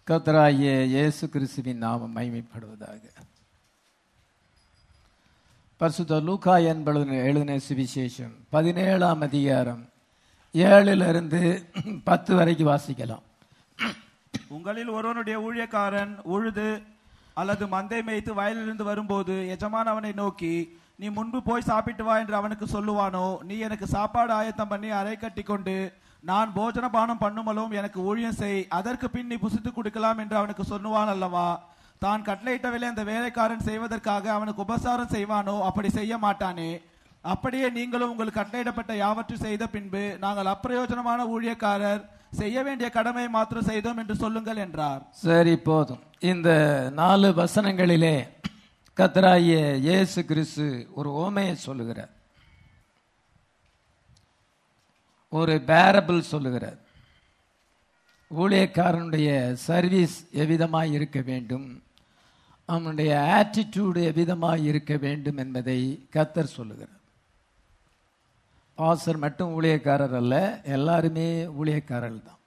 கர்த்தராகிய இயேசு கிறிஸ்துவின் நாமம் மகிமைப்படுவதாக பரிசுத்த லூக்கா என்பது எழுதின சுவிசேஷம் பதினேழாம் அதிகாரம் ஏழிலிருந்து பத்து வரைக்கும் வாசிக்கலாம் உங்களில் ஒருவனுடைய ஊழியக்காரன் உழுது அல்லது மந்தை மேய்த்து வயலிலிருந்து வரும்போது எஜமான் அவனை நோக்கி நீ முன்பு போய் சாப்பிட்டு வா என்று அவனுக்கு சொல்லுவானோ நீ எனக்கு சாப்பாடு ஆயத்தம் பண்ணி அறை கட்டி கொண்டு நான் போஜன பானம் பண்ணுமலும் எனக்கு ஊழியம் செய் அதற்கு பின் நீ புசித்து கொடுக்கலாம் என்று அவனுக்கு சொல்லுவான் அல்லவா தான் கட்டளையிட்டவில்லை அந்த வேலைக்காரன் செய்வதற்காக அவனுக்கு உபசாரம் செய்வானோ அப்படி செய்ய மாட்டானே அப்படியே நீங்களும் உங்களுக்கு கட்டளையிடப்பட்ட யாவற்றையும் செய்த பின்பு நாங்கள் அப்பிரயோஜனமான ஊழியக்காரர் செய்ய வேண்டிய கடமை மாத்திரம் செய்தோம் என்று சொல்லுங்கள் என்றார் சரி போதும் இந்த நாலு வசனங்களிலே கர்த்தராகிய இயேசு கிறிஸ்து ஒரு ஓமையை சொல்லுகிறார் ஒரு பேரபிள் சொல்லுகிறார் ஊழியக்காரனுடைய சர்வீஸ் எவ்விதமாய் இருக்க வேண்டும் அவனுடைய ஆட்டிடியூடு எவ்விதமாய் இருக்க வேண்டும் என்பதை கத்தர் சொல்லுகிறார் பாசர் மட்டும் ஊழியக்காரர் அல்ல எல்லாருமே ஊழியக்காரர்கள் தான்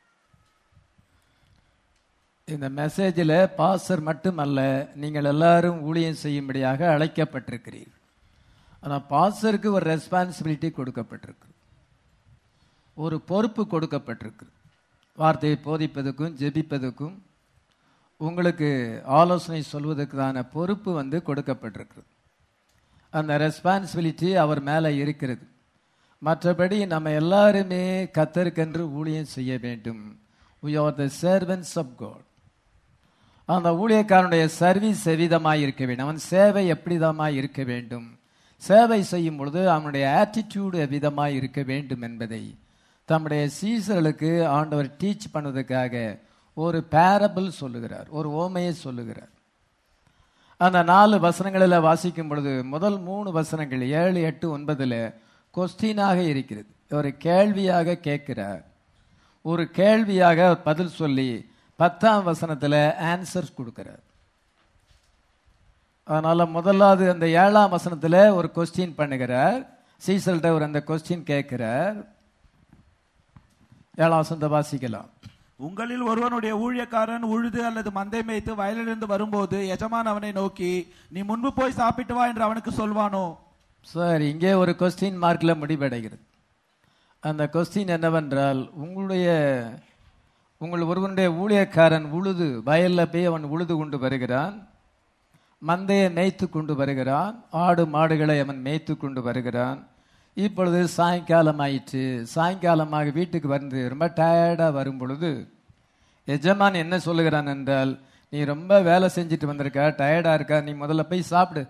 இந்த மெசேஜில் பாசர் மட்டுமல்ல நீங்கள் எல்லாரும் ஊழியம் செய்யும்படியாக அழைக்கப்பட்டிருக்கிறீர்கள் ஆனால் பாசருக்கு ஒரு ரெஸ்பான்சிபிலிட்டி கொடுக்கப்பட்டிருக்கு ஒரு பொறுப்பு கொடுக்கப்பட்டிருக்கு வார்த்தையை போதிப்பதற்கும் ஜெபிப்பதற்கும் உங்களுக்கு ஆலோசனை சொல்வதற்கான பொறுப்பு வந்து கொடுக்கப்பட்டிருக்கு அந்த ரெஸ்பான்சிபிலிட்டி அவர் மேலே இருக்கிறது மற்றபடி நம்ம எல்லாருமே கத்தருக்கென்று ஊழியம் செய்ய வேண்டும் we are the servants of god அந்த ஊழியக்காரனுடைய சர்வீஸ் எவ்விதமாய் இருக்க வேண்டும் அவன் சேவை எப்படிதமாய் இருக்க வேண்டும் சேவை செய்யும் பொழுது அவனுடைய ஆட்டிடியூடு எவ்விதமாய் இருக்க வேண்டும் என்பதை தம்முடைய சீசர்களுக்கு ஆண்டவர் டீச் பண்ணுவதற்காக ஒரு பேரபிள் சொல்லுகிறார் ஒரு ஓமையை சொல்லுகிறார் அந்த நாலு வசனங்களில் வாசிக்கும் பொழுது முதல் மூணு வசனங்கள் ஏழு எட்டு ஒன்பதில் கொஸ்டினாக இருக்கிறது ஒரு கேள்வியாக கேட்கிறார் ஒரு கேள்வியாக அவர் பதில் சொல்லி பத்தாம் வசனத்தில் ஆன்சர் கொடுக்கிறார் அதனால முதலாவது அந்த ஏழாம் வசனத்தில் ஒரு கொஸ்டின் பண்ணுகிறார் சீசல்கிட்ட ஒரு அந்த கொஸ்டின் கேட்கிறார் ஏழாம் வசனத்தை வாசிக்கலாம் உங்களில் ஒருவனுடைய ஊழியக்காரன் உழுது அல்லது மந்தை மேய்த்து வயலிலிருந்து வரும்போது எஜமான் அவனை நோக்கி நீ முன்பு போய் சாப்பிட்டு வா என்று அவனுக்கு சொல்வானோ சார் இங்கே ஒரு கொஸ்டின் மார்க்கில் முடிவடைகிறது அந்த கொஸ்டின் என்னவென்றால் உங்களுடைய உங்கள் ஒருவனுடைய ஊழியக்காரன் உழுது வயலில் போய் அவன் உழுது கொண்டு வருகிறான் மந்தையை மேய்த்து கொண்டு வருகிறான் ஆடு மாடுகளை அவன் மேய்த்து கொண்டு வருகிறான் இப்பொழுது சாயங்காலம் ஆயிற்று சாயங்காலமாக வீட்டுக்கு வந்து ரொம்ப டயர்டாக வரும் பொழுது எஜமான் என்ன சொல்லுகிறான் என்றால் நீ ரொம்ப வேலை செஞ்சுட்டு வந்திருக்க டயர்டாக இருக்கா நீ முதல்ல போய் சாப்பிடு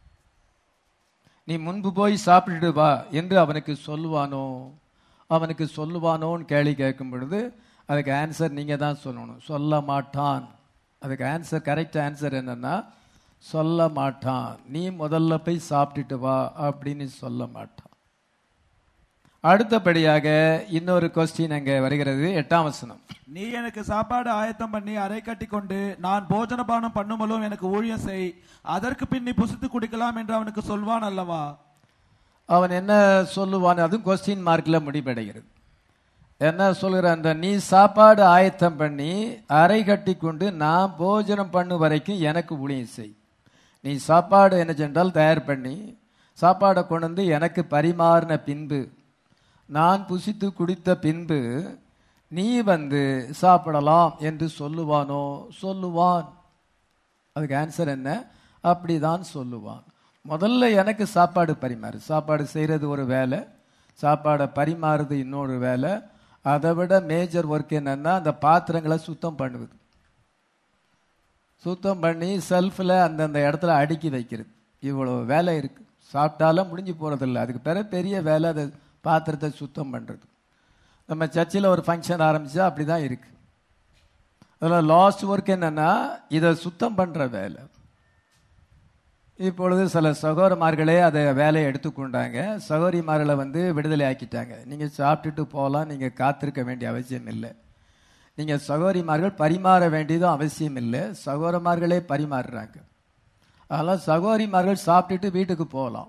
நீ முன்பு போய் சாப்பிட்டுட்டு வா என்று அவனுக்கு சொல்லுவானோ அவனுக்கு சொல்லுவானோன்னு கேள்வி கேட்கும் பொழுது அதுக்கு ஆன்சர் நீங்கள் தான் சொல்லணும் சொல்ல மாட்டான் அதுக்கு ஆன்சர் கரெக்ட் ஆன்சர் என்னன்னா சொல்ல மாட்டான் நீ முதல்ல போய் சாப்பிட்டுட்டு வா அப்படின்னு சொல்ல மாட்டான் அடுத்தபடியாக இன்னொரு கொஸ்டின் அங்கே வருகிறது எட்டாம் வசனம் நீ எனக்கு சாப்பாடு ஆயத்தம் பண்ணி அறை கட்டி கொண்டு நான் போஜனபானம் பண்ணுமலும் எனக்கு ஊழியம் செய் அதற்கு பின் நீ புசித்து குடிக்கலாம் என்று அவனுக்கு சொல்வான் அல்லவா அவன் என்ன சொல்லுவான் அதுவும் கொஸ்டின் மார்க்கில் முடிவடைகிறது என்ன சொல்கிறான் நீ சாப்பாடு ஆயத்தம் பண்ணி அறை கட்டி கொண்டு நான் போஜனம் பண்ணும் வரைக்கும் எனக்கு ஊழியம் செய் நீ சாப்பாடு என்ன சென்றால் தயார் பண்ணி சாப்பாடை கொண்டு வந்து எனக்கு பரிமாறின பின்பு நான் புசித்து குடித்த பின்பு நீ வந்து சாப்பிடலாம் என்று சொல்லுவானோ சொல்லுவான் அதுக்கு ஆன்சர் என்ன அப்படிதான் சொல்லுவான் முதல்ல எனக்கு சாப்பாடு பரிமாறு சாப்பாடு செய்கிறது ஒரு வேலை சாப்பாடை பரிமாறுறது இன்னொரு வேலை அதை விட மேஜர் ஒர்க் என்னன்னா அந்த பாத்திரங்களை சுத்தம் பண்ணுவது சுத்தம் பண்ணி செல்ஃபில் அந்தந்த இடத்துல அடுக்கி வைக்கிறது இவ்வளோ வேலை இருக்குது சாப்பிட்டாலும் முடிஞ்சு போகிறதில்ல அதுக்கு பிறகு பெரிய வேலை அதை பாத்திரத்தை சுத்தம் பண்ணுறது நம்ம சர்ச்சில் ஒரு ஃபங்க்ஷன் ஆரம்பித்தா அப்படி தான் இருக்குது அதில் லாஸ்ட் ஒர்க் என்னென்னா இதை சுத்தம் பண்ணுற வேலை இப்பொழுது சில சகோதரமார்களே அதை வேலையை எடுத்துக்கொண்டாங்க சகோதரிமார்களை வந்து விடுதலை ஆக்கிட்டாங்க நீங்கள் சாப்பிட்டுட்டு போகலாம் நீங்கள் காத்திருக்க வேண்டிய அவசியம் இல்லை நீங்கள் சகோதரிமார்கள் பரிமாற வேண்டியதும் அவசியம் இல்லை சகோதரமார்களே பரிமாறுறாங்க அதெல்லாம் சகோதரிமார்கள் சாப்பிட்டுட்டு வீட்டுக்கு போகலாம்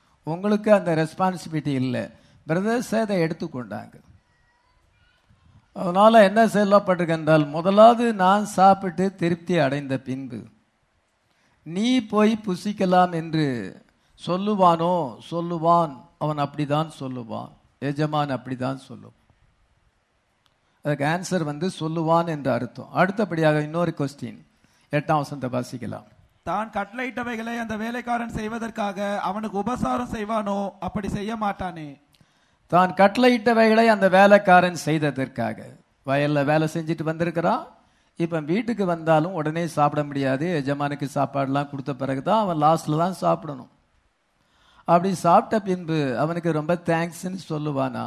உங்களுக்கு அந்த ரெஸ்பான்சிபிலிட்டி இல்லை பிரதர்ஸ் அதை எடுத்துக்கொண்டாங்க அதனால என்ன சொல்லப்பட்டிருக்கு என்றால் முதலாவது நான் சாப்பிட்டு திருப்தி அடைந்த பின்பு நீ போய் புசிக்கலாம் என்று சொல்லுவானோ சொல்லுவான் அவன் அப்படிதான் சொல்லுவான் எஜமான் அப்படிதான் சொல்லுவான் அதுக்கு ஆன்சர் வந்து சொல்லுவான் என்று அர்த்தம் அடுத்தபடியாக இன்னொரு கொஸ்டின் எட்டாம் வசனத்தை வாசிக்கலாம் தான் கட்டளையிட்டவைகளை அந்த வேலைக்காரன் செய்வதற்காக அவனுக்கு உபசாரம் செய்வானோ அப்படி செய்ய மாட்டானே தான் கட்டளையிட்டவைகளை அந்த வேலைக்காரன் செய்ததற்காக வயல்ல வேலை செஞ்சுட்டு வந்திருக்கிறான் இப்ப வீட்டுக்கு வந்தாலும் உடனே சாப்பிட முடியாது எஜமானுக்கு சாப்பாடுலாம் கொடுத்த பிறகுதான் அவன் லாஸ்ட்ல தான் சாப்பிடணும் அப்படி சாப்பிட்ட பின்பு அவனுக்கு ரொம்ப தேங்க்ஸ்ன்னு சொல்லுவானா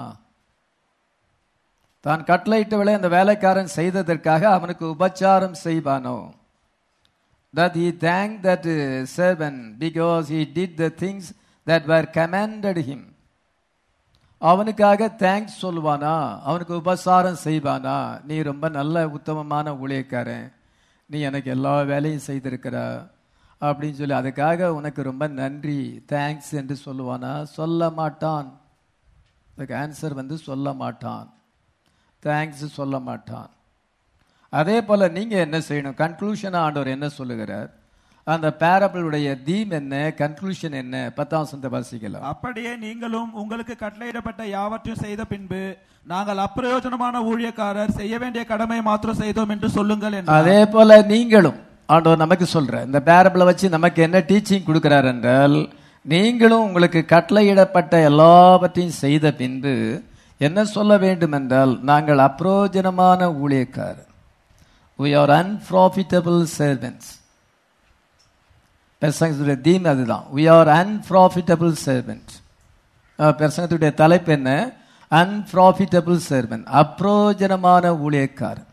தான் கட்டளையிட்டவளை அந்த வேலைக்காரன் செய்ததற்காக அவனுக்கு உபச்சாரம் செய்வானோ that he thanked that uh, servant because he did the things that were commanded him அவனுக்காக தேங்க்ஸ் சொல்லுவானா அவனுக்கு உபசாரம் செய்வானா நீ ரொம்ப நல்ல உத்தமமான ஊழியக்காரன் நீ எனக்கு எல்லா வேலையும் செய்திருக்கிற அப்படின்னு சொல்லி அதுக்காக உனக்கு ரொம்ப நன்றி தேங்க்ஸ் என்று சொல்லுவானா சொல்ல மாட்டான் அதுக்கு ஆன்சர் வந்து சொல்ல மாட்டான் தேங்க்ஸ் சொல்ல மாட்டான் அதே போல நீங்க என்ன செய்யணும் கன்க்ளூஷன் ஆண்டவர் என்ன சொல்லுகிறார் அந்த பேரபிளுடைய தீம் என்ன கன்க்ளூஷன் என்ன பத்தாம் வசனத்தை வாசிக்கலாம் அப்படியே நீங்களும் உங்களுக்கு கட்டளையிடப்பட்ட யாவற்றையும் செய்த பின்பு நாங்கள் அப்பிரயோஜனமான ஊழியக்காரர் செய்ய வேண்டிய கடமை மாத்திரம் செய்தோம் என்று சொல்லுங்கள் என்றார். அதே போல நீங்களும் ஆண்டவர் நமக்கு சொல்ற இந்த பேரபிளை வச்சு நமக்கு என்ன டீச்சிங் கொடுக்கிறார் என்றால் நீங்களும் உங்களுக்கு கட்டளையிடப்பட்ட எல்லாவற்றையும் செய்த பின்பு என்ன சொல்ல வேண்டும் என்றால் நாங்கள் அப்ரோஜனமான ஊழியக்காரர் we are unprofitable servants பிரசங்கத்துடைய தீம் அதுதான் we are unprofitable servant அஹ் பிரசங்கத்துடைய தலைப்பு என்ன unprofitable servant அப்ரோஜனமான ஊழியக்காரர்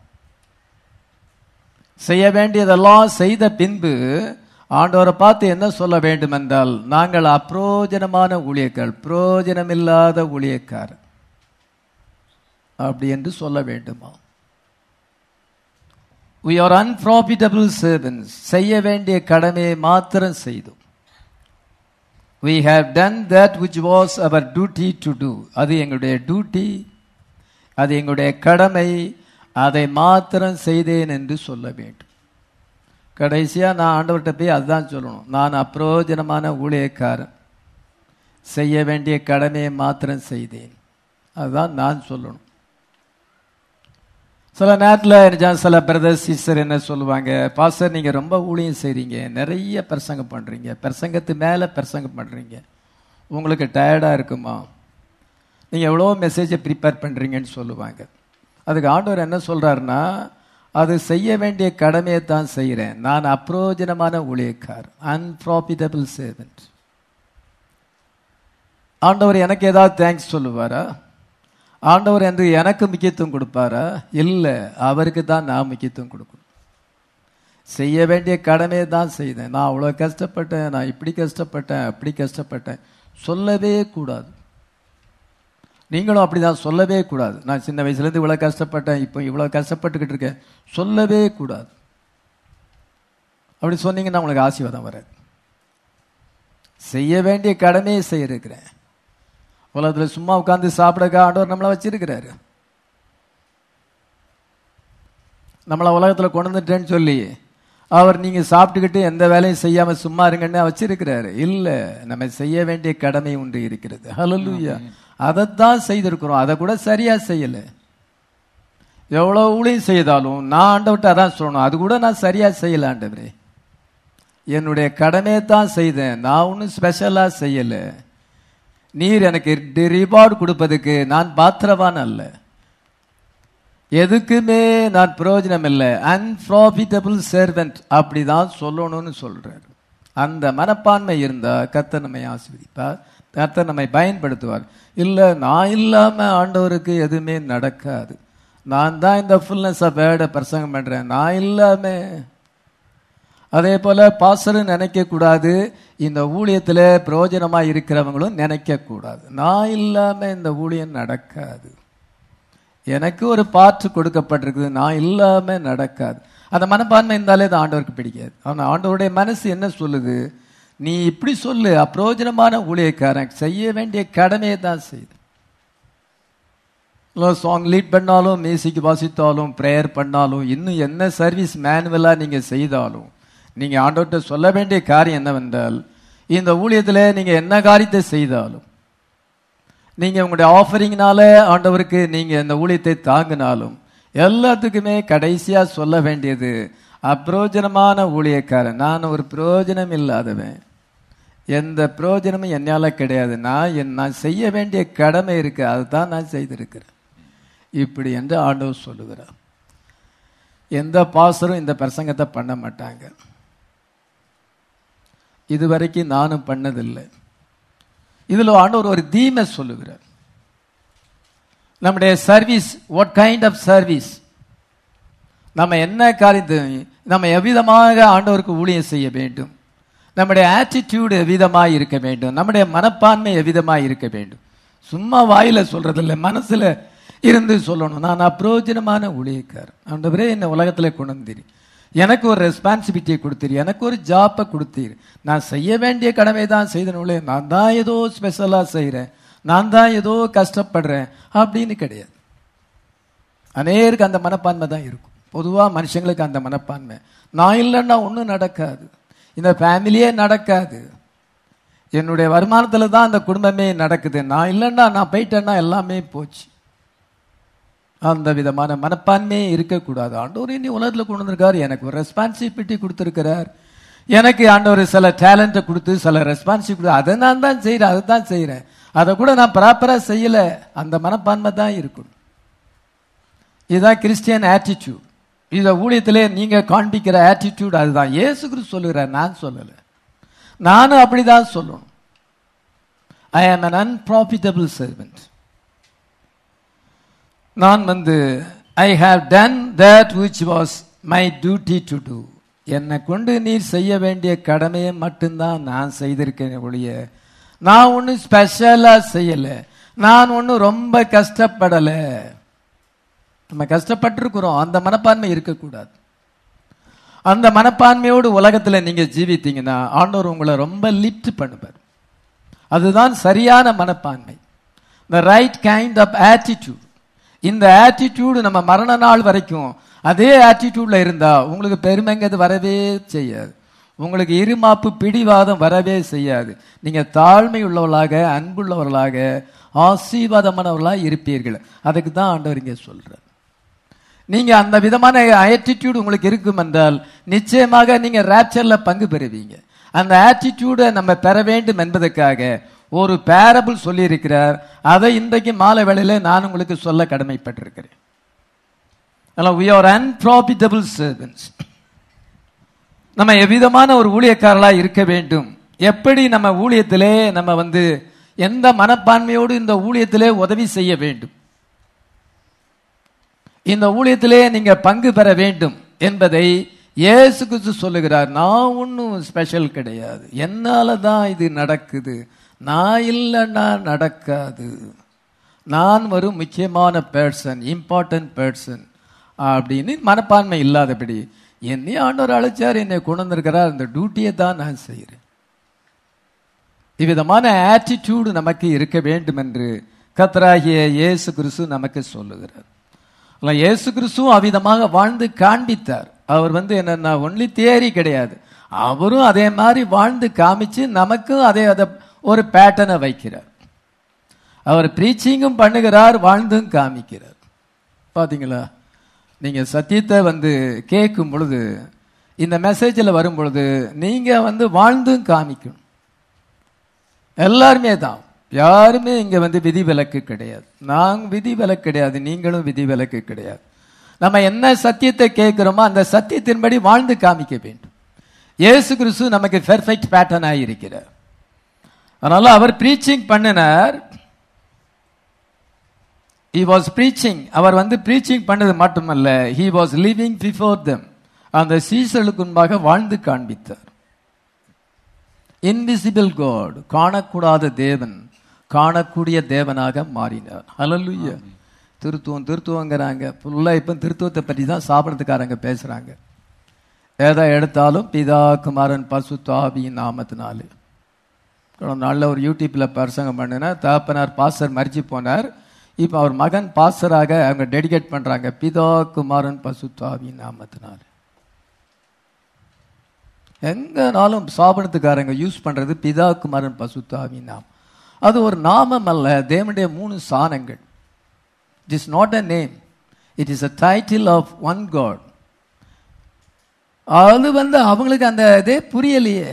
செய்ய வேண்டியதெல்லாம் செய்த பின்பு ஆண்டவரை பார்த்து என்ன சொல்ல வேண்டும் என்றால் நாங்கள் அப்ரோஜனமான ஊழியக்கார் புரோஜனமில்லாத ஊழியக்கார் அப்படி என்று சொல்ல வேண்டுமா we are unprofitable servants செய்ய வேண்டிய கடமையை மாத்திரம் செய்தோம் we have done that which was our duty to do அது எங்களுடைய டியூட்டி அது எங்களுடைய கடமை அதை மாத்திரம் செய்தேன் என்று சொல்ல வேண்டும் கடைசியா நான் ஆண்டவர்கிட்ட போய் அதுதான் சொல்லணும் நான் அப்பிரோஜனமான ஊழியக்காரன் செய்ய வேண்டிய கடமையை மாத்திரம் செய்தேன் அதுதான் நான் சொல்லணும் சில நேரத்தில் சில பிரதர் சிஸ்டர் என்ன சொல்லுவாங்க பாஸ்டர் நீங்க ரொம்ப ஊழியம் செய்றீங்க நிறைய பிரசங்கம் பண்றீங்க பிரசங்கத்து மேல பிரசங்கம் பண்றீங்க உங்களுக்கு டயர்டா இருக்குமா நீங்க எவ்வளோ மெசேஜை ப்ரிப்பேர் பண்றீங்கன்னு சொல்லுவாங்க அதுக்கு ஆண்டவர் என்ன சொல்றாருன்னா அது செய்ய வேண்டிய கடமையை தான் செய்கிறேன் நான் அப்ரோஜனமான ஊழியக்கார் அன்ப்ராஃபிட்டபிள் சேவன்ட் ஆண்டவர் எனக்கு ஏதாவது தேங்க்ஸ் சொல்லுவாரா ஆண்டவர் என்று எனக்கு முக்கியத்துவம் கொடுப்பாரா இல்லை அவருக்கு தான் நான் முக்கியத்துவம் கொடுக்கணும் செய்ய வேண்டிய கடமையை தான் செய்தேன் நான் அவ்வளோ கஷ்டப்பட்டேன் நான் இப்படி கஷ்டப்பட்டேன் அப்படி கஷ்டப்பட்டேன் சொல்லவே கூடாது நீங்களும் அப்படிதான் சொல்லவே கூடாது நான் சின்ன வயசுலேருந்து இவ்வளோ கஷ்டப்பட்டேன் இப்போ இவ்வளோ கஷ்டப்பட்டுக்கிட்டு இருக்கேன் சொல்லவே கூடாது அப்படி சொன்னீங்கன்னா உங்களுக்கு ஆசீர்வாதம் வராது செய்ய வேண்டிய கடமையை செய்யிருக்கிறேன் உலகத்தில் சும்மா உட்காந்து சாப்பிடக்க ஆண்டவர் நம்மளை வச்சிருக்கிறாரு நம்மளை உலகத்தில் கொண்டு வந்துட்டேன்னு சொல்லி அவர் நீங்க சாப்பிட்டுக்கிட்டு எந்த வேலையும் செய்யாம சும்மா இருங்கன்னு வச்சிருக்கிறாரு இல்ல நம்ம செய்ய வேண்டிய கடமை ஒன்று இருக்கிறது ஹலலூயா அதைத்தான் செய்திருக்கிறோம் அதை கூட சரியா செய்யல எவ்வளவு ஊழியம் செய்தாலும் நான் ஆண்டவர்கிட்ட அதான் சொல்லணும் அது கூட நான் சரியா செய்யல ஆண்டவரே என்னுடைய கடமையை தான் செய்தேன் நான் ஒன்றும் ஸ்பெஷலா செய்யல நீர் எனக்கு ரிவார்டு கொடுப்பதுக்கு நான் பாத்திரவான் அல்ல எதுக்குமே நான் பிரயோஜனம் இல்லை அன்ப்ராஃபிட்டபிள் சர்வெண்ட் அப்படிதான் சொல்லணும்னு சொல்றாரு அந்த மனப்பான்மை இருந்தா கர்த்தர் நம்மை ஆசீர்வதிப்பார் கர்த்தர் நம்மை பயன்படுத்துவார் இல்ல நான் இல்லாம ஆண்டவருக்கு எதுவுமே நடக்காது நான் தான் இந்த ஃபுல்னஸ் ஆஃப் வேர்டை பிரசங்கம் பண்றேன் நான் இல்லாம அதே போல பாசரு நினைக்க கூடாது இந்த ஊழியத்துல பிரயோஜனமா இருக்கிறவங்களும் நினைக்க கூடாது நான் இல்லாம இந்த ஊழியம் நடக்காது எனக்கு ஒரு பாற்று கொடுக்கப்பட்டிருக்குது நான் இல்லாம நடக்காது அந்த மனப்பான்மை இருந்தாலே அது ஆண்டவருக்கு பிடிக்காது ஆனா ஆண்டவருடைய மனசு என்ன சொல்லுது நீ இப்படி சொல்லு அப்பிரோஜனமான ஊழியக்காரன் செய்ய வேண்டிய கடமையை தான் செய்து சாங் லீட் பண்ணாலும் மியூசிக் வாசித்தாலும் ப்ரேயர் பண்ணாலும் இன்னும் என்ன சர்வீஸ் மேனுவலாக நீங்கள் செய்தாலும் நீங்கள் ஆண்டவர்கிட்ட சொல்ல வேண்டிய காரியம் என்னவென்றால் இந்த ஊழியத்தில் நீங்கள் என்ன காரியத்தை செய்தாலும் நீங்கள் உங்களுடைய ஆஃபரிங்னால ஆண்டவருக்கு நீங்கள் இந்த ஊழியத்தை தாங்கினாலும் எல்லாத்துக்குமே கடைசியாக சொல்ல வேண்டியது அப்பிரோஜனமான ஊழியக்காரன் நான் ஒரு பிரயோஜனம் இல்லாதவன் எந்த பிரயோஜனமும் என்னால் கிடையாது நான் என் நான் செய்ய வேண்டிய கடமை இருக்கு அதுதான் நான் செய்திருக்கிறேன் இப்படி என்று ஆண்டவர் சொல்லுகிறார் எந்த பாசரும் இந்த பிரசங்கத்தை பண்ண மாட்டாங்க இதுவரைக்கும் நானும் பண்ணதில்லை இதுல ஆண்டவர் ஒரு தீமை சொல்லுகிறார் நம்முடைய service what kind of service நம்ம என்ன காரியத்தை நம்ம எவ்விதமாக ஆண்டவருக்கு ஊழியம் செய்ய வேண்டும் நம்முடைய ஆட்டிடியூடு எவ்விதமாய் இருக்க வேண்டும் நம்முடைய மனப்பான்மை எவ்விதமாய் இருக்க வேண்டும் சும்மா வாயில சொல்றதில்ல மனசுல இருந்து சொல்லணும் நான் அப்பிரோஜனமான ஊழியக்காரர் ஆண்டவரே என்னை உலகத்துல கொண்டு வந்தீர் எனக்கு ஒரு ரெஸ்பான்சிபிலிட்டியை கொடுத்தீர் எனக்கு ஒரு ஜாப்பை கொடுத்தீர் நான் செய்ய வேண்டிய கடமை தான் செய்தனுள்ளே நான் தான் ஏதோ ஸ்பெஷலா செய்கிறேன் நான் தான் ஏதோ கஷ்டப்படுறேன் அப்படின்னு கிடையாது அநேருக்கு அந்த மனப்பான்மை தான் இருக்கும் பொதுவா மனுஷங்களுக்கு அந்த மனப்பான்மை நான் இல்லைன்னா ஒன்றும் நடக்காது இந்த ஃபேமிலியே நடக்காது என்னுடைய வருமானத்துல தான் அந்த குடும்பமே நடக்குது நான் இல்லைன்னா நான் போயிட்டேன்னா எல்லாமே போச்சு அந்த விதமான மனப்பான்மையே இருக்கக்கூடாது ஆண்டவர் இனி உலகத்தில் கொண்டு வந்திருக்காரு எனக்கு ஒரு ரெஸ்பான்சிபிலிட்டி கொடுத்துருக்கிறார் எனக்கு ஆண்டவர் சில டேலண்ட்டை கொடுத்து சில ரெஸ்பான்சிபிலிட்டி கொடுத்து அதை நான் தான் செய்கிறேன் அதை தான் செய்கிறேன் அதை கூட நான் ப்ராப்பராக செய்யலை அந்த மனப்பான்மை தான் இருக்கணும் இதுதான் கிறிஸ்டியன் ஆட்டிடியூட் இதை ஊழியத்திலே நீங்க காண்பிக்கிற ஆட்டிடியூட் அதுதான் இயேசு கிறிஸ்து சொல்லுகிறார் நான் சொல்லலை நானும் அப்படிதான் சொல்லணும் ஐ ஆம் an unprofitable servant நான் வந்து I have done that which was my duty to do என்னை கொண்டு நீர் செய்ய வேண்டிய கடமையை மட்டும்தான் நான் செய்திருக்கேன் ஒழிய நான் ஒன்றும் ஸ்பெஷலாக செய்யலை நான் ஒன்றும் ரொம்ப கஷ்டப்படலை நம்ம கஷ்டப்பட்டிருக்கிறோம் அந்த மனப்பான்மை இருக்கக்கூடாது அந்த மனப்பான்மையோடு உலகத்தில் நீங்க ஜீவித்தீங்கன்னா ஆண்டவர் உங்களை ரொம்ப லிஃப்ட் பண்ணுவார் அதுதான் சரியான மனப்பான்மை the right kind of attitude இந்த ஆட்டிடியூடு நம்ம மரண நாள் வரைக்கும் அதே ஆட்டிடியூட்ல இருந்தா உங்களுக்கு பெருமைங்கிறது வரவே செய்யாது உங்களுக்கு இருமாப்பு பிடிவாதம் வரவே செய்யாது நீங்க தாழ்மை உள்ளவர்களாக அன்புள்ளவர்களாக ஆசீர்வாதமானவர்களாக இருப்பீர்கள் அதுக்கு தான் ஆண்டவர் இங்கே சொல்றார் நீங்க அந்த விதமான ஆட்டிடியூட் உங்களுக்கு இருக்கும் என்றால் நிச்சயமாக நீங்க ரேப்சர்ல பங்கு பெறுவீங்க அந்த ஆட்டிடியூடை நம்ம பெற வேண்டும் என்பதற்காக ஒரு பேரபிள் சொல்லி இருக்கிறார் அதை இன்றைக்கு மாலை வேளையில நான் உங்களுக்கு சொல்ல கடமைப்பட்டிருக்கிறேன் we are unprofitable servants நம்ம எவ்விதமான ஒரு ஊழியக்காரர்களா இருக்க வேண்டும் எப்படி நம்ம ஊழியத்திலே நம்ம வந்து எந்த மனப்பான்மையோடு இந்த ஊழியத்திலே உதவி செய்ய வேண்டும் இந்த ஊழியத்திலே நீங்க பங்கு பெற வேண்டும் என்பதை இயேசு கிறிஸ்து சொல்லுகிறார் நான் ஒன்றும் ஸ்பெஷல் கிடையாது என்னால தான் இது நடக்குது நான் இல்லைன்னா நடக்காது நான் ஒரு முக்கியமான பர்சன் இம்பார்ட்டன்ட் பர்சன் அப்படின்னு மனப்பான்மை இல்லாதபடி என்னை ஆண்டவர் அழைச்சார் என்னை கொண்டு வந்திருக்கிறார் அந்த டியூட்டியை தான் நான் செய்கிறேன் இவ்விதமான ஆட்டிடியூடு நமக்கு இருக்க வேண்டும் என்று கத்தராகிய இயேசு கிறிஸ்து நமக்கு சொல்லுகிறார் ஆனா, இயேசு கிறிஸ்துவும் அவ்விதமாக வாழ்ந்து காண்பித்தார் அவர் வந்து என்னன்னா ஒன்லி தியரி கிடையாது அவரும் அதே மாதிரி வாழ்ந்து காமிச்சு நமக்கும் அதே அதை ஒரு பேட்டர்னை வைக்கிறார் அவர் ப்ரீச்சிங்கும் பண்ணுகிறார் வாழ்ந்தும் காமிக்கிறார் பாத்தீங்களா நீங்க சத்தியத்தை வந்து கேட்கும் பொழுது இந்த மெசேஜில் வரும் பொழுது நீங்க வந்து வாழ்ந்தும் காமிக்கணும் எல்லாருமே தான் யாருமே இங்க வந்து விதி விலக்கு கிடையாது நான் விதி விலக்கு கிடையாது நீங்களும் விதி விலக்கு கிடையாது நம்ம என்ன சத்தியத்தை கேட்கிறோமோ அந்த சத்தியத்தின்படி வாழ்ந்து காமிக்க வேண்டும் இயேசு கிறிஸ்து நமக்கு பெர்ஃபெக்ட் பேட்டர்ன் இருக்கிறார் அதனால அவர் ப்ரீச்சிங் பண்ணினார் he was preaching அவர் வந்து ப்ரீச்சிங் பண்ணது மட்டுமல்ல he was living before them அந்த சீசலுக்கு முன்பாக வாழ்ந்து காண்பித்தார் இன்விசிபிள் காட் காணக்கூடாத தேவன் காணக்கூடிய தேவனாக மாறினார் ஹalleluya திருத்துவம் திருத்துவங்கிறாங்க ஃபுல்லா இப்போ திருத்துவத்தை பற்றி தான் சாப்பிட்றதுக்காரங்க பேசுறாங்க எதை எடுத்தாலும் பிதா குமாரன் பசு தாபியின் நாமத்தினாலே நல்ல ஒரு யூடியூப்ல பிரசங்கம் பண்ணினா தாப்பனார் பாஸ்டர் மறிச்சு போனார் இப்போ அவர் மகன் பாஸ்டராக அவங்க டெடிகேட் பண்றாங்க பிதா குமாரன் பசுத்தாவி நாமத்தினால எங்கனாலும் சாபனத்துக்காரங்க யூஸ் பண்றது பிதா குமாரன் பசுத்தாவி நாம் அது ஒரு நாமம் அல்ல தேவனுடைய மூணு சாணங்கள் it is not a name it is a title of one God அது வந்து அவங்களுக்கு அந்த இதே புரியலையே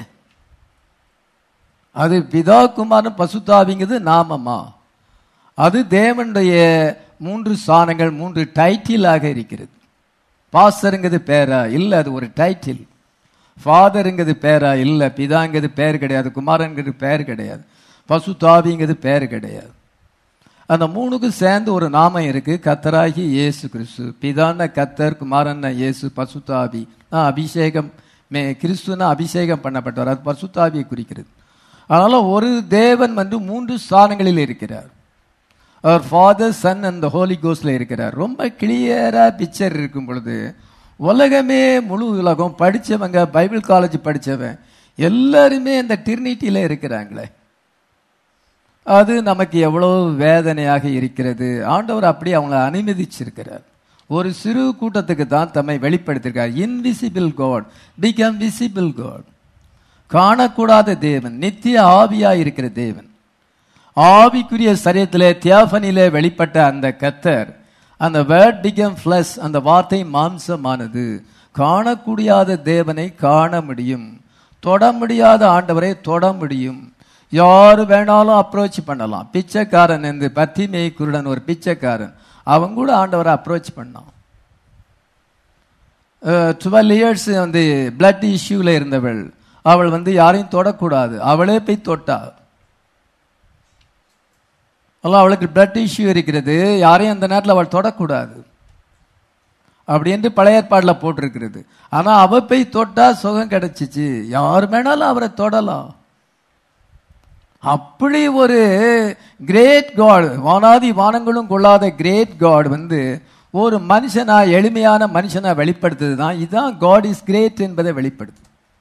அது பிதா குமாரன் பசுத்தாவிங்கிறது நாமமா அது தேவனுடைய மூன்று சாணங்கள் மூன்று டைட்டிலாக இருக்கிறது பாஸ்டருங்கிறது பேரா இல்ல அது ஒரு டைட்டில் ஃபாதருங்கிறது பேரா இல்ல பிதாங்கிறது பேர் கிடையாது குமாரங்கிறது பேர் கிடையாது பசுத்தாவிங்கிறது பேர் கிடையாது அந்த மூணுக்கும் சேர்ந்து ஒரு நாமம் இருக்கு கத்தராகி இயேசு கிறிஸ்து பிதான கத்தர் குமாரன இயேசு பசுத்தாவி ஆ, அபிஷேகம் மே கிறிஸ்துனா அபிஷேகம் பண்ணப்பட்டவர் அது பசுத்தாவியை குறிக்கிறது அதனால ஒரு தேவன் வந்து மூன்று ஸ்தானங்களில் இருக்கிறார் அவர் ஃபாதர் சன் அந்த ஹோலி கோஸ்ட்ல இருக்கிறார் ரொம்ப கிளியரா பிக்சர் இருக்கும் பொழுது உலகமே முழு உலகம் படிச்சவங்க பைபிள் காலேஜ் படிச்சவன் எல்லாருமே இந்த டிர்னிட்டியில இருக்கிறாங்களே அது நமக்கு எவ்வளவு வேதனையாக இருக்கிறது ஆண்டவர் அப்படி அவங்கள அனுமதிச்சிருக்கிறார் ஒரு சிறு கூட்டத்துக்கு தான் தம்மை வெளிப்படுத்திருக்கார் invisible God become visible God காணக்கூடாத தேவன் நித்திய ஆவியா இருக்கிற தேவன் ஆவிக்குரிய சரியத்திலே தியாபனிலே வெளிப்பட்ட அந்த கத்தர் அந்த வேர்ட் பிகம் ஃபிளஸ் அந்த வார்த்தை மாம்சமானது காணக்கூடியாத தேவனை காண முடியும் தொட முடியாத ஆண்டவரை தொட முடியும் யாரு வேணாலும் அப்ரோச் பண்ணலாம் பிச்சைக்காரன் என்று பத்திமே குருடன் ஒரு பிச்சைக்காரன் அவன் கூட ஆண்டவரை அப்ரோச் பண்ணான் டுவெல் இயர்ஸ் வந்து பிளட் இஷ்யூல இருந்தவள் அவள் வந்து யாரையும் தொடக்கூடாது அவளே போய் தொட்டா அல்ல அவளுக்கு பிளட் இஷ்யூ இருக்கிறது யாரையும் அந்த நேரத்தில் அவள் தொடக்கூடாது அப்படி என்று பழைய ஏற்பாடுல போட்டிருக்கிறது ஆனா அவ போய் தொட்டா சுகம் கிடைச்சிச்சு யார் வேணாலும் அவரை தொடலாம் அப்படி ஒரு கிரேட் காட் வானாதி வானங்களும் கொள்ளாத கிரேட் காட் வந்து ஒரு மனுஷனா எளிமையான மனுஷனா வெளிப்படுத்துது தான் இதுதான் காட் இஸ் கிரேட் என்பதை வெளிப்படுத்து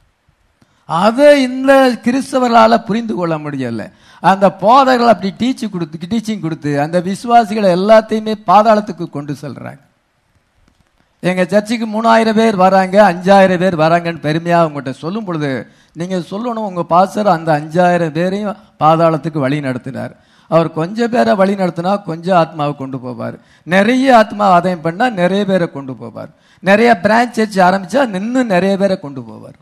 அதை இந்த கிறிஸ்தவர்களால புரிந்து கொள்ள முடியல அந்த போதர்கள் அப்படி டீச்சு கொடுத்து டீச்சிங் கொடுத்து அந்த விசுவாசிகளை எல்லாத்தையுமே பாதாளத்துக்கு கொண்டு செல்றாங்க எங்க சர்ச்சுக்கு மூணாயிரம் பேர் வராங்க அஞ்சாயிரம் பேர் வராங்கன்னு பெருமையா உங்கள்கிட்ட சொல்லும் பொழுது நீங்க சொல்லணும் உங்க பாசர் அந்த அஞ்சாயிரம் பேரையும் பாதாளத்துக்கு வழி நடத்தினார் அவர் கொஞ்சம் பேரை வழி நடத்தினா கொஞ்சம் ஆத்மாவை கொண்டு போவார் நிறைய ஆத்மா ஆதாயம் பண்ணா நிறைய பேரை கொண்டு போவார் நிறைய பிரான்ச் சர்ச் ஆரம்பிச்சா இன்னும் நிறைய பேரை கொண்டு போவார்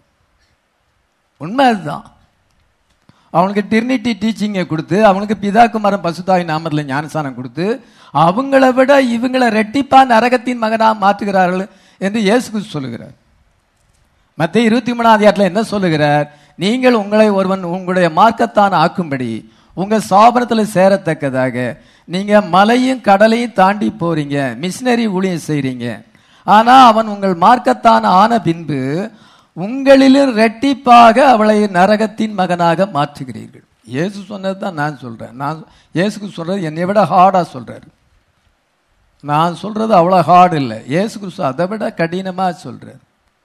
உண்மை அதுதான் அவனுக்கு டிர்னிட்டி டீச்சிங்கை கொடுத்து அவனுக்கு பிதாகுமாரன் பசுதாய் நாமத்தில் ஞானசானம் கொடுத்து அவங்கள விட இவங்களை ரெட்டிப்பா நரகத்தின் மகனா மாற்றுகிறார்கள் என்று இயேசு கிறிஸ்து சொல்லுகிறார் மத்திய இருபத்தி மூணாம் அதிகாரத்தில் என்ன சொல்லுகிறார் நீங்கள் உங்களை ஒருவன் உங்களுடைய மார்க்கத்தான் ஆக்கும்படி உங்க சாபனத்தில் சேரத்தக்கதாக நீங்க மலையும் கடலையும் தாண்டி போறீங்க மிஷினரி ஊழியம் செய்றீங்க ஆனா அவன் உங்கள் மார்க்கத்தான் ஆன பின்பு உங்களிலும் ரெட்டிப்பாக அவளை நரகத்தின் மகனாக மாற்றுகிறீர்கள் இயேசு சொன்னது தான் நான் சொல்றேன் நான் இயேசுக்கு சொல்றது என்னை விட ஹார்டா சொல்றாரு நான் சொல்றது அவ்வளவு ஹார்டு இல்லை இயேசு கிறிஸ்து அதை விட கடினமா சொல்றாரு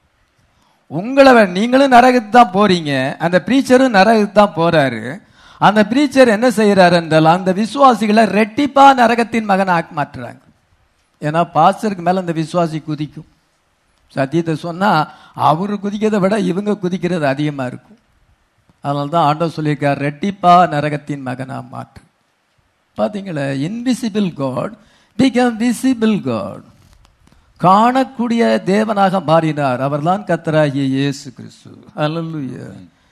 உங்களை வே- நீங்களும் நரகத்துக்கு தான் போறீங்க அந்த பிரீச்சரும் நரகத்துக்கு தான் போறாரு அந்த பிரீச்சர் என்ன செய்யறாரு என்றால் அந்த விசுவாசிகளை ரெட்டிப்பா நரகத்தின் மகன் ஆக்கி மாற்றுறாங்க ஏன்னா பாஸ்டருக்கு மேல அந்த விசுவாசி குதிக்கும் சத்தியத்தை சொன்னா அவரு குதிக்கிறதை விட இவங்க குதிக்கிறது அதிகமா இருக்கும் அதனால தான் ஆண்டவர் சொல்லியிருக்கார் ரெட்டிப்பா நரகத்தின் மகனா மாற்று பாத்தீங்களா invisible God become visible God காணக்கூடிய தேவனாக மாறினார் அவர்தான் கத்தராகிய இயேசு கிறிஸ்து அல்லேலூயா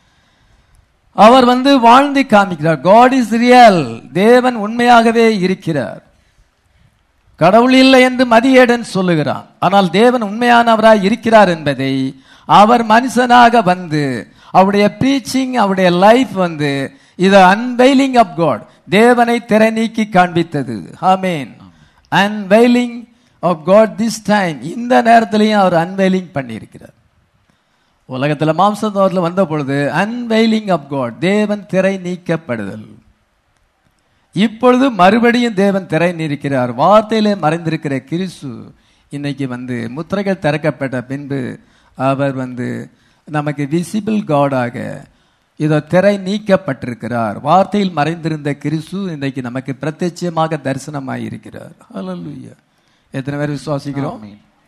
அவர் வந்து வாழ்ந்து காமிக்கிறார் காட் இஸ் ரியல் தேவன் உண்மையாகவே இருக்கிறார் கடவுள் இல்லை என்று மதியேடன் சொல்லுகிறான் ஆனால் தேவன் உண்மையானவராய் இருக்கிறார் என்பதை அவர் மனுஷனாக வந்து அவருடைய ப்ரீச்சிங் அவருடைய லைஃப் வந்து இது அன்வெயிலிங் ஆஃப் காட் தேவனை திரை நீக்கி காண்பித்தது ஆமேன் unveiling of God this time இந்த நேரத்திலையும் அவர் அன்வெயிலிங் பண்ணியிருக்கிறார் உலகத்துல மாம்சத்தோரில் வந்த பொழுது அன்வெயிலிங் ஆஃப் காட் தேவன் திரை நீக்கப்படுதல் இப்பொழுது மறுபடியும் தேவன் திரை நீக்கிறார் வார்த்தையிலே மறைந்திருக்கிற கிறிஸ்து இன்னைக்கு வந்து முத்திரைகள் திறக்கப்பட்ட பின்பு அவர் வந்து நமக்கு விசிபிள் காடாக இதோ திரை நீக்கப்பட்டிருக்கிறார் வார்த்தையில் மறைந்திருந்த கிறிஸ்து இன்றைக்கு நமக்கு பிரத்யட்சமாக தரிசனமாய் இருக்கிறார் ஹalleluya எத்தனை பேர் விசுவாசிக்கிறோம்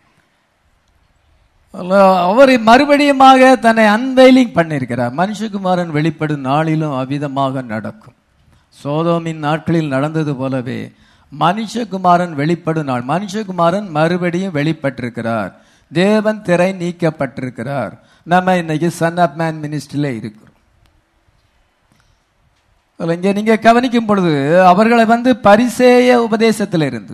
அல்ல- அவர் மறுபடியுமாக தன்னை அன்வைலிங் பண்ணியிருக்கிறார் மனுஷகுமாரன் வெளிப்படும் நாளிலும் அவ்விதமாக நடக்கும் சோதோமின் நாட்களில் நடந்தது போலவே மனுஷகுமாரன் வெளிப்படும் நாள் மனுஷகுமாரன் மறுபடியும் வெளிப்பட்டிருக்கிறார் தேவன் திரை நீக்கப்பட்டிருக்கிறார் நம்ம இன்னைக்கு சன் ஆப் மேன் மினிஸ்ட்ரியில இருக்கிறோம் அதுல இங்க நீங்க கவனிக்கும் பொழுது அவர்களை வந்து பரிசேய உபதேசத்தில் இருந்து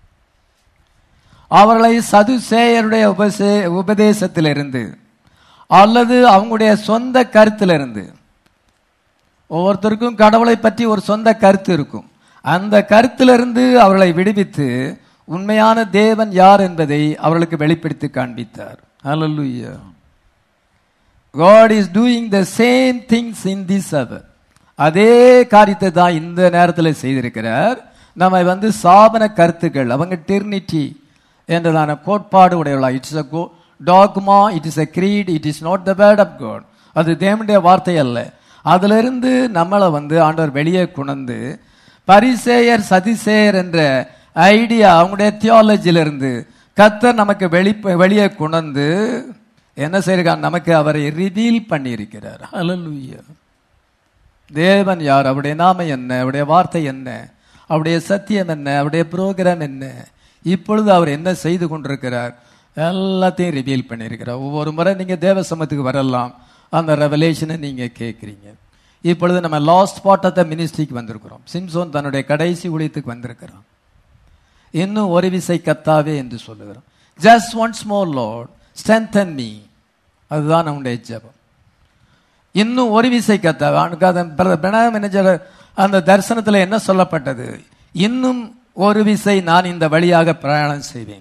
அவர்களை சதுசேயருடைய உபசே உபதேசத்திலிருந்து அல்லது அவங்களுடைய சொந்த கருத்திலிருந்து ஒவ்வொருத்தருக்கும் கடவுளை பற்றி ஒரு சொந்த கருத்து இருக்கும் அந்த கருத்திலிருந்து அவர்களை விடுவித்து உண்மையான தேவன் யார் என்பதை அவர்களுக்கு வெளிப்படுத்தி காண்பித்தார் ஹalleluya God is doing the same things in this hour அதே காரியத்தை தான் இந்த நேரத்தில் செய்திருக்கிறார் நம்ம வந்து சாபன கருத்துக்கள் அவங்க டெர்னிட்டி என்றதான கோட்பாடு உடையவளா it's a dogma it is a creed it is not the word of God அது தேவனுடைய வார்த்தை அல்ல அதிலிருந்து நம்மளை வந்து ஆண்டவர் வெளியே கொண்டு பரிசேயர் சதிசேயர் என்ற ஐடியா அவங்களுடைய தியாலஜிலிருந்து கத்தர் நமக்கு வெளி வெளியே கொண்டு என்ன செய்யிருக்கார் நமக்கு அவரை ரிவீல் பண்ணியிருக்கிறார் ஹalleluya தேவன் யார் அவருடைய நாம என்ன அவருடைய வார்த்தை என்ன அவருடைய சத்தியம் என்ன அவருடைய புரோகிராம் என்ன இப்பொழுது அவர் என்ன செய்து கொண்டிருக்கிறார் எல்லாத்தையும் ரிவீல் பண்ணியிருக்கிறார் ஒவ்வொரு முறை நீங்க தேவ சமத்துக்கு வரலாம் அந்த ரெவலேஷனை நீங்க கேட்குறீங்க இப்பொழுது நம்ம லாஸ்ட் பார்ட் ஆஃப் த மினிஸ்ட்ரிக்கு வந்திருக்கிறோம் சிம்சோன் தன்னுடைய கடைசி ஊழியத்துக்கு வந்திருக்கிறான் இன்னும் ஒரு விசை கத்தாவே என்று சொல்லுகிறோம் just once more Lord strengthen me அதுதான் நம்முடைய ஜெபம் இன்னும் ஒரு விசை கத்தாவே அவனுக்கு அதன் பிரணாம் மேனேஜர் அந்த தரிசனத்தில் என்ன சொல்லப்பட்டது இன்னும் ஒரு விசை நான் இந்த வழியாக பிரயாணம் செய்வேன்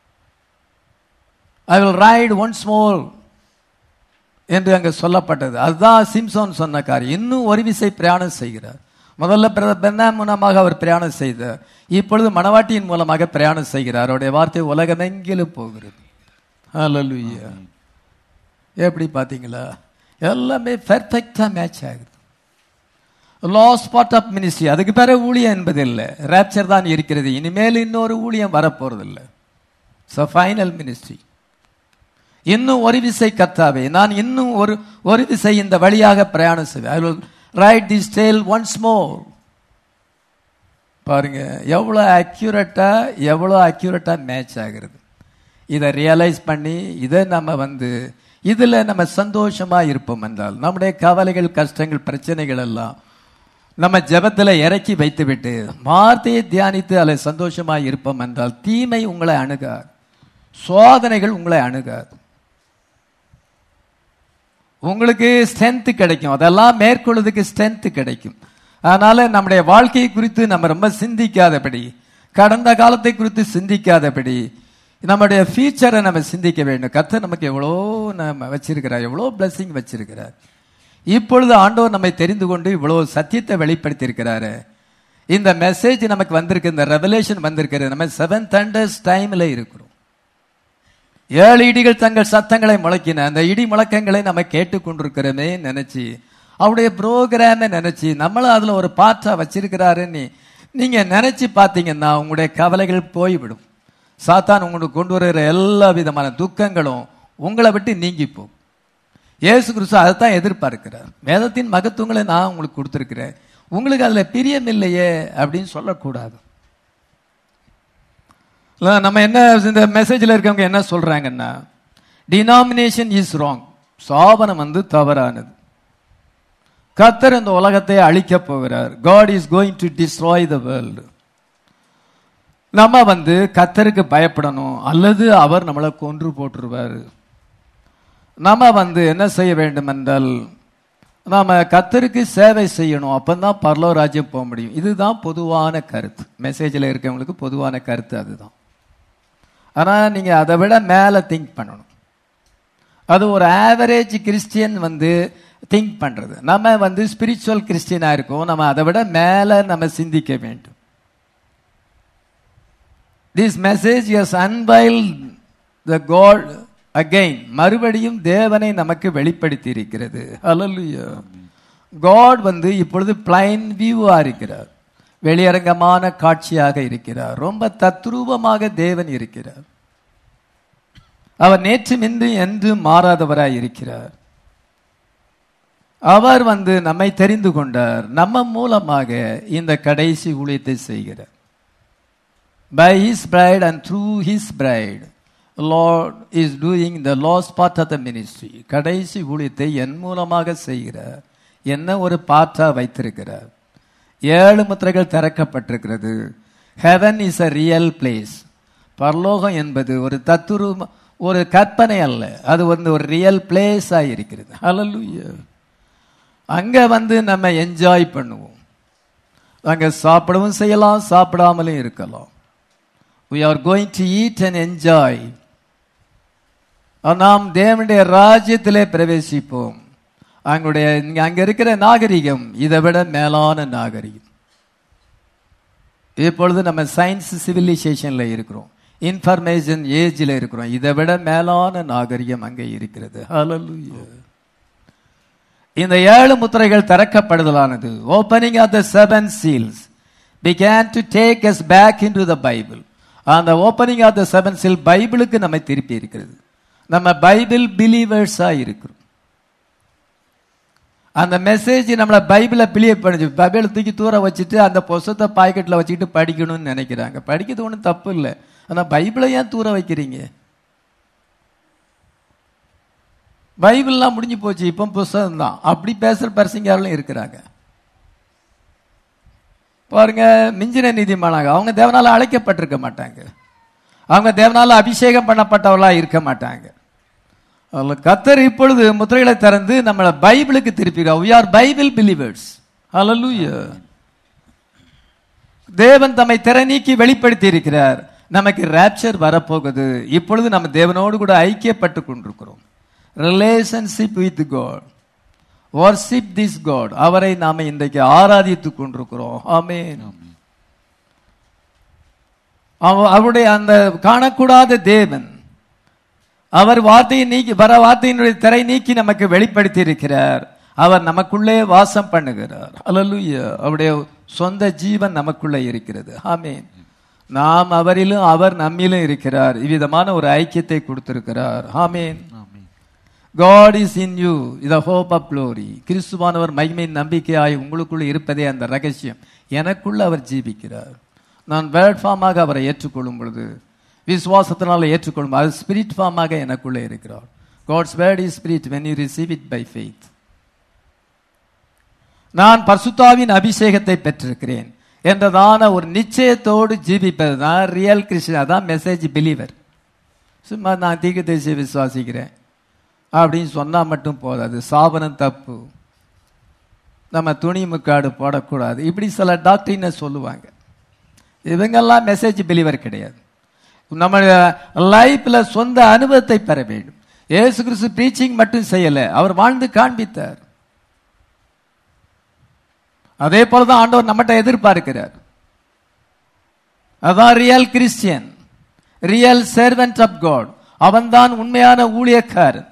I will ride once more என்று அங்கே சொல்லப்பட்டது அதுதான் சிம்சோன் சொன்ன காரியம் இன்னும் ஒரு விசை பிரயாணம் செய்கிறார் முதல்ல பெண்ணாம் மூலமாக அவர் பிரயாணம் செய்தார் இப்பொழுது மணவாட்டியின் மூலமாக பிரயாணம் செய்கிறார் அவருடைய வார்த்தை உலகமெங்கிலும் போகிறது ஹalleluya எப்படி பார்த்தீங்களா எல்லாமே பெர்ஃபெக்டா மேட்ச் ஆகுது லாஸ்ட் பார்ட் ஆஃப் மினிஸ்ட்ரி அதுக்கு பேர ஊழியம் என்பது இல்லை ரேப்சர் தான் இருக்கிறது இனிமேல் இன்னொரு ஊழியம் வரப்போறது இல்லை ஸோ ஃபைனல் மினிஸ்ட்ரி இன்னும் ஒரு விசை கத்தாவே நான் இன்னும் ஒரு ஒரு விசை இந்த வழியாக பிரயாணம் செய்வேன் I will ride this tale once more பாருங்க எவ்வளோ அக்யூரேட்டா எவ்வளோ அக்யூரேட்டா மேட்ச் ஆகிறது இதை ரியலைஸ் பண்ணி இதை நம்ம வந்து இதுல நம்ம சந்தோஷமா இருப்போம் என்றால் நம்முடைய கவலைகள் கஷ்டங்கள் பிரச்சனைகள் எல்லாம் நம்ம ஜெபத்துல இறக்கி வைத்துவிட்டு வார்த்தையை தியானித்து அதில் சந்தோஷமா இருப்போம் என்றால் தீமை உங்களை அணுகாது சோதனைகள் உங்களை அணுகாது உங்களுக்கு ஸ்ட்ரென்த் கிடைக்கும் அதெல்லாம் மேற்கொள்வதற்கு ஸ்ட்ரென்த் கிடைக்கும் அதனால நம்முடைய வாழ்க்கையை குறித்து நம்ம ரொம்ப சிந்திக்காதபடி கடந்த காலத்தை குறித்து சிந்திக்காதபடி நம்முடைய ஃபியூச்சரை நம்ம சிந்திக்க வேண்டும் கர்த்தர் நமக்கு எவ்வளோ நம்ம வச்சிருக்கிறார் எவ்வளோ பிளஸிங் வச்சிருக்கிறார் இப்பொழுது ஆண்டவர் நம்மை தெரிந்து கொண்டு இவ்வளோ சத்தியத்தை வெளிப்படுத்தி இருக்கிறாரு இந்த மெசேஜ் நமக்கு வந்திருக்கு இந்த ரெவலேஷன் வந்திருக்கிறது நம்ம செவன் தண்டர்ஸ் டைம்ல இருக்கிறோம் ஏழு இடிகள் தங்கள் சத்தங்களை முழக்கின அந்த இடி முழக்கங்களை நம்ம கேட்டுக்கொண்டிருக்கிறோமே நினைச்சு அவருடைய ப்ரோக்ராமை நினைச்சு நம்மளும் அதுல ஒரு பாற்றா வச்சிருக்கிறாருன்னு நீங்க நினைச்சு பார்த்தீங்கன்னா உங்களுடைய கவலைகள் போய்விடும் சாத்தான் உங்களுக்கு கொண்டு வருகிற எல்லா விதமான துக்கங்களும் உங்களை விட்டு நீங்கி போகும் இயேசு கிறிஸ்து அதைத்தான் எதிர்பார்க்கிறார் வேதத்தின் மகத்துவங்களை நான் உங்களுக்கு கொடுத்துருக்கிறேன் உங்களுக்கு அதுல பிரியம் இல்லையே அப்படின்னு சொல்லக்கூடாது இல்ல, நம்ம என்ன இந்த மெசேஜ்ல இருக்கவங்க என்ன சொல்றாங்கன்னா டினாமினேஷன் இஸ் ராங் சாபனம் வந்து தவறானது கத்தர் இந்த உலகத்தை அழிக்க போகிறார் God is going to destroy the world நம்ம வந்து கத்தருக்கு பயப்படணும் அல்லது அவர் நம்மளை கொன்று போட்டுருவாரு நம்ம வந்து என்ன செய்ய வேண்டும் என்றால் நாம கத்தருக்கு சேவை செய்யணும் அப்பதான் பரலோ ராஜ்யம் போக முடியும் இதுதான் பொதுவான கருத்து மெசேஜில் இருக்கவங்களுக்கு பொதுவான கருத்து அதுதான் ஆனா நீங்க அதை விட மேல திங்க் பண்ணணும் அது ஒரு ஆவரேஜ் கிறிஸ்டியன் வந்து திங்க் பண்றது நம்ம வந்து ஸ்பிரிச்சுவல் கிறிஸ்டியனா இருக்கோம் நம்ம அதை விட மேல நம்ம சிந்திக்க வேண்டும் this message is unveil the God again மறுபடியும் தேவனை நமக்கு வெளிப்படுத்தி இருக்கிறது ஹalleluya காட் வந்து இப்பொழுது பிளைன் வியூவா இருக்கிறார் வெளியரங்கமான காட்சியாக இருக்கிறார் ரொம்ப தத்ரூபமாக தேவன் இருக்கிறார் அவர் நேற்று இன்று என்று மாறாதவராய் இருக்கிறார் அவர் வந்து நம்மை தெரிந்து கொண்டார் நம்ம மூலமாக இந்த கடைசி ஊழியத்தை செய்கிறார் by his bride and through his bride Lord is doing the last part of the ministry கடைசி ஊழியத்தை என் மூலமாக செய்கிறார் என்ன ஒரு பாற்றா வைத்திருக்கிறார் ஏழு முத்திரைகள் திறக்கப்பட்டிருக்கிறது heaven is a real place பரலோகம் என்பது ஒரு தத்துரு ஒரு கற்பனை அல்ல அது வந்து ஒரு ரியல் பிளேஸா இருக்கிறது ஹalleluya அங்க வந்து நம்ம என்ஜாய் பண்ணுவோம் அங்க சாப்பிடவும் செய்யலாம் சாப்பிடாமலும் இருக்கலாம் we are going to eat and enjoy நாம் தேவனுடைய ராஜ்யத்திலே பிரவேசிப்போம் அங்களுடைய அங்க இருக்கிற நாகரிகம் இதை விட மேலான நாகரிகம் இப்பொழுது நம்ம சயின்ஸ் சிவிலைசேஷன்ல இருக்கிறோம் இன்ஃபர்மேஷன் ஏஜ்ல இருக்கிறோம் இதை விட மேலான நாகரிகம் அங்கே இருக்கிறது ஹalleluya இந்த ஏழு முத்திரைகள் திறக்கப்படுதலானது opening of the seven seals began to take us back into the Bible அந்த opening of the seven seal பைபிளுக்கு நம்மை திருப்பி இருக்கிறது நம்ம பைபிள் பிலீவர்ஸா இருக்கிறோம் அந்த மெசேஜ் நம்மளை பைபிளை பிலிய பண்ணுச்சு பைபிளை தூக்கி தூர வச்சுட்டு அந்த புஸ்தத்தை பாக்கெட்டில் வச்சுக்கிட்டு படிக்கணும்னு நினைக்கிறாங்க படிக்கிறது ஒன்றும் தப்பு இல்லை ஆனால் பைபிளை ஏன் தூர வைக்கிறீங்க பைபிள்லாம் முடிஞ்சு போச்சு இப்போ புஸ்தகம் தான் அப்படி பேசுற பரிசங்காரங்களும் இருக்கிறாங்க பாருங்க மிஞ்சின நீதிமானாங்க அவங்க தேவனால அழைக்கப்பட்டிருக்க மாட்டாங்க அவங்க தேவனால அபிஷேகம் பண்ணப்பட்டவர்களா இருக்க மாட்டாங்க அதில் கத்தர் இப்பொழுது முத்திரைகளை திறந்து நம்மளை பைபிளுக்கு திருப்பிடுவோம் we are Bible believers hallelujah தேவன் தம்மை திற நீக்கி வெளிப்படுத்தி இருக்கிறார் நமக்கு ரேப்சர் வரப்போகுது இப்பொழுது நம்ம தேவனோடு கூட ஐக்கியப்பட்டு கொண்டிருக்கிறோம் relationship with God worship this God அவரை நாம இன்றைக்கு ஆராதித்துக் கொண்டிருக்கிறோம் ஆமென் அவ- அவருடைய அந்த காணக்கூடாத தேவன் அவர் வார்த்தையை நீக்கி வர வார்த்தையினுடைய திரை நீக்கி நமக்கு வெளிப்படுத்தி இருக்கிறார் அவர் நமக்குள்ளே வாசம் பண்ணுகிறார் அல்லலுயா அவருடைய சொந்த ஜீவன் நமக்குள்ளே இருக்கிறது ஆமென் நாம் அவரிலும் அவர் நம்மிலும் இருக்கிறார் இவ்விதமான ஒரு ஐக்கியத்தை கொடுத்திருக்கிறார் ஆமென் காட் இஸ் இன் யூ இத ஹோப் ஆஃப் க்ளோரி கிறிஸ்துவானவர் மகிமையின் நம்பிக்கையாய் உங்களுக்குள்ள இருப்பதே அந்த ரகசியம் எனக்குள்ள அவர் ஜீவிக்கிறார் நான் வேர்ட் ஃபார்மாக அவரை ஏற்றுக்கொள்ளும் பொழுது விசுவாசத்தினால ஏற்றுக்கொள்ளும் அது ஸ்பிரிட் ஃபார்மாக எனக்குள்ளே இருக்கிறார் God's word is spirit when you receive it by faith நான் பரிசுத்தாவின் அபிஷேகத்தை பெற்றிருக்கிறேன் என்றதான ஒரு நிச்சயத்தோடு ஜீவிப்பது தான் ரியல் கிறிஸ்டின் அதான் மெசேஜ் பிலீவர் சும்மா நான் தீர்க்க தேசிய விசுவாசிக்கிறேன் அப்படின்னு சொன்னா மட்டும் போதாது சாபனம் தப்பு நம்ம துணி முக்காடு போடக்கூடாது இப்படி சில டாக்டரின சொல்லுவாங்க இவங்கெல்லாம் மெசேஜ் பிலீவர் கிடையாது நம்ம லைஃப்ல சொந்த அனுபவத்தை பெற வேண்டும் இயேசு கிறிஸ்து ப்ரீச்சிங் மட்டும் செய்யல அவர் வாழ்ந்து காண்பித்தார் அதே போலதான் ஆண்டவர் நம்மகிட்ட எதிர்பார்க்கிறார் அதான் real Christian real servant of God அவன்தான் உண்மையான ஊழியக்காரன்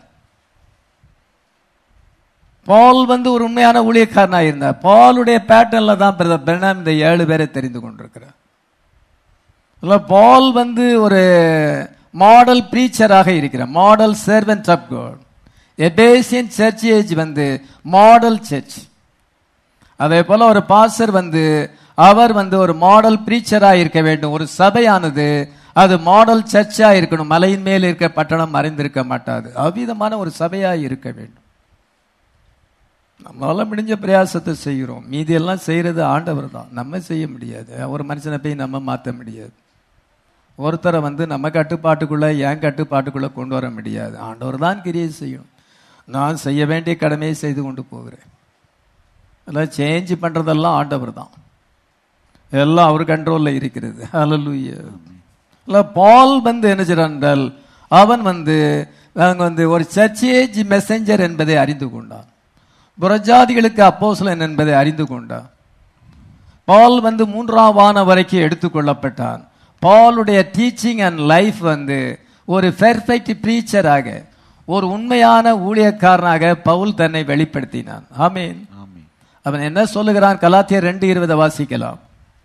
பால் வந்து ஒரு உண்மையான ஊழியக்காரனா இருந்தார் பாலுடைய பேட்டர்ன்ல தான் பிரதர் பிரணாம் இந்த ஏழு பேரை தெரிந்து கொண்டிருக்கிறார் இல்ல பால் வந்து ஒரு மாடல் பிரீச்சராக இருக்கிறார் model servant of God Ephesian church age வந்து மாடல் சர்ச் அதே போல ஒரு பாஸ்டர் வந்து அவர் வந்து ஒரு மாடல் பிரீச்சரா இருக்க வேண்டும் ஒரு சபையானது அது மாடல் சர்ச்சா இருக்கணும் மலையின் மேல் இருக்க பட்டணம் மறைந்திருக்க மாட்டாது அவ்விதமான ஒரு சபையா இருக்க வேண்டும் நம்மளால முடிஞ்ச பிரயாசத்தை செய்கிறோம் மீதி எல்லாம் செய்யறது ஆண்டவர் தான் நம்ம செய்ய முடியாது ஒரு மனுஷனை போய் நம்ம மாற்ற முடியாது ஒருத்தரை வந்து நம்ம கட்டுப்பாட்டுக்குள்ள என் கட்டுப்பாட்டுக்குள்ள கொண்டு வர முடியாது ஆண்டவர் தான் கிரியை செய்யும் நான் செய்ய வேண்டிய கடமையை செய்து கொண்டு போகிறேன் எல்லாம் சேஞ்ச் பண்றதெல்லாம் ஆண்டவர் தான் எல்லாம் அவர் கண்ட்ரோல்ல இருக்கிறது ஹalleluya இல்ல பால் வந்து என்ன செய்றான் அவன் வந்து அவங்க வந்து ஒரு சர்ச்சேஜ் மெசஞ்சர் என்பதை அறிந்து கொண்டான் புறஜாதிகளுக்கு அப்போஸ்தலன் என்பதை அறிந்து கொண்டான் பால் வந்து மூன்றாம் வானம் வரைக்கும் எடுத்துக்கொள்ளப்பட்டான் பாலுடைய டீச்சிங் அண்ட் லைஃப் வந்து ஒரு பெர்ஃபெக்ட் பிரீச்சராக ஒரு உண்மையான ஊழியக்காரனாக பவுல் தன்னை வெளிப்படுத்தினான் ஆமீன் அவன் என்ன சொல்லுகிறான் கலாத்தியர் ரெண்டு இருபதை வாசிக்கலாம்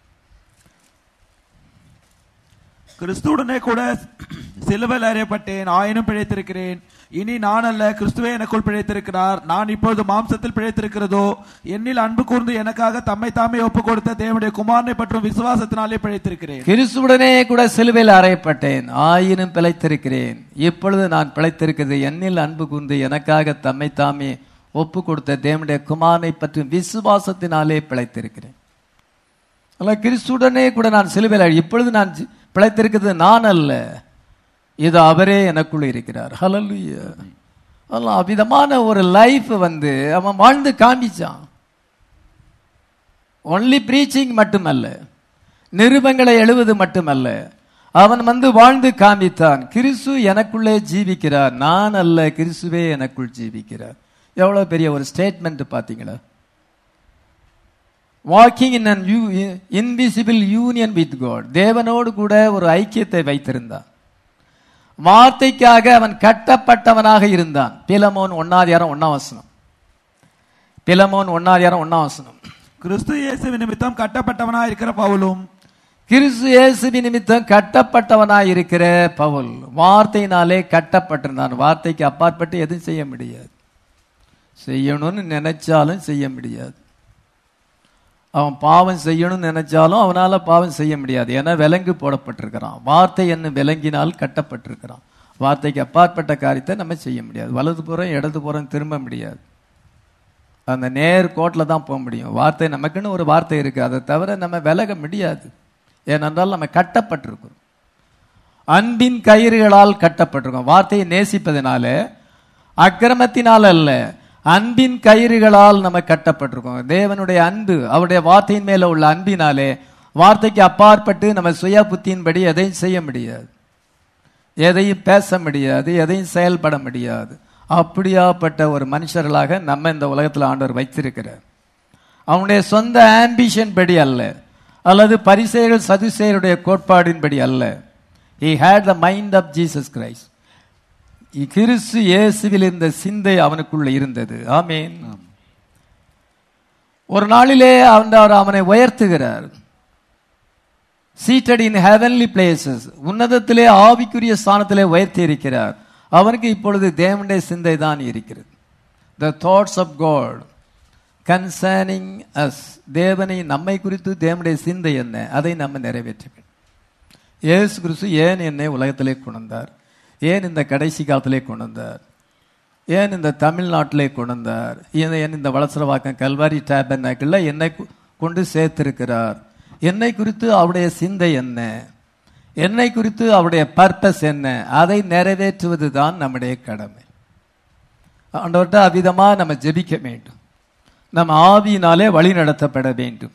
கிறிஸ்துவுடனே கூட சிலுவையில் அறியப்பட்டேன் ஆயினும் பிழைத்திருக்கிறேன் இனி நான் அல்ல கிறிஸ்துவே எனக்குள் பிழைத்திருக்கிறார் நான் இப்பொழுது மாம்சத்தில் பிழைத்திருக்கிறதோ என்னில் அன்பு கூர்ந்து எனக்காக தம்மை தாமே ஒப்புக் கொடுத்த தேவனுடைய குமாரனை பற்றும் விசுவாசத்தினாலே பிழைத்திருக்கிறேன் கிறிஸ்துவுடனே கூட சிலுவையில் அறையப்பட்டேன் ஆயினும் பிழைத்திருக்கிறேன் இப்பொழுது நான் பிழைத்திருக்கிறது என்னில் அன்பு கூர்ந்து எனக்காக தம்மை தாமே ஒப்பு கொடுத்த தேவனுடைய குமாரனை பற்றும் விசுவாசத்தினாலே பிழைத்திருக்கிறேன் அல்ல கிறிஸ்துடனே கூட நான் சிலுவையில் அழி- இப்பொழுது நான் ஜி- பிழைத்திருக்கிறது நான் அல்ல இது அவரே எனக்குள் இருக்கிறார் ஹalleluya அல்ல அவ்விதமான ஒரு லைஃப் வந்து அவன் வாழ்ந்து காண்பிச்சான் ஒன்லி ப்ரீச்சிங் மட்டுமல்ல நிருபங்களை எழுவது மட்டுமல்ல அவன் வந்து வாழ்ந்து காண்பித்தான் கிறிஸ்து எனக்குள்ளே ஜீவிக்கிறார் நான் அல்ல கிறிஸ்துவே எனக்குள் ஜீவிக்கிறார் எவ்வளவு பெரிய ஒரு ஸ்டேட்மெண்ட் பாத்தீங்களா walking in an you invisible union with God தேவனோடு கூட ஒரு ஐக்கியத்தை வைத்திருந்தான் வார்த்தைக்காக அவன் கட்டப்பட்டவனாக இருந்தான் பிலமோன் ஒன்னாதியாரம் ஒன்னாம் வசனம் பிலமோன் ஒன்னாதியாரம் ஒன்னாம் வசனம் கிறிஸ்து இயேசு நிமித்தம் கட்டப்பட்டவனா இருக்கிற பவுலும் கிறிஸ்து இயேசு நிமித்தம் கட்டப்பட்டவனாய் இருக்கிற பவுல் வார்த்தையினாலே கட்டப்பட்டிருந்தான் வார்த்தைக்கு அப்பாற்பட்டு எதுவும் செய்ய முடியாது செய்யணும்னு நினைச்சாலும் செய்ய முடியாது அவன் பாவம் செய்யணும்னு நினைச்சாலும் அவனால பாவம் செய்ய முடியாது ஏன்னா விலங்கு போடப்பட்டிருக்கிறான் வார்த்தை என்ன விலங்கினால் கட்டப்பட்டிருக்கிறான் வார்த்தைக்கு அப்பாற்பட்ட காரியத்தை நம்ம செய்ய முடியாது வலது புறம் இடது புறம் திரும்ப முடியாது அந்த நேர் கோட்டில் தான் போக முடியும் வார்த்தை நமக்குன்னு ஒரு வார்த்தை இருக்கு அதை தவிர நம்ம விலக முடியாது ஏனென்றால் நம்ம கட்டப்பட்டிருக்கிறோம் அன்பின் கயிறுகளால் கட்டப்பட்டிருக்கோம் வார்த்தையை நேசிப்பதனால அக்கிரமத்தினால் அல்ல அன்பின் கயிறுகளால் நம்ம கட்டப்பட்டிருக்கோம் தேவனுடைய அன்பு அவருடைய வார்த்தையின் மேல உள்ள அன்பினாலே வார்த்தைக்கு அப்பாற்பட்டு நம்ம சுய புத்தியின்படி எதையும் செய்ய முடியாது எதையும் பேச முடியாது எதையும் செயல்பட முடியாது அப்படியாப்பட்ட ஒரு மனுஷர்களாக நம்ம இந்த உலகத்தில் ஆண்டவர் வைத்திருக்கிறார் அவனுடைய சொந்த ஆம்பிஷன் படி அல்ல அல்லது பரிசெயர்கள் சதுசேயருடைய கோட்பாடின்படி அல்ல he had the mind of Jesus Christ கிறிஸ்து இயேசுவில் இருந்த சிந்தை அவனுக்குள்ள இருந்தது ஆமேன் ஒரு நாளிலே அவர் அவனை உயர்த்துகிறார் சீட்டட் இன் ஹெவன்லி பிளேசஸ் உன்னதத்திலே ஆவிக்குரிய ஸ்தானத்திலே உயர்த்தி இருக்கிறார் அவனுக்கு இப்பொழுது தேவனுடைய சிந்தை தான் இருக்கிறது the thoughts of God concerning us தேவனை நம்மை குறித்து தேவனுடைய சிந்தை என்ன அதை நம்ம நிறைவேற்ற வேண்டும் இயேசு கிறிஸ்து ஏன் என்னை உலகத்திலே கொண்டு வந்தார் ஏன் இந்த கடைசி காலத்திலே கொண்டு வந்தார் ஏன் இந்த தமிழ்நாட்டிலே கொண்டு வந்தார் ஏன் ஏன் இந்த வளசரவாக்கம் கல்வாரி டேபர்னாக்கில் என்னை கு- கொண்டு சேர்த்திருக்கிறார் என்னை குறித்து அவருடைய சிந்தை என்ன என்னை குறித்து அவருடைய பர்பஸ் என்ன அதை நிறைவேற்றுவது தான் நம்முடைய கடமை ஆண்டவர்கிட்ட அவ்விதமா நம்ம ஜெபிக்க வேண்டும் நம்ம ஆவியினாலே வழி நடத்தப்பட வேண்டும்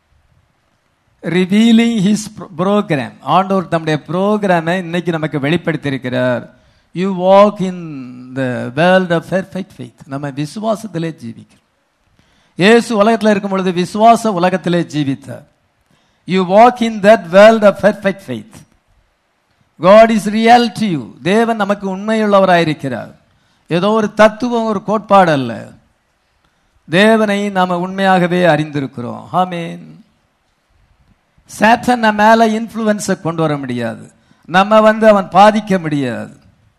ரிவீலிங் ஹிஸ் ப்ரோக்ராம் ஆண்டவர் தம்முடைய ப்ரோக்ராமை இன்னைக்கு நமக்கு வெளிப்படுத்தியிருக்கிறார் you walk in the world of perfect faith நம்ம விசுவாசத்திலே ஜீவிக்கிறோம் இயேசு உலகத்தில் இருக்கும் பொழுது விசுவாச உலகத்திலே ஜீவித்தார் you walk in that world of perfect faith God is real to you தேவன் நமக்கு உண்மையுள்ளவராயிருக்கிறார் ஏதோ ஒரு தத்துவம் ஒரு கோட்பாடு அல்ல தேவனை நாம உண்மையாகவே அறிந்திருக்கிறோம் ஆமேன் சேட்டன் நம்ம மேல இன்ஃப்ளூயன்ஸை கொண்டு வர முடியாது நம்ம வந்து அவன் பாதிக்க முடியாது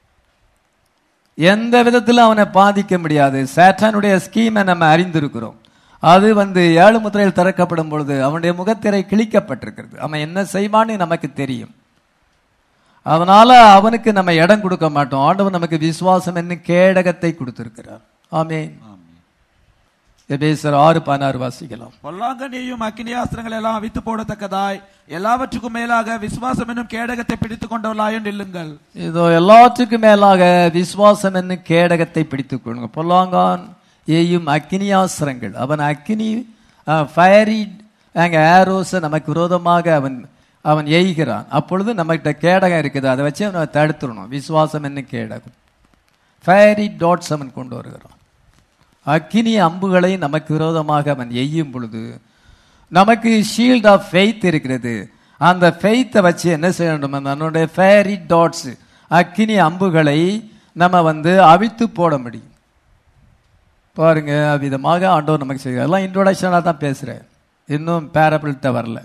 எந்த விதத்திலும் அவனை பாதிக்க முடியாது சேட்டானுடைய ஸ்கீமை நம்ம அறிந்திருக்கிறோம் அது வந்து ஏழு முத்திரையில் திறக்கப்படும் பொழுது அவனுடைய முகத்திரை கிழிக்கப்பட்டிருக்கிறது அவன் என்ன செய்வான்னு நமக்கு தெரியும் அதனால அவனுக்கு நம்ம இடம் கொடுக்க மாட்டோம் ஆண்டவன் நமக்கு விசுவாசம் என்ன கேடகத்தை கொடுத்திருக்கிறார் ஆமென் எபேசர் ஆறு பதினாறு வாசிக்கலாம் பொல்லாங்கனியும் அக்கினியாஸ்திரங்கள் எல்லாம் அவித்து போடத்தக்கதாய் எல்லாவற்றுக்கும் மேலாக விசுவாசம் என்னும் கேடகத்தை பிடித்துக் கொண்டவர்களாயும் நில்லுங்கள் இதோ எல்லாத்துக்கும் மேலாக விசுவாசம் என்னும் கேடகத்தை பிடித்துக் கொள்ளுங்க பொல்லாங்கான் ஏயும் அக்கினியாசிரங்கள் அவன் அக்கினி ஃபயரி அங்க ஏரோஸை நமக்கு விரோதமாக அவன் அவன் எய்கிறான் அப்பொழுது நம்மகிட்ட கேடகம் இருக்குது அதை வச்சு அவனை தடுத்துடணும் விசுவாசம் என்னும் கேடகம் ஃபயரி டாட்ஸ் அவன் கொண்டு வருகிறான் அக்கினி அம்புகளை நமக்கு விரோதமாக அவன் எய்யும் பொழுது நமக்கு ஷீல்ட் ஆஃப் ஃபெய்த் இருக்கிறது அந்த ஃபெய்த்தை வச்சு என்ன செய்யணும் நம்மளுடைய ஃபேரி டாட்ஸ் அக்கினி அம்புகளை நம்ம வந்து அவித்து போட முடியும் பாருங்க விதமாக ஆண்டவர் நமக்கு செய்கிறார் எல்லாம் இன்ட்ரோடக்ஷனாக தான் பேசுகிறேன் இன்னும் பேரபிள்கிட்ட வரல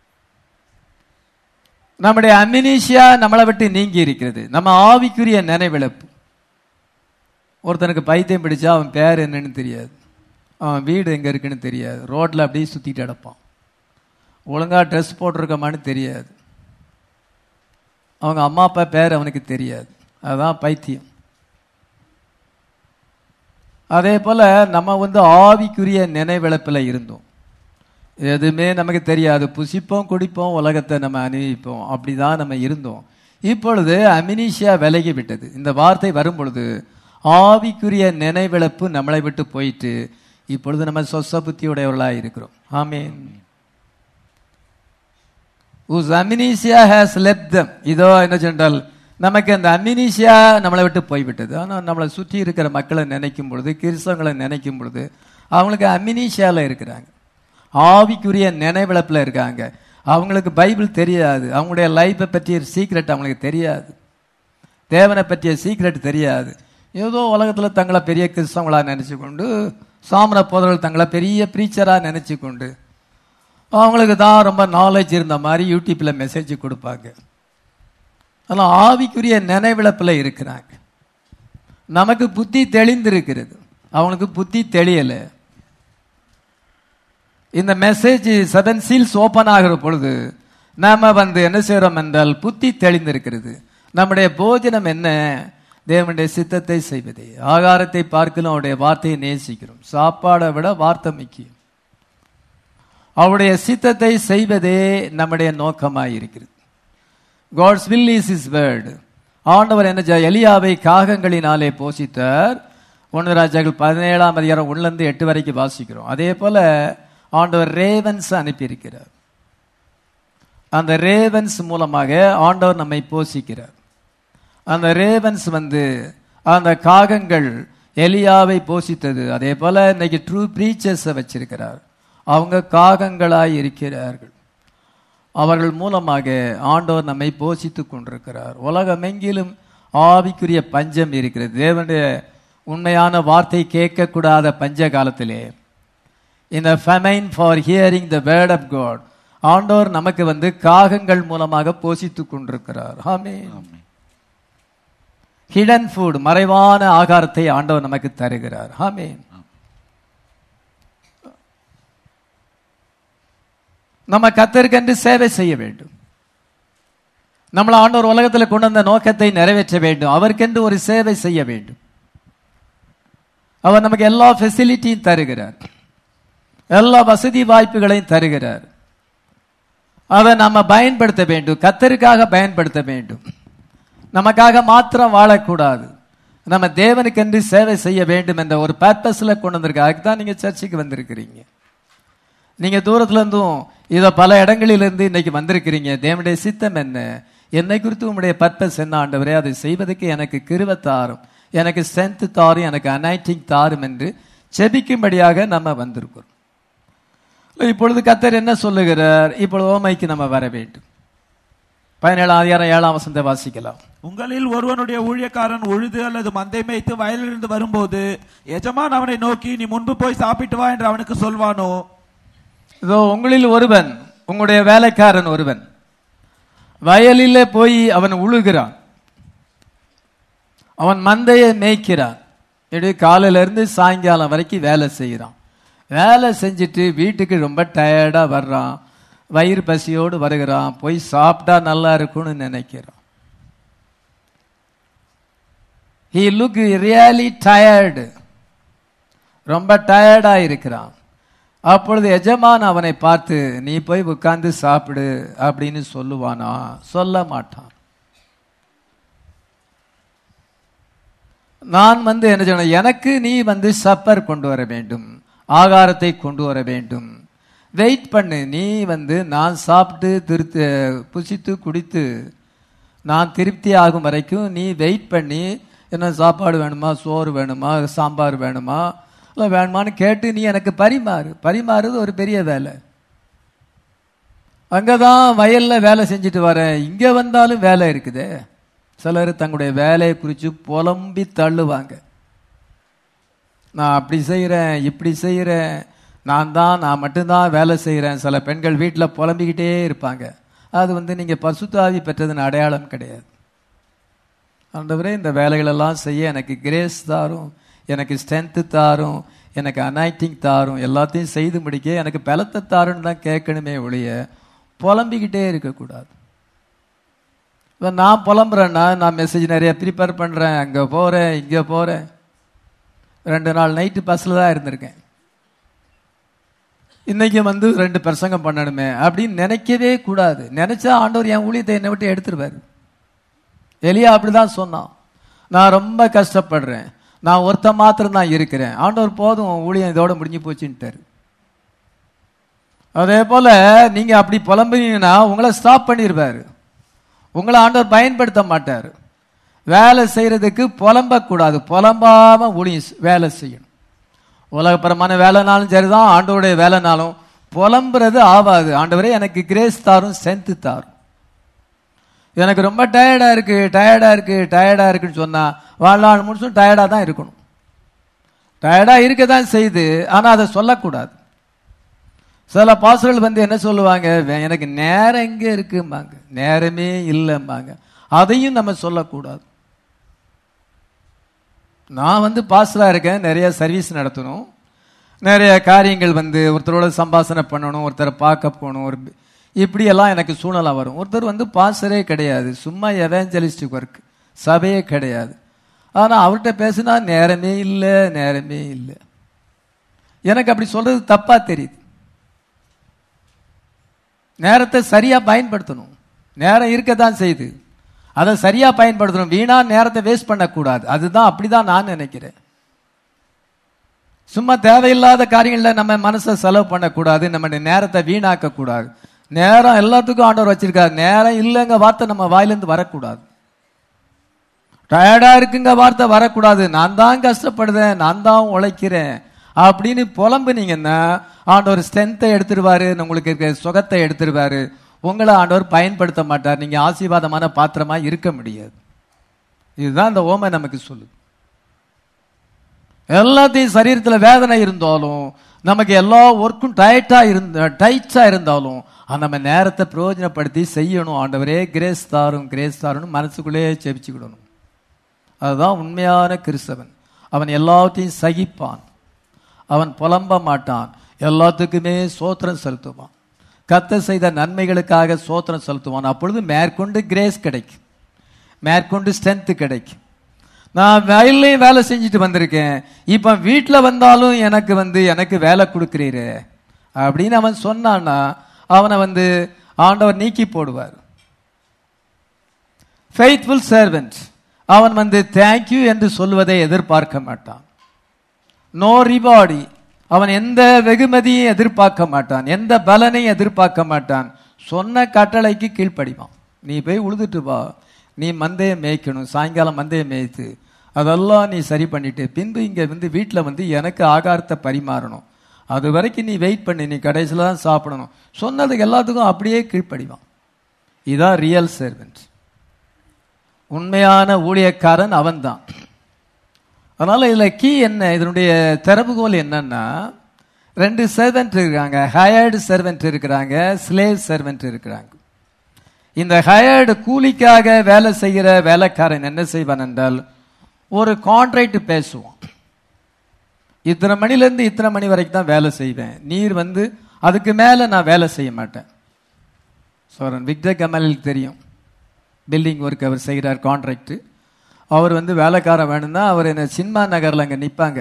நம்முடைய அமினிஷியா நம்மளை விட்டு நீங்கி இருக்கிறது நம்ம ஆவிக்குரிய நினைவிழப்பு ஒருத்தனுக்கு பைத்தியம் பிடிச்சா அவன் பேர் என்னன்னு தெரியாது அவன் வீடு எங்கே இருக்குன்னு தெரியாது ரோட்டில் அப்படியே சுற்றிட்டு கிடப்பான் ஒழுங்காக ட்ரெஸ் போட்டிருக்கமான்னு தெரியாது அவங்க அம்மா அப்பா பேர் அவனுக்கு தெரியாது அதுதான் பைத்தியம் அதே போல நம்ம வந்து ஆவிக்குரிய நினைவிழப்பில் இருந்தோம் எதுவுமே நமக்கு தெரியாது புசிப்போம் குடிப்போம் உலகத்தை நம்ம அனுபவிப்போம் அப்படிதான் நம்ம இருந்தோம் இப்பொழுது அமினிஷியா விலகி விட்டது இந்த வார்த்தை வரும் பொழுது ஆவிக்குரிய நினைவிழப்பு நம்மளை விட்டு போயிட்டு இப்பொழுது நம்ம சொச புத்தியுடையவர்களாக இருக்கிறோம் ஆமீன் உஸ் அமினிஷியா ஹேஸ் லெப் தம் இதோ என்ன சொன்னால் நமக்கு அந்த அமினிஷியா நம்மளை விட்டு போய்விட்டது ஆனால் நம்மளை சுற்றி இருக்கிற மக்களை நினைக்கும் பொழுது கிறிஸ்தவங்களை நினைக்கும் பொழுது அவங்களுக்கு அமினிஷியாவில் இருக்கிறாங்க ஆவிக்குரிய நினைவிழப்பில் இருக்காங்க அவங்களுக்கு பைபிள் தெரியாது அவங்களுடைய லைஃப்பை பற்றிய சீக்ரெட் அவங்களுக்கு தெரியாது தேவனை பற்றிய சீக்ரெட் தெரியாது ஏதோ உலகத்தில் தங்களை பெரிய கிறிஸ்தவங்களாக நினச்சி கொண்டு சாமர போதர்கள் தங்களை பெரிய ப்ரீச்சராக நினச்சி கொண்டு அவங்களுக்கு தான் ரொம்ப நாலேஜ் இருந்த மாதிரி யூடியூப்பில் மெசேஜ் கொடுப்பாங்க அதெல்லாம் ஆவிக்குரிய நினைவிழப்பில் இருக்கிறாங்க நமக்கு புத்தி தெளிந்திருக்கிறது அவங்களுக்கு புத்தி தெளியலை இந்த மெசேஜ் செவன் சீல்ஸ் ஓபன் ஆகிற பொழுது நாம வந்து என்ன செய்யறோம் என்றால் புத்தி தெளிந்திருக்கிறது நம்முடைய போஜனம் என்ன தேவனுடைய சித்தத்தை செய்வதே ஆகாரத்தை பார்க்கலும் அவருடைய வார்த்தையை நேசிக்கிறோம் சாப்பாடை விட வார்த்தை முக்கியம் அவருடைய சித்தத்தை செய்வதே நம்முடைய நோக்கமாய் இருக்கிறது God's will is is word ஆண்டவர் என்ன செய்ய- எலியாவை காகங்களினாலே போஷித்தார் ஒன்று ராஜாக்கள் பதினேழாம் அதிகாரம் ஒன்றுலேருந்து எட்டு வரைக்கும் வாசிக்கிறோம் அதே போல ஆண்டவர் ரேவன்ஸ் அனுப்பியிருக்கிறார் அந்த ரேவன்ஸ் மூலமாக ஆண்டவர் நம்மை போஷிக்கிறார் அந்த ரேவன்ஸ் வந்து அந்த காகங்கள் எலியாவை போஷித்தது அதே போல இன்னைக்கு ட்ரூ ப்ரீச்சர்ஸை வச்சிருக்கிறார் அவங்க காகங்களாய் இருக்கிறார்கள் அவர்கள் மூலமாக ஆண்டவர் நம்மை போஷித்துக் கொண்டிருக்கிறார் உலகமெங்கிலும் ஆவிக்குரிய பஞ்சம் இருக்கிறது தேவனுடைய உண்மையான வார்த்தை கேட்கக்கூடாத பஞ்ச காலத்திலே இந்த famine for hearing the word of God ஆண்டவர் நமக்கு வந்து காகங்கள் மூலமாக போஷித்துக் கொண்டிருக்கிறார் ஆமென் ஹிடன் ஃபுட் மறைவான ஆகாரத்தை ஆண்டவர் நமக்கு தருகிறார் ஆமென் நம்ம கத்தருக்கென்று சேவை செய்ய வேண்டும் நம்மள ஆண்டவர் உலகத்தில் கொண்டு வந்த நோக்கத்தை நிறைவேற்ற வேண்டும் அவருக்கென்று ஒரு சேவை செய்ய வேண்டும் அவர் நமக்கு எல்லா ஃபெசிலிட்டியும் தருகிறார் எல்லா வசதி வாய்ப்புகளையும் தருகிறார் அதை நம்ம பயன்படுத்த வேண்டும் கத்தருக்காக பயன்படுத்த வேண்டும் நமக்காக மாத்திரம் வாழக்கூடாது நம்ம தேவனுக்கென்று சேவை செய்ய வேண்டும் என்ற ஒரு பர்பஸ்ல கொண்டு வந்திருக்க அதுக்கு தான் நீங்க சர்ச்சுக்கு வந்திருக்கிறீங்க நீங்க தூரத்துல இருந்தும் இத பல இடங்களிலிருந்து இன்னைக்கு வந்திருக்கிறீங்க தேவனுடைய சித்தம் என்ன என்னை குறித்து உங்களுடைய பர்பஸ் என்ன ஆண்டவரே அதை செய்வதற்கு எனக்கு கிருபை தாரும் எனக்கு ஸ்ட்ரென்த் தாரும் எனக்கு அனைட்டிங் தாரும் என்று செபிக்கும்படியாக நம்ம வந்திருக்கிறோம் இப்பொழுது கத்தர் என்ன சொல்லுகிறார் இப்பொழுது ஓமைக்கு நம்ம வர வேண்டும் பதினேழாம் அதிகாரம் ஏழாம் வசந்த வாசிக்கலாம் உங்களில் ஒருவனுடைய ஊழியக்காரன் உழுது அல்லது மந்தை மேய்த்து வயலிலிருந்து வரும்போது எஜமான் அவனை நோக்கி நீ முன்பு போய் சாப்பிட்டு வா என்று அவனுக்கு சொல்வானோ இதோ உங்களில் ஒருவன் உங்களுடைய வேலைக்காரன் ஒருவன் வயலிலே போய் அவன் உழுகிறான் அவன் மந்தையை மேய்க்கிறான் இப்படி காலையில இருந்து சாயங்காலம் வரைக்கும் வேலை செய்கிறான் வேலை செஞ்சுட்டு வீட்டுக்கு ரொம்ப டயர்டா வர்றான் வயிறு பசியோடு வருகிறான் போய் சாப்பிட்டா நல்லா இருக்கும்னு நினைக்கிறான் ஹி லுக் ரியலி டயர்டு ரொம்ப டயர்டா இருக்கிறான் அப்பொழுது எஜமான் அவனை பார்த்து நீ போய் உட்கார்ந்து சாப்பிடு அப்படின்னு சொல்லுவானா சொல்ல மாட்டான் நான் வந்து என்ன சொன்ன எனக்கு நீ வந்து சப்பர் கொண்டு வர வேண்டும் ஆகாரத்தை கொண்டு வர வேண்டும் வெயிட் பண்ணு நீ வந்து நான் சாப்பிட்டு திருத்து புசித்து குடித்து நான் திருப்தி ஆகும் வரைக்கும் நீ வெயிட் பண்ணி என்ன சாப்பாடு வேணுமா சோறு வேணுமா சாம்பார் வேணுமா இல்லை வேணுமான்னு கேட்டு நீ எனக்கு பரிமாறு பரிமாறுறது ஒரு பெரிய வேலை அங்கதான் வயல்ல வேலை செஞ்சுட்டு வரேன் இங்க வந்தாலும் வேலை இருக்குதே சிலர் தங்களுடைய வேலையை குறித்து புலம்பி தள்ளுவாங்க நான் அப்படி செய்கிறேன் இப்படி செய்கிறேன் நான் தான் நான் மட்டும்தான் வேலை செய்கிறேன் சில பெண்கள் வீட்டில் புலம்பிக்கிட்டே இருப்பாங்க அது வந்து நீங்கள் பசுத்தாவி பெற்றதன் அடையாளம் கிடையாது ஆண்டவரே இந்த வேலைகளெல்லாம் செய்ய எனக்கு கிரேஸ் தாரும் எனக்கு ஸ்ட்ரென்த்து தாரும் எனக்கு அனாய்டிங் தாரும் எல்லாத்தையும் செய்து முடிக்க எனக்கு பலத்தை தாருன்னு தான் கேட்கணுமே ஒழிய புலம்பிக்கிட்டே இருக்கக்கூடாது இப்போ நான் புலம்புறேன்னா நான் மெசேஜ் நிறைய ப்ரிப்பேர் பண்ணுறேன் அங்கே போகிறேன் இங்கே போகிறேன் ரெண்டு நாள் நைட்டு பஸ்ஸில் தான் இருந்திருக்கேன் இன்னைக்கு வந்து ரெண்டு பிரசங்கம் பண்ணணுமே அப்படின்னு நினைக்கவே கூடாது நினைச்சா ஆண்டவர் என் ஊழியத்தை என்னை விட்டு எடுத்துருவாரு எலியா அப்படிதான் சொன்னான் நான் ரொம்ப கஷ்டப்படுறேன் நான் ஒருத்த மாத்திரம் தான் இருக்கிறேன் ஆண்டவர் போதும் உன் ஊழியம் இதோட முடிஞ்சு போச்சுன்ட்டாரு அதே போல நீங்க அப்படி புலம்புனீங்கன்னா உங்களை ஸ்டாப் பண்ணிடுவாரு உங்களை ஆண்டவர் பயன்படுத்த மாட்டார் வேலை செய்யறதுக்கு புலம்பக்கூடாது புலம்பாம ஊழியம் செ- வேலை செய்யணும் உலகப்பரமான வேலைனாலும் சரிதான் ஆண்டவருடைய வேலைனாலும் புலம்புறது ஆகாது ஆண்டவரே எனக்கு கிரேஸ் தாரும் சென்த்து தாரும் எனக்கு ரொம்ப டயர்டா இருக்கு டயர்டா இருக்கு டயர்டா இருக்குன்னு சொன்னா வாழ்நாள் முழுசும் டயர்டா தான் இருக்கணும் டயர்டா இருக்க தான் செய்யுது ஆனா அதை சொல்லக்கூடாது சில பாசர்கள் வந்து என்ன சொல்லுவாங்க "வே- எனக்கு நேரம் எங்க இருக்கும்பாங்க நேரமே இல்லைம்பாங்க அதையும் நம்ம சொல்லக்கூடாது நான் வந்து பாஸ்டரா இருக்கேன் நிறைய சர்வீஸ் நடத்தணும் நிறைய காரியங்கள் வந்து ஒருத்தரோட சம்பாஷணை பண்ணணும் ஒருத்தரை பார்க்க போகணும் ஒரு இப்படி எல்லாம் எனக்கு சூழ்நிலை வரும் ஒருத்தர் வந்து பாஸ்டரே கிடையாது சும்மா எவேஞ்சலிஸ்டிக் ஒர்க் சபையே கிடையாது ஆனா அவர்கிட்ட பேசினா நேரமே இல்லை நேரமே இல்லை எனக்கு அப்படி சொல்றது தப்பா தெரியுது நேரத்தை சரியா பயன்படுத்தணும் நேரம் இருக்கத்தான் செய்யுது அதை சரியா பயன்படுத்தணும் வீணா நேரத்தை வேஸ்ட் பண்ணக்கூடாது அதுதான் அப்படிதான் நான் நினைக்கிறேன் சும்மா தேவையில்லாத காரியங்கள்ல நம்ம மனசை செலவு பண்ணக்கூடாது நம்ம நேரத்தை வீணாக்க கூடாது நேரம் எல்லாத்துக்கும் ஆண்டவர் வச்சிருக்காரு நேரம் இல்லைங்க வார்த்தை நம்ம வாயிலிருந்து வரக்கூடாது டயர்டா இருக்குங்க வார்த்தை வரக்கூடாது நான் தான் கஷ்டப்படுறேன் நான் தான் உழைக்கிறேன் அப்படின்னு புலம்புனீங்கன்னா ஆண்டவர் ஸ்ட்ரென்த்தை எடுத்துருவாரு உங்களுக்கு இருக்க சுகத்தை எடுத்துருவாரு உங்களை ஆண்டவர் பயன்படுத்த மாட்டார் நீங்க ஆசீர்வாதமான பாத்திரமா இருக்க முடியாது இதுதான் இந்த ஓமை நமக்கு சொல்லுது எல்லாத்தையும் சரீரத்துல வேதனை இருந்தாலும் நமக்கு எல்லா ஒர்க்கும் டயட்டா இருந்த டைட்டா இருந்தாலும் அது நம்ம நேரத்தை பிரயோஜனப்படுத்தி செய்யணும் ஆண்டவரே கிரேஸ் தாரும் கிரேஸ் தாருன்னு மனசுக்குள்ளேயே செபிச்சுக்கிடணும் அதுதான் உண்மையான கிறிஸ்தவன் அவன் எல்லாத்தையும் சகிப்பான் அவன் புலம்ப மாட்டான் எல்லாத்துக்குமே சோத்திரம் செலுத்துவான் கத்த செய்த நன்மைகளுக்காக சோத்திரம் செலுத்துவான் அப்பொழுது மேற்கொண்டு கிரேஸ் கிடைக்கும் மேற்கொண்டு ஸ்ட்ரென்த் கிடைக்கும் நான் வயல்லையும் வேலை செஞ்சுட்டு வந்திருக்கேன் இப்ப வீட்டுல வந்தாலும் எனக்கு வந்து எனக்கு வேலை கொடுக்கிறீரு அப்படின்னு அவன் சொன்னான்னா அவனை வந்து ஆண்டவர் நீக்கி போடுவார் ஃபெய்த்ஃபுல் சர்வெண்ட் அவன் வந்து தேங்க்யூ என்று சொல்வதை எதிர்பார்க்க மாட்டான் நோ ரிவார்டி அவன் எந்த வெகுமதியும் எதிர்பார்க்க மாட்டான் எந்த பலனையும் எதிர்பார்க்க மாட்டான் சொன்ன கட்டளைக்கு கீழ்ப்படிவான் நீ போய் உழுதுட்டு வா நீ மந்தையை மேய்க்கணும் சாயங்காலம் மந்தையை மேய்த்து அதெல்லாம் நீ சரி பண்ணிட்டு பின்பு இங்க வந்து வீட்டில் வந்து எனக்கு ஆகாரத்தை பரிமாறணும் அது வரைக்கும் நீ வெயிட் பண்ணி நீ கடைசியில் தான் சாப்பிடணும் சொன்னதுக்கு எல்லாத்துக்கும் அப்படியே கீழ்ப்படிவான் இதான் ரியல் சர்வெண்ட் உண்மையான ஊழியக்காரன் அவன்தான் அதனால இதுல கீ என்ன இதனுடைய திறவுகோல் என்னன்னா ரெண்டு சர்வெண்ட் இருக்காங்க ஹயர்டு சர்வெண்ட் இருக்கிறாங்க ஸ்லேவ் சர்வெண்ட் இருக்கிறாங்க இந்த ஹயர்டு கூலிக்காக வேலை செய்கிற வேலைக்காரன் என்ன செய்வான் என்றால் ஒரு கான்ட்ராக்ட் பேசுவான் இத்தனை மணிலேருந்து இத்தனை மணி வரைக்கும் தான் வேலை செய்வேன் நீர் வந்து அதுக்கு மேலே நான் வேலை செய்ய மாட்டேன் சோரன் விக்டர் கமலுக்கு தெரியும் பில்டிங் ஒர்க் அவர் செய்கிறார் கான்ட்ராக்ட் அவர் வந்து வேலைக்காரன் வேணும்னா அவர் என்ன சினிமா நகரில் அங்கே நிற்பாங்க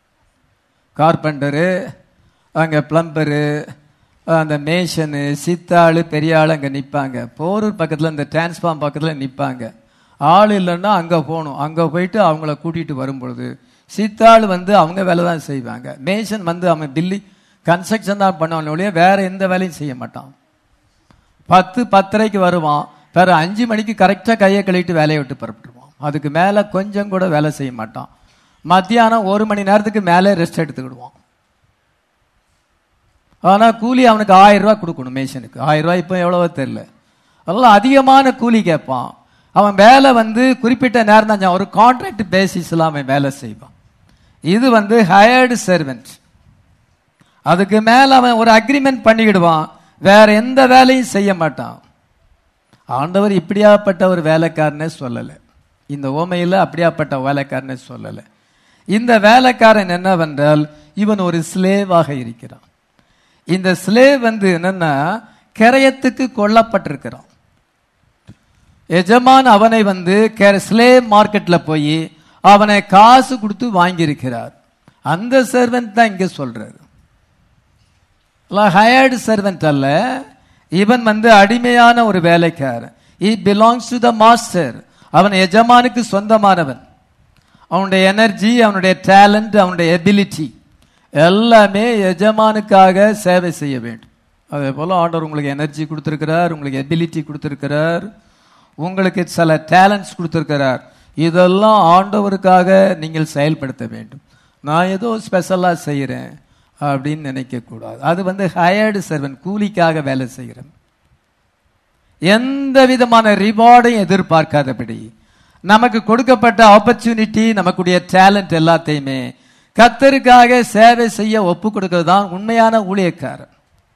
கார்பெண்டரு அங்கே பிளம்பரு அந்த மேஷனு சித்தாள் பெரிய ஆள் அங்கே நிற்பாங்க போரூர் பக்கத்தில் இந்த டிரான்ஸ்ஃபார்ம் பக்கத்தில் நிற்பாங்க ஆள் இல்லைன்னா அங்கே போகணும் அங்கே போயிட்டு அவங்கள கூட்டிகிட்டு வரும்பொழுது சித்தாள் வந்து அவங்க வேலை தான் செய்வாங்க மேஷன் வந்து அவன் பில்லி கன்ஸ்ட்ரக்ஷன் தான் பண்ணுவான் ஒழிய வேற எந்த வேலையும் செய்ய மாட்டான் பத்து பத்தரைக்கு வருவான் வேற அஞ்சு மணிக்கு கரெக்டாக கையை கழுவிட்டு வேலையை விட்டு புறப்பட்டுருவான் அதுக்கு மேலே கொஞ்சம் கூட வேலை செய்ய மாட்டான் மத்தியானம் ஒரு மணி நேரத்துக்கு மேலே ரெஸ்ட் எடுத்துக்கிடுவான் ஆனா கூலி அவனுக்கு ஆயிரம் ரூபாய் கொடுக்கணும் மேஷனுக்கு ஆயிரம் ரூபாய் இப்போ எவ்வளவோ தெரியல அதெல்லாம் அதிகமான கூலி கேட்பான் அவன் வேலை வந்து குறிப்பிட்ட நேரம் தான் ஒரு கான்ட்ராக்ட் பேசிஸ்ல அவன் வேலை செய்வான் இது வந்து ஹயர்டு சர்வெண்ட் அதுக்கு மேல அவன் ஒரு அக்ரிமெண்ட் பண்ணிக்கிடுவான் வேற எந்த வேலையும் செய்ய மாட்டான் ஆண்டவர் இப்படியாப்பட்ட ஒரு வேலைக்காரனே சொல்லலை இந்த ஓமையில அப்படியாப்பட்ட வேலைக்காரனே சொல்லலை இந்த வேலைக்காரன் என்னவென்றால் இவன் ஒரு ஸ்லேவாக இருக்கிறான் இந்த ஸ்லேவ் வந்து என்னன்னா கிரயத்துக்கு கொல்லப்பட்டிருக்கிறான் எஜமான் அவனை வந்து ஸ்லேவ் மார்க்கெட்ல போய் அவனை காசு கொடுத்து வாங்கியிருக்கிறார் அந்த சர்வெண்ட் தான் இங்க சொல்றாரு ஹயர்டு சர்வெண்ட் அல்ல இவன் வந்து அடிமையான ஒரு வேலைக்காரன் he belongs to the master அவன் எஜமானுக்கு சொந்தமானவன் அவனுடைய எனர்ஜி அவனுடைய டேலண்ட் அவனுடைய எபிலிட்டி எல்லாமே எஜமானுக்காக சேவை செய்ய வேண்டும் அதே போல ஆண்டவர் உங்களுக்கு எனர்ஜி கொடுத்திருக்கிறார் உங்களுக்கு எபிலிட்டி கொடுத்திருக்கிறார் உங்களுக்கு சில டேலண்ட்ஸ் கொடுத்திருக்கிறார் இதெல்லாம் ஆண்டவருக்காக நீங்கள் செயல்படுத்த வேண்டும் நான் ஏதோ ஸ்பெஷலாக செய்கிறேன் அப்படின்னு நினைக்க கூடாது அது வந்து ஹயர்டு சர்வன் கூலிக்காக வேலை செய்கிறேன் எந்த விதமான ரிவார்டையும் எதிர்பார்க்காதபடி நமக்கு கொடுக்கப்பட்ட ஆப்பர்ச்சுனிட்டி நமக்குடைய டேலண்ட் எல்லாத்தையுமே கத்தருக்காக சேவை செய்ய ஒப்பு கொடுக்கிறது தான் உண்மையான ஊழியக்காரன்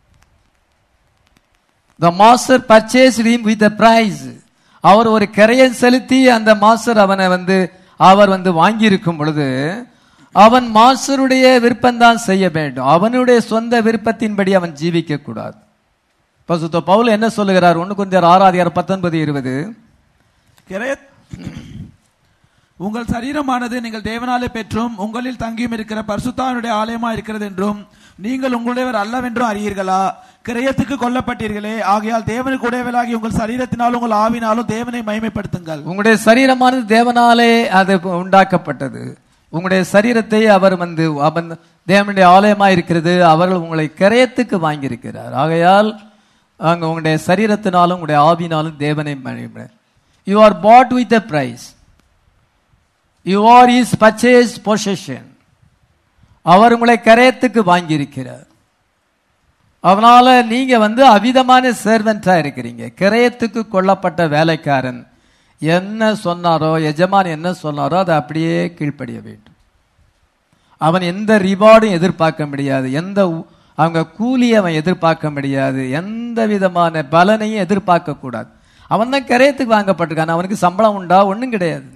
the master purchase with the price அவர் ஒரு கரையன் செலுத்தி அந்த மாஸ்டர் அவனை வந்து அவர் வந்து வாங்கியிருக்கும் பொழுது அவன் மாஸ்டருடைய விருப்பம்தான் செய்ய வேண்டும் அவனுடைய சொந்த விருப்பத்தின்படி அவன் ஜீவிக்க கூடாது பசுத்த பவுல் என்ன சொல்லுகிறார் ஒன்று கொஞ்சம் ஆறாதியார் பத்தொன்பது இருபது கிரய உங்கள் சரீரமானது நீங்கள் தேவனாலே பெற்றும் உங்களில் தங்கியும் இருக்கிற பரிசுத்தானுடைய ஆலயமா இருக்கிறது என்றும் நீங்கள் உங்களுடையவர் அல்லவென்றும் அறியீர்களா கிரயத்துக்கு கொல்லப்பட்டீர்களே ஆகையால் தேவனுக்கு உடையவளாகி உங்கள் சரீரத்தினாலும் உங்கள் ஆவினாலும் தேவனை மகிமைப்படுத்துங்கள் உங்களுடைய சரீரமானது தேவனாலே அது உண்டாக்கப்பட்டது உங்களுடைய சரீரத்தை அவர் வந்து அவன் தேவனுடைய ஆலயமா இருக்கிறது அவர்கள் உங்களை கிரயத்துக்கு வாங்கியிருக்கிறார் ஆகையால் அங்க உங்களுடைய சரீரத்தினாலும் உங்களுடைய ஆவினாலும் தேவனை மகிமை you are bought with a price you are is purchase position அவர் உங்களை கரையத்துக்கு வாங்கியிருக்கிறார் அதனால நீங்க வந்து அவிதமான சர்வெண்டா இருக்கிறீங்க கிரயத்துக்கு கொல்லப்பட்ட வேலைக்காரன் என்ன சொன்னாரோ எஜமான் என்ன சொன்னாரோ அதை அப்படியே கீழ்ப்படிய வேண்டும் அவன் எந்த ரிவார்டும் எதிர்பார்க்க முடியாது எந்த உ- அவங்க கூலி அவன் எதிர்பார்க்க முடியாது எந்த விதமான பலனையும் எதிர்பார்க்க கூடாது அவன் தான் கரையத்துக்கு வாங்கப்பட்டிருக்கான் அவனுக்கு சம்பளம் உண்டா ஒண்ணும் கிடையாது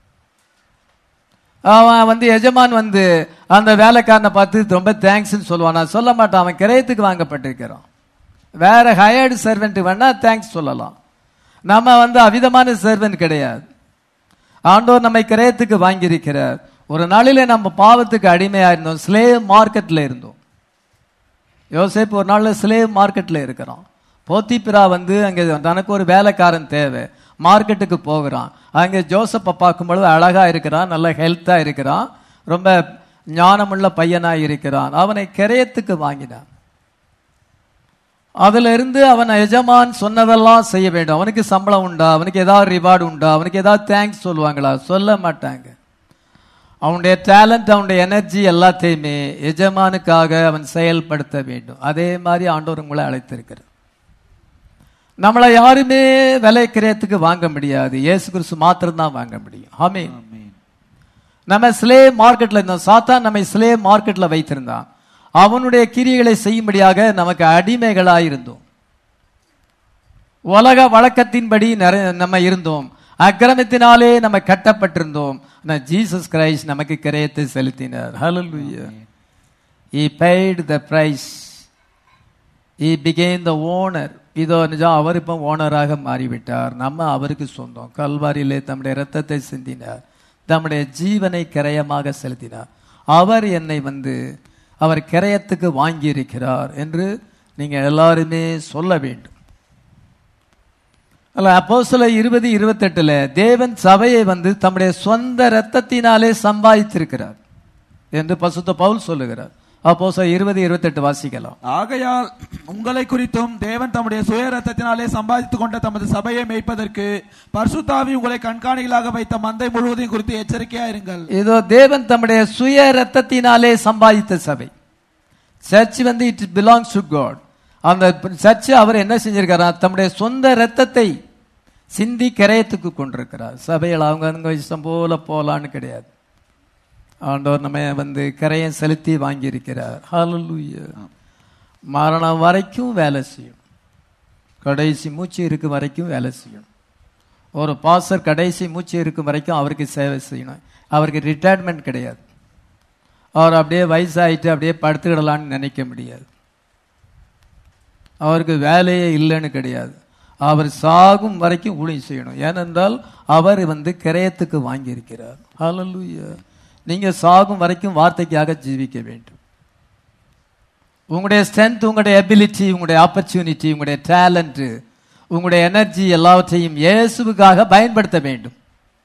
அவன் வந்து எஜமான் வந்து அந்த வேலைக்காரனை பார்த்து ரொம்ப தேங்க்ஸ்ன்னு சொல்லுவான் நான் சொல்ல மாட்டான் அவன் கிரயத்துக்கு வாங்கப்பட்டிருக்கிறான் வேற ஹயர்டு சர்வெண்ட் வேணா தேங்க்ஸ் சொல்லலாம் நம்ம வந்து அவிதமான சர்வெண்ட் கிடையாது ஆண்டோர் நம்மை கிரயத்துக்கு வாங்கியிருக்கிறார் ஒரு நாளிலே நம்ம பாவத்துக்கு அடிமையா இருந்தோம் ஸ்லேவ் மார்க்கெட்ல இருந்தோம் யோசேப்பு ஒரு நாள்ல ஸ்லேவ் மார்க்கெட்ல இருக்கிறான் போத்திப்பிரா வந்து அங்க தனக்கு ஒரு வேலைக்காரன் தேவை மார்க்கெட்டுக்கு போகிறான் அங்க ஜோசப்பை பார்க்கும் பொழுது அழகா இருக்கிறான் நல்ல ஹெல்த்தா இருக்கிறான் ரொம்ப ஞானமுள்ள பையனா இருக்கிறான் அவனை கிரயத்துக்கு வாங்கினான் அதுல இருந்து அவன் எஜமான் சொன்னதெல்லாம் செய்ய வேண்டும் அவனுக்கு சம்பளம் உண்டா அவனுக்கு ஏதாவது ரிவார்டு உண்டா அவனுக்கு ஏதாவது தேங்க்ஸ் சொல்லுவாங்களா சொல்ல மாட்டாங்க அவனுடைய டேலண்ட் அவனுடைய எனர்ஜி எல்லாத்தையுமே எஜமானுக்காக அவன் செயல்படுத்த வேண்டும் அதே மாதிரி ஆண்டவர் உங்களை அழைத்திருக்கிறார் நம்மளை யாருமே விலை கிரயத்துக்கு வாங்க முடியாது இயேசு கிறிஸ்து மாத்திரம் தான் வாங்க முடியும் ஆமென் நம்ம ஸ்லே மார்க்கெட்ல இருந்தோம் சாத்தான் நம்மை ஸ்லே மார்க்கெட்ல வைத்திருந்தான் அவனுடைய கிரியைகளை செய்யும்படியாக நமக்கு அடிமைகளாய் இருந்தோம் உலக வழக்கத்தின்படி நிறைய நம்ம இருந்தோம் அக்கிரமத்தினாலே நம்ம கட்டப்பட்டிருந்தோம் ஆனா ஜீசஸ் கிரைஸ்ட் நமக்கு கிரயத்தை செலுத்தினார் ஹalleluya he paid the price he became the owner இதோ நிஜம் அவர் இப்போ ஓனராக மாறிவிட்டார் நம்ம அவருக்கு சொந்தம் கல்வாரியிலே தம்முடைய இரத்தத்தை சிந்தினார் தம்முடைய ஜீவனை கிரயமாக செலுத்தினார் அவர் என்னை வந்து அவர் கிரயத்துக்கு வாங்கி இருக்கிறார் என்று நீங்க எல்லாருமே சொல்ல வேண்டும் அல்ல அப்போ சில இருபது இருபத்தெட்டுல தேவன் சபையை வந்து தம்முடைய சொந்த இரத்தத்தினாலே சம்பாதித்திருக்கிறார் என்று பசுத்த பவுல் சொல்லுகிறார் அப்போ சில இருபது இருபத்தெட்டு வாசிக்கலாம் ஆகையால் உங்களை குறித்தும் தேவன் தம்முடைய சுய ரத்தத்தினாலே சம்பாதித்துக் கொண்ட தமது சபையை மேய்ப்பதற்கு பரிசுத்தாவி உங்களை கண்காணிகளாக வைத்த மந்தை முழுவதையும் குறித்து எச்சரிக்கையா இருங்கள் இதோ தேவன் தம்முடைய சுய ரத்தத்தினாலே சம்பாதித்த சபை சர்ச் வந்து இட் பிலாங்ஸ் டு காட் அந்த சர்ச் அவர் என்ன செஞ்சிருக்கிறார் தம்முடைய சொந்த ரத்தத்தை சிந்தி கிரயத்துக்கு கொண்டிருக்கிறார் சபையில் அவங்க அவங்க இஷ்டம் போல போலான்னு கிடையாது ஆண்டவர் நம்ம வந்து கரையம் செலுத்தி வாங்கியிருக்கிறார் ஹalleluya மரணம் வரைக்கும் வேலை செய்யும் கடைசி மூச்சு இருக்கும் வரைக்கும் வேலை செய்யும் ஒரு பாசர் கடைசி மூச்சு இருக்கும் வரைக்கும் அவருக்கு சேவை செய்யணும் அவருக்கு ரிட்டையர்மெண்ட் கிடையாது அவர் அப்படியே வயசாயிட்டு அப்படியே படுத்துக்கிடலான்னு நினைக்க முடியாது அவருக்கு வேலையே இல்லைன்னு கிடையாது அவர் சாகும் வரைக்கும் ஊழியம் செய்யணும் ஏனென்றால் அவர் வந்து கிரயத்துக்கு வாங்கியிருக்கிறார் ஹalleluya நீங்க சாகும் வரைக்கும் வார்த்தைக்காக ஜீவிக்க வேண்டும் உங்களுடைய ஸ்ட்ரென்த் உங்களுடைய எபிலிட்டி உங்களுடைய ஆப்பர்ச்சுனிட்டி உங்களுடைய டேலண்ட் உங்களுடைய எனர்ஜி எல்லாவற்றையும் இயேசுவுக்காக பயன்படுத்த வேண்டும்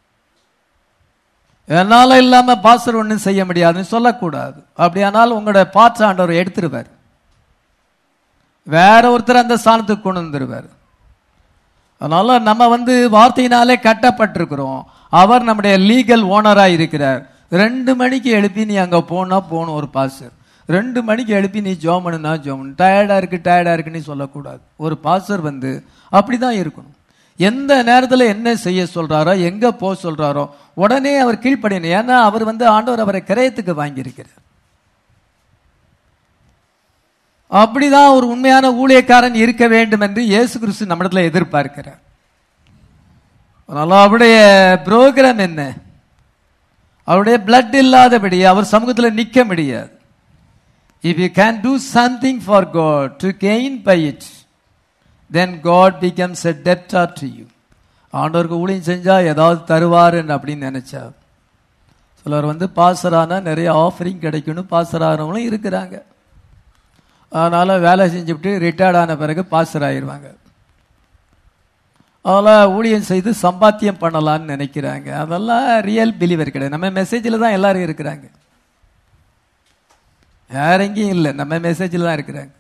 என்னால இல்லாம பாஸ்டர் ஒன்றும் செய்ய முடியாதுன்னு சொல்லக்கூடாது அப்படியானால் உங்களுடைய பாற்ற ஆண்டவர் எடுத்துருவார் வேற ஒருத்தர் அந்த ஸ்தானத்துக்கு கொண்டு வந்துருவார் அதனால நம்ம வந்து வார்த்தையினாலே கட்டப்பட்டிருக்கிறோம் அவர் நம்முடைய லீகல் ஓனரா இருக்கிறார் ரெண்டு மணிக்கு எழுப்பி நீ அங்க போனா போகணும் ஒரு பாஸ்டர் ரெண்டு மணிக்கு எழுப்பி நீ ஜோமனுனா ஜோமன் டயர்டா இருக்கு டயர்டா இருக்குன்னு சொல்லக்கூடாது ஒரு பாஸ்டர் வந்து அப்படிதான் இருக்கணும் எந்த நேரத்துல என்ன செய்ய சொல்றாரோ எங்க போக சொல்றாரோ உடனே அவர் கீழ்ப்படியணும் ஏன்னா அவர் வந்து ஆண்டவர் அவரை கிரயத்துக்கு வாங்கியிருக்கிறார் அப்படிதான் ஒரு உண்மையான ஊழியக்காரன் இருக்க வேண்டும் என்று இயேசு கிறிஸ்து நம்மிடத்துல எதிர்பார்க்கிறார் அதனால அவருடைய புரோகிராம் என்ன அவருடைய பிளட் இல்லாதபடி அவர் சமூகத்தில் நிக்க முடியாது if you can do something for God to gain by it then God becomes a debtor to you ஆண்டவருக்கு ஊழியம் செஞ்சா ஏதாவது தருவாருன்னு அப்படின்னு நினைச்சா சிலர் வந்து பாசரானா நிறைய ஆஃபரிங் கிடைக்கும்னு பாசரானவங்களும் இருக்கிறாங்க அதனால வேலை செஞ்சுவிட்டு ரிட்டையர்ட் ஆன பிறகு பாஸ்டர் ஆயிடுவாங்க அதெல்லாம் ஊழியம் செய்து சம்பாத்தியம் பண்ணலாம்னு நினைக்கிறாங்க அதெல்லாம் ரியல் பிலீவர் கிடையாது நம்ம மெசேஜில் தான் எல்லாரும் இருக்கிறாங்க வேற எங்கேயும் இல்லை நம்ம மெசேஜில் தான் இருக்கிறாங்க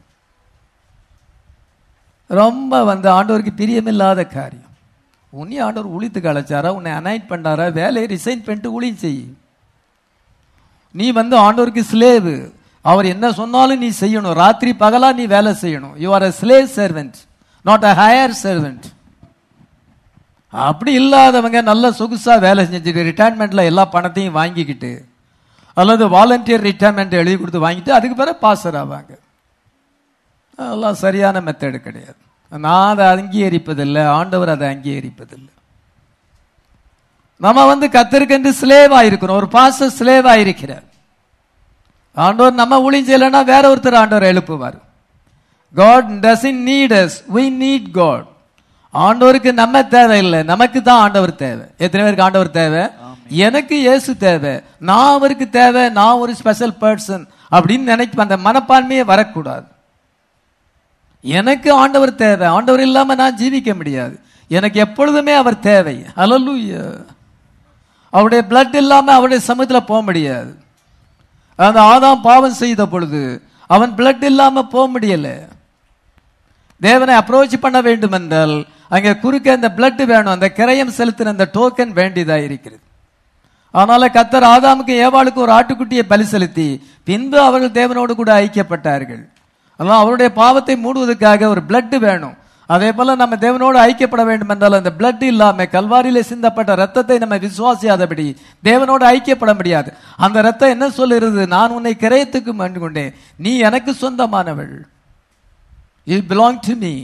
ரொம்ப வந்து ஆண்டவருக்கு பிரியமில்லாத காரியம் உன்னை ஆண்டவர் ஊழியத்துக்கு அழைச்சாரா உன்னை அனாயிட் பண்ணாரா வேலையை ரிசைன் பண்ணிட்டு ஊழியம் செய் நீ வந்து ஆண்டவருக்கு ஸ்லேவு அவர் என்ன சொன்னாலும் நீ செய்யணும் ராத்திரி பகலா நீ வேலை செய்யணும் you are a slave servant not a hired servant அப்படி இல்லாதவங்க நல்ல சொகுசா வேலை செஞ்சுட்டு ரிட்டையர்மெண்ட்ல எல்லா பணத்தையும் வாங்கிக்கிட்டு அல்லது வாலண்டியர் ரிட்டையர்மெண்ட் எழுதி கொடுத்து வாங்கிட்டு அதுக்கு பிறகு பாசர் ஆவாங்க அதெல்லாம் சரியான மெத்தடு கிடையாது நான் அதை அங்கீகரிப்பதில்லை ஆண்டவர் அதை அங்கீகரிப்பதில்லை நம்ம வந்து கத்திருக்கென்று ஸ்லேவ் ஆயிருக்கிறோம் ஒரு பாச ஸ்லேவ் ஆயிருக்கிறார் ஆண்டவர் நம்ம ஊழியம் செய்யலைன்னா வேற ஒருத்தர் ஆண்டவர் எழுப்புவார் God doesn't need us we need God ஆண்டவருக்கு நம்ம தேவையில்லை நமக்கு தான் ஆண்டவர் தேவை எத்தனை பேருக்கு ஆண்டவர் தேவை எனக்கு இயேசு தேவை நான் அவருக்கு தேவை நான் ஒரு ஸ்பெஷல் பர்சன் அப்படின்னு நினைக்க அந்த மனப்பான்மையே வரக்கூடாது எனக்கு ஆண்டவர் தேவை ஆண்டவர் இல்லாம நான் ஜீவிக்க முடியாது எனக்கு எப்பொழுதுமே அவர் தேவை ஹalleluya அவருடைய பிளட் இல்லாம அவருடைய சமூகத்துல போக முடியாது அந்த ஆதாம் பாவம் செய்த பொழுது அவன் பிளட் இல்லாம போக முடியல தேவனை அப்ரோச் பண்ண வேண்டும் என்றால் அங்க குறுக்க அந்த பிளட் வேணும் அந்த கிரயம் செலுத்தின அந்த டோக்கன் வேண்டியதா இருக்கிறது அதனால கத்தர் ஆதாமுக்கு ஏவாளுக்கு ஒரு ஆட்டுக்குட்டியை பலி செலுத்தி பின்பு அவர்கள் தேவனோடு கூட ஐக்கியப்பட்டார்கள் அதனால் அவருடைய பாவத்தை மூடுவதற்காக ஒரு பிளட் வேணும் அதே போல நம்ம தேவனோடு ஐக்கியப்பட வேண்டும் என்றால் அந்த பிளட் இல்லாம கல்வாரியில சிந்தப்பட்ட ரத்தத்தை நம்ம விசுவாசியாதபடி தேவனோடு ஐக்கியப்பட முடியாது அந்த ரத்தம் என்ன சொல்லுகிறது நான் உன்னை கிரயத்துக்கு மண்டு கொண்டேன் நீ எனக்கு சொந்தமானவள் you belong to me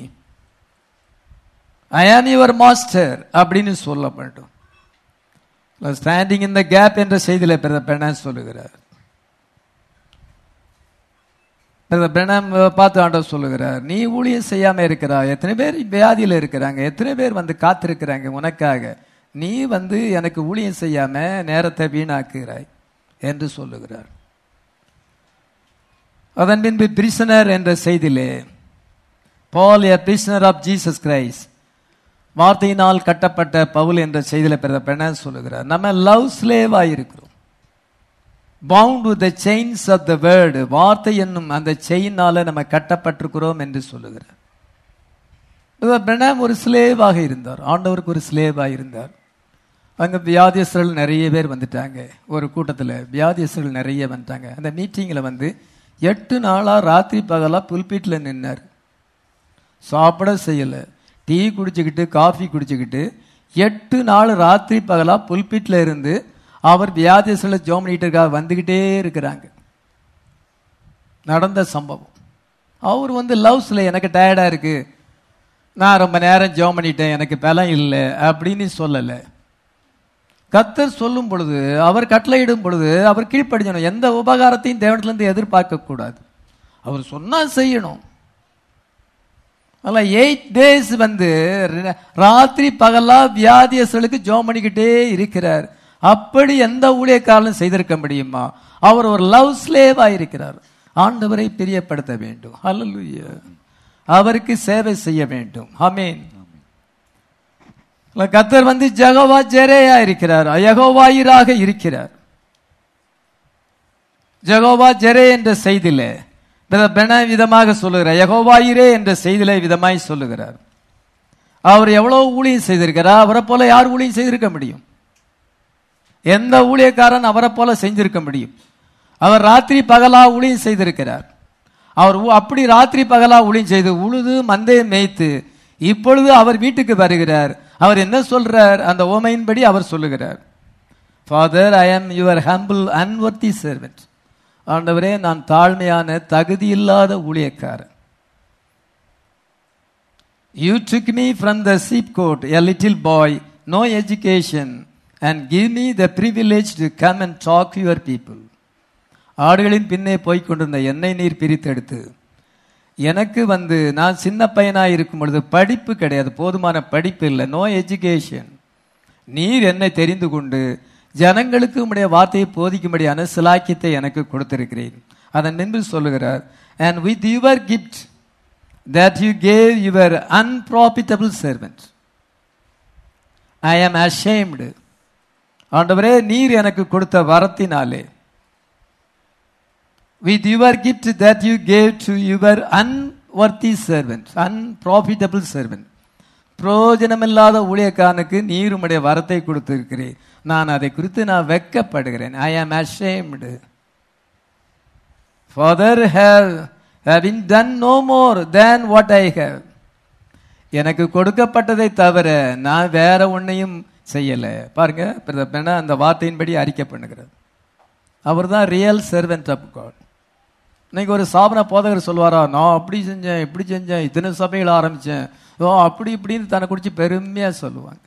I am your master அப்படின்னு சொல்லப்படும் ஸ்டாண்டிங் இன் த கேப் என்ற செய்தியில பெண்ண சொல்லுகிறார் பிரணம் பார்த்து ஆண்டவர் சொல்லுகிறார் நீ ஊழியம் செய்யாம இருக்கிறா எத்தனை பேர் வியாதியில இருக்கிறாங்க எத்தனை பேர் வந்து காத்திருக்கிறாங்க உனக்காக நீ வந்து எனக்கு ஊழியம் செய்யாம நேரத்தை வீணாக்குகிறாய் என்று சொல்லுகிறார் அதன் பின்பு பிரிசனர் என்ற செய்தியிலே Paul a prisoner of Jesus Christ வார்த்தையினால் கட்டப்பட்ட பவுல் என்ற செய்தியில பிறந்த பெண்ண சொல்லுகிறார் நம்ம லவ் ஸ்லேவா இருக்கிறோம் bound with the chains of the word வார்த்தை என்னும் அந்த செயினால நம்ம கட்டப்பட்டிருக்கிறோம் என்று சொல்லுகிறார் பிரணாம் ஒரு ஸ்லேவாக இருந்தார் ஆண்டவருக்கு ஒரு ஸ்லேவாக இருந்தார் அங்கே வியாதியஸ்தர்கள் நிறைய பேர் வந்துட்டாங்க ஒரு கூட்டத்தில் வியாதியஸ்தர்கள் நிறைய வந்துட்டாங்க அந்த மீட்டிங்கில் வந்து எட்டு நாளாக ராத்திரி பகலாக புல்பீட்டில் நின்னார் சாப்பிட செய்யலை டீ குடிச்சுக்கிட்டு காஃபி குடிச்சுக்கிட்டு எட்டு நாள் ராத்திரி பகலாக புல்பீட்டில் இருந்து அவர் வியாதிசில ஜோம் பண்ணிட்டு இருக்கா வந்துகிட்டே இருக்கிறாங்க நடந்த சம்பவம் அவர் வந்து லவ்ஸ்ல எனக்கு டயர்டா இருக்கு நான் ரொம்ப நேரம் ஜெபம் பண்ணிட்டேன் எனக்கு பலம் இல்லை அப்படின்னு சொல்லலை கத்தர் சொல்லும் பொழுது அவர் கட்டளையிடும் பொழுது அவர் கீழ்ப்படிஞ்சணும் எந்த உபகாரத்தையும் தேவனத்திலிருந்து எதிர்பார்க்க கூடாது அவர் சொன்னா செய்யணும் அல்ல எயிட் டேஸ் வந்து ர- ராத்திரி பகலா வியாதியஸ்களுக்கு ஜோம் பண்ணிக்கிட்டே இருக்கிறார் அப்படி எந்த ஊழியக்காரனும் செய்திருக்க முடியுமா அவர் ஒரு லவ் ஸ்லேவா இருக்கிறார் ஆண்டவரை பிரியப்படுத்த வேண்டும் ஹalleluya அவருக்கு சேவை செய்ய வேண்டும் ஆமென் இல்ல, கத்தர் வந்து ஜெகவா ஜெரேயா இருக்கிறார் யெகோவாயிராக இருக்கிறார் ஜெகோவா ஜெரே என்ற செய்தியிலே பிற- பென விதமாக சொல்லுகிறார் யெகோவாயிரே என்ற செய்தியிலே விதமாய் சொல்லுகிறார் அவர் எவ்வளவு ஊழியம் செய்திருக்கிறார் அவரை போல யார் ஊழியம் செய்திருக்க முடியும் எந்த ஊழியக்காரன் அவரை போல செஞ்சிருக்க முடியும் அவர் ராத்திரி பகலா ஊழியம் செய்திருக்கிறார் அவர் ஊ- அப்படி ராத்திரி பகலா ஊழியம் செய்து உழுது மந்தையை மேய்த்து இப்பொழுது அவர் வீட்டுக்கு வருகிறார் அவர் என்ன சொல்றார் அந்த ஓமையின்படி அவர் சொல்லுகிறார் father I am your humble unworthy servant ஆண்டவரே நான் தாழ்மையான தகுதி இல்லாத ஊழியக்காரன் you took me from the sheep court a little boy no education and give me the privilege to come and talk to your people ஆடுகளின் பின்னே போய்க் கொண்டிருந்த என்னை நீர் பிரித்தெடுத்து எனக்கு வந்து நான் சின்ன பையனாய் இருக்கும் பொழுது படிப்பு கிடையாது போதுமான படிப்பு இல்லை நோ எஜுகேஷன் நீர் என்னை தெரிந்து கொண்டு ஜனங்களுக்கு உம்முடைய வார்த்தையை போதிக்கும்படியான சிலாக்கியத்தை எனக்கு கொடுத்திருக்கிறேன் அதன் நின்று சொல்லுகிறார் and with your gift that you gave your unprofitable servant I am ashamed ஆண்டவரே நீர் எனக்கு கொடுத்த வரத்தினாலே with your gift that you gave to your unworthy servant unprofitable servant பிரயோஜனமில்லாத ஊழியக்காரனுக்கு நீர் உம்முடைய வரத்தை கொடுத்திருக்கிறேன் நான் அதை குறித்து நான் வெட்கப்படுகிறேன் I am ashamed father have having done no more than what I have எனக்கு கொடுக்கப்பட்டதை தவிர நான் வேற ஒன்றையும் செய்யலை பாருங்க பிரதர் பெண்ணா அந்த வார்த்தையின்படி அறிக்கை பண்ணுகிறது அவர் தான் ரியல் சர்வெண்ட் ஆஃப் காட் இன்னைக்கு ஒரு சாபன போதகர் சொல்வாரா நான் அப்படி செஞ்சேன் இப்படி செஞ்சேன் இத்தனை சபைகள் ஆரம்பிச்சேன் ஓ அப்படி இப்படின்னு தன்னை குறித்து பெருமையா சொல்லுவாங்க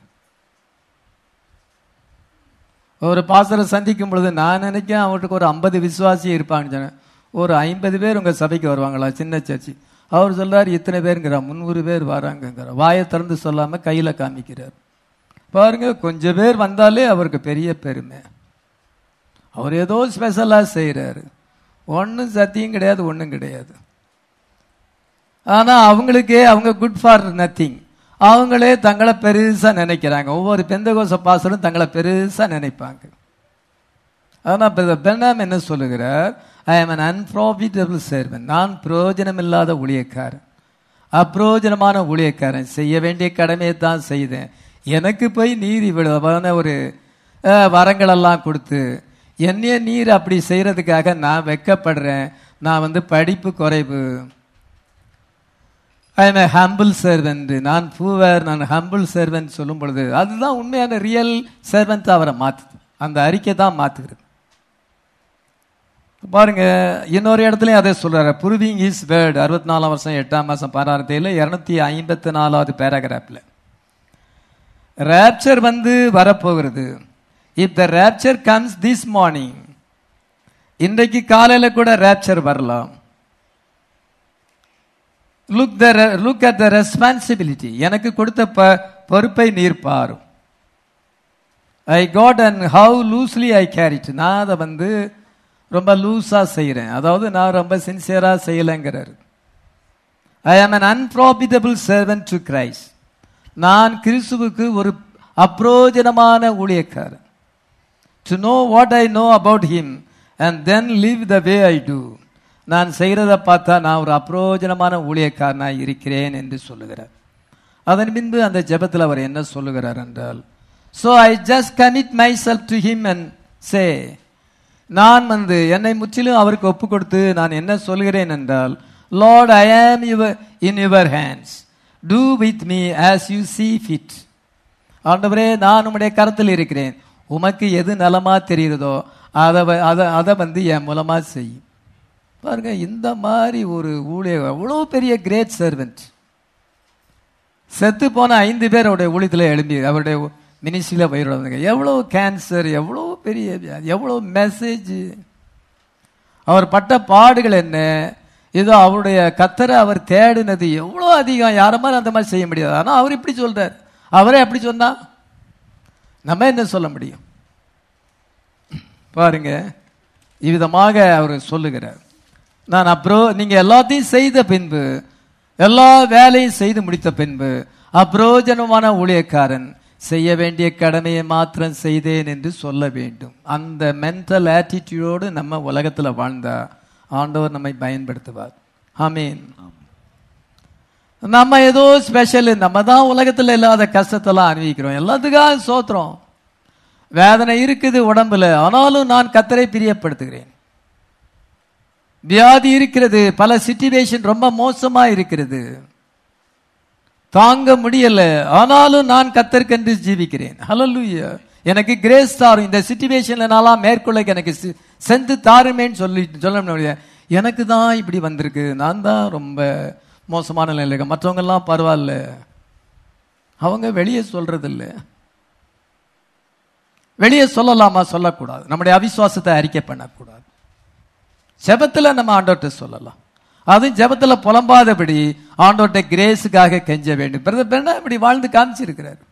ஒரு பாசரை சந்திக்கும் பொழுது நான் நினைக்கிறேன் அவருக்கு ஒரு ஐம்பது விசுவாசி இருப்பாங்கன்னு சொன்னேன் ஒரு ஐம்பது பேர் உங்க சபைக்கு வருவாங்களா சின்ன சர்ச்சி அவர் சொல்றாரு இத்தனை பேருங்கிறார் முந்நூறு பேர் வராங்கங்கிறார் வாயை திறந்து சொல்லாம கையில காமிக்கிறார் பாருங்க கொஞ்சம் பேர் வந்தாலே அவருக்கு பெரிய பெருமை அவர் ஏதோ ஸ்பெஷலா செய்யறாரு ஒன்றும் சத்தியம் கிடையாது ஒன்றும் கிடையாது ஆனா அவங்களுக்கே அவங்க குட் ஃபார் நத்திங் அவங்களே தங்களை பெருசா நினைக்கிறாங்க ஒவ்வொரு பெந்தகோச பாசலும் தங்களை பெருசா நினைப்பாங்க ஆனா பெண்ணாம் என்ன சொல்லுகிறார் ஐ am an unprofitable servant நான் பிரயோஜனம் இல்லாத ஊழியக்காரன் அப்பிரோஜனமான ஊழியக்காரன் செய்ய வேண்டிய கடமையை தான் செய்தேன் எனக்கு போய் நீர் இவ்வளவான ஒரு அஹ், வரங்களெல்லாம் கொடுத்து என்னைய நீர் அப்படி செய்யறதுக்காக நான் வெட்கப்படுறேன் நான் வந்து படிப்பு குறைவு ஐ எம் ஹம்பிள் சர்வெண்ட் நான் பூவர் நான் ஹம்பிள் சர்வெண்ட் சொல்லும் பொழுது அதுதான் உண்மையான ரியல் சர்வெண்ட் அவரை மாத்துது அந்த அறிக்கை தான் மாத்துகிறது பாருங்க இன்னொரு இடத்துலயும் அதே சொல்றாரு புருவிங் இஸ் வேர்ட் அறுபத்தி நாலாம் வருஷம் எட்டாம் மாசம் பதினாறு தேதியில இருநூத்தி ஐம்பத்தி நாலாவது பேராகிராஃப்ல ரேப்சர் வந்து வரப்போகிறது if the rapture comes this morning இன்றைக்கு காலையில கூட ரேப்சர் வரலாம் look the look at the responsibility எனக்கு கொடுத்த ப- பொறுப்பை நீர் பாரும் I got and how loosely I carried நான் அதை வந்து ரொம்ப லூஸா செய்கிறேன் அதாவது நான் ரொம்ப சின்சியரா செய்யலைங்கிறாரு ஐ ஆம் an unprofitable servant to Christ நான் கிறிஸ்துவுக்கு ஒரு அப்ரோஜனமான ஊழியக்காரன் to know what I know about him and then live the way I do நான் செய்கிறத பார்த்தா நான் ஒரு அப்ரோஜனமான ஊழியக்காரனாய் இருக்கிறேன் என்று சொல்லுகிறார் அதன் பின்பு அந்த ஜெபத்தில் அவர் என்ன சொல்லுகிறார் என்றால் so I just commit myself to him and say நான் வந்து என்னை முற்றிலும் அவருக்கு ஒப்பு கொடுத்து நான் என்ன சொல்கிறேன் என்றால் Lord I am your in your hands do with me as you see fit ஆண்டவரே நான் உம்முடைய கரத்தில் இருக்கிறேன் உமக்கு எது நலமா தெரியுறதோ அதை வ- அதை அதை வந்து என் மூலமா செய்யும் பாருங்க இந்த மாதிரி ஒரு ஊழியர் அவ்வளோ பெரிய கிரேட் சர்வெண்ட் செத்து போன ஐந்து பேர் அவருடைய ஊழியத்தில் எழும்பி அவருடைய மினிஸ்ட்ரியில் பயிரோடுங்க எவ்வளோ கேன்சர் எவ்வளோ பெரிய வியாதி, எவ்வளோ மெசேஜ் அவர் பட்ட பாடுகள் என்ன ஏதோ அவருடைய கத்தரை அவர் தேடினது எவ்வளோ அதிகம் யார மாதிரி அந்த மாதிரி செய்ய முடியாது ஆனால் அவர் இப்படி சொல்றார் அவரே அப்படி சொன்னா நம்ம என்ன சொல்ல முடியும் பாருங்க இவ்விதமாக அவர் சொல்லுகிறார் நான் அப்புறம் நீங்க எல்லாத்தையும் செய்த பின்பு எல்லா வேலையும் செய்து முடித்த பின்பு அப்ரோஜனமான ஊழியக்காரன் செய்ய வேண்டிய கடமையை மாத்திரம் செய்தேன் என்று சொல்ல வேண்டும் அந்த மென்டல் ஆட்டிடியூடோடு நம்ம உலகத்துல வாழ்ந்தா ஆண்டவர் நம்மை பயன்படுத்துவார் ஆமீன் நம்ம ஏதோ ஸ்பெஷல் நம்ம தான் உலகத்துல இல்லாத கஷ்டத்தெல்லாம் அனுபவிக்கிறோம் எல்லாத்துக்காக சோத்திரம் வேதனை இருக்குது உடம்புல ஆனாலும் நான் கத்தரை பிரியப்படுத்துகிறேன் வியாதி இருக்கிறது பல சிச்சுவேஷன் ரொம்ப மோசமா இருக்கிறது தாங்க முடியல ஆனாலும் நான் கத்தற்கென்று ஜீவிக்கிறேன் ஹalleluya எனக்கு கிரேஸ் தாரும் இந்த சிச்சுவேஷன்ல நான்லாம் மேற்கொள்ள எனக்கு சி- சென்று தாருமேன்னு சொல்லி சொல்ல முடியாது எனக்கு தான் இப்படி வந்திருக்கு நான் தான் ரொம்ப மோசமான நிலையில இருக்கேன் மற்றவங்க எல்லாம் பரவாயில்ல அவங்க வெளியே சொல்றது இல்ல வெளியே சொல்லலாமா சொல்லக்கூடாது நம்முடைய அவிசுவாசத்தை அறிக்கை பண்ணக்கூடாது ஜெபத்துல நம்ம ஆண்டவர்கிட்ட சொல்லலாம் அதுவும் ஜெபத்துல புலம்பாதபடி ஆண்டவர்கிட்ட கிரேஸுக்காக கெஞ்ச வேண்டும் பிரதர் பெண்ணா இப்படி வாழ்ந்து காமிச்சிருக்கிறார்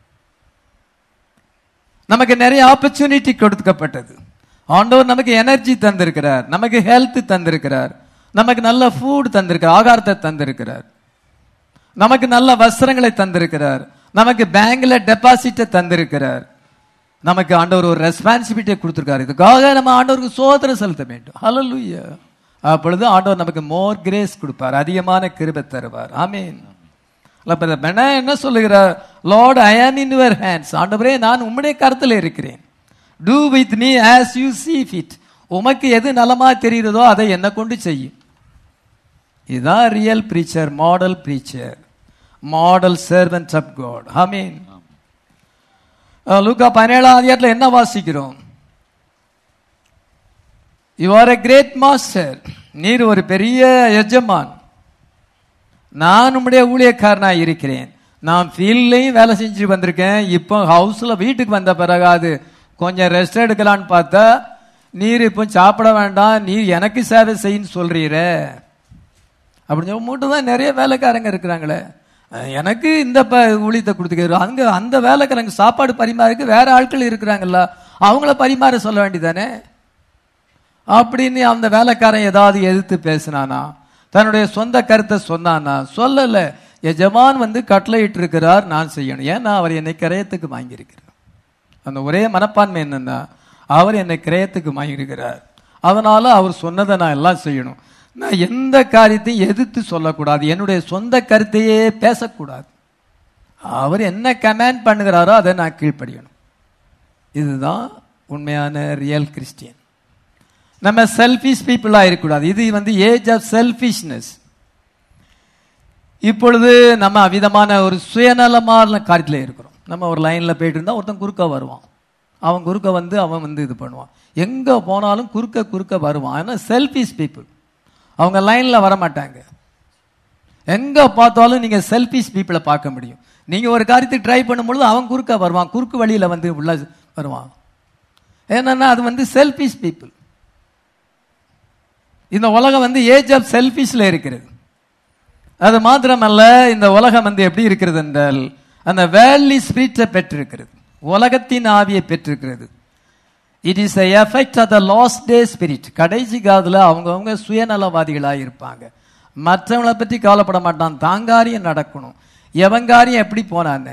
நமக்கு நிறைய ஆப்பர்ச்சுனிட்டி கொடுக்கப்பட்டது ஆண்டவர் நமக்கு எனர்ஜி தந்திருக்கிறார் நமக்கு ஹெல்த் தந்திருக்கிறார் நமக்கு நல்ல ஃபுட் தந்திருக்கிறார் ஆகாரத்தை தந்திருக்கிறார் நமக்கு நல்ல வஸ்திரங்களை தந்திருக்கிறார் நமக்கு பேங்க்ல டெபாசிட்டை தந்திருக்கிறார் நமக்கு ஆண்டவர் ஒரு ரெஸ்பான்சிபிலிட்டியை கொடுத்திருக்காரு இதுக்காக நம்ம ஆண்டவருக்கு சோதனை செலுத்த வேண்டும் ஹalleluya அப்பொழுது ஆண்டவர் நமக்கு மோர் கிரேஸ் கொடுப்பார் அதிகமான கிருபை தருவார் ஆமீன் அப்ப இந்த பெண்ணா என்ன சொல்லுகிறார் லார்ட் ஐ ஆம் இன் யுவர் ஹேண்ட்ஸ் ஆண்டவரே நான் உம்முடைய கருத்தில் இருக்கிறேன் do with me as you see fit உமக்கு எது நலமா தெரிகிறதோ அதை என்ன கொண்டு செய்யும் இதுதான் real preacher model preacher model servant of God ஆமீன் லூக்கா பதினேழாம் அதிகாரத்தில் என்ன வாசிக்கிறோம் you are a great master நீர் ஒரு பெரிய எஜமான் நான் உம்முடைய ஊழியக்காரனா இருக்கிறேன் நான் ஃபீல்ட்லையும் வேலை செஞ்சு வந்திருக்கேன் இப்போ ஹவுஸ்ல வீட்டுக்கு வந்த பிறகு அது கொஞ்சம் ரெஸ்ட் எடுக்கலான்னு பார்த்தா நீர் இப்போ சாப்பிட வேண்டாம் நீர் எனக்கு சேவை செய்யுன்னு சொல்றீரே அப்படின்னு சொல்லி மட்டும் தான் நிறைய வேலைக்காரங்க இருக்கிறாங்களே அஹ் எனக்கு இந்த ப ஊழியத்தை கொடுத்துக்கிறாரு அங்க அந்த வேலைக்காரங்க சாப்பாடு பரிமாறக்கு வேற ஆட்கள் இருக்கிறாங்கல்ல அவங்கள பரிமாற சொல்ல வேண்டியதானே அப்படின்னு அந்த வேலைக்காரன் ஏதாவது எதிர்த்து பேசினானா தன்னுடைய சொந்த கருத்தை சொன்னானா சொல்லல எஜமான் வந்து கட்டளையிட்டு இருக்கிறார் நான் செய்யணும் ஏன்னா அவர் என்னை கிரயத்துக்கு வாங்கியிருக்கிறார் அந்த ஒரே மனப்பான்மை என்னன்னா அவர் என்னை கிரயத்துக்கு வாங்கியிருக்கிறார் அதனால அவர் சொன்னதை நான் எல்லாம் செய்யணும் நான் எந்த காரியத்தையும் எதிர்த்து சொல்லக்கூடாது என்னுடைய சொந்த கருத்தையே பேசக்கூடாது அவர் என்ன கமாண்ட் பண்ணுகிறாரோ அதை நான் கீழ்ப்படியணும் இதுதான் உண்மையான ரியல் கிறிஸ்டியன் நம்ம செல்ஃபிஷ் பீப்புளா இருக்கக்கூடாது இது வந்து ஏஜ் ஆஃப் செல்ஃபிஷ்னஸ் இப்பொழுது நம்ம அவிதமான ஒரு சுயநலமான காரியத்தில் இருக்கிறோம் நம்ம ஒரு லைன்ல போயிட்டு இருந்தா ஒருத்தன் குறுக்க வருவான் அவன் குறுக்க வந்து அவன் வந்து இது பண்ணுவான் எங்க போனாலும் குறுக்க குறுக்க வருவான் ஆனா செல்ஃபிஷ் பீப்புள் அவங்க லைன்ல வர மாட்டாங்க எங்க பார்த்தாலும் நீங்க செல்ஃபிஷ் பீப்புளை பார்க்க முடியும் நீங்க ஒரு காரியத்துக்கு ட்ரை பண்ணும்பொழுது அவன் குறுக்க வருவான் குறுக்கு வழியில வந்து உள்ள வருவான் என்னன்னா அது வந்து செல்ஃபிஷ் பீப்புள் இந்த உலகம் வந்து ஏஜ் ஆஃப் செல்ஃபிஷ்ல இருக்கிறது அது மாத்திரமல்ல இந்த உலகம் வந்து எப்படி இருக்கிறது என்றால் அந்த வேலி ஸ்பிரிட்டை பெற்றிருக்கிறது உலகத்தின் ஆவியை பெற்றிருக்கிறது it is effect of the last day spirit கடைசி காலத்துல அவங்கவுங்க சுயநலவாதிகளாக இருப்பாங்க மற்றவங்களை பற்றி கவலைப்பட மாட்டான் தாங்காரியம் நடக்கணும் எவங்காரியம் எப்படி போனான்னு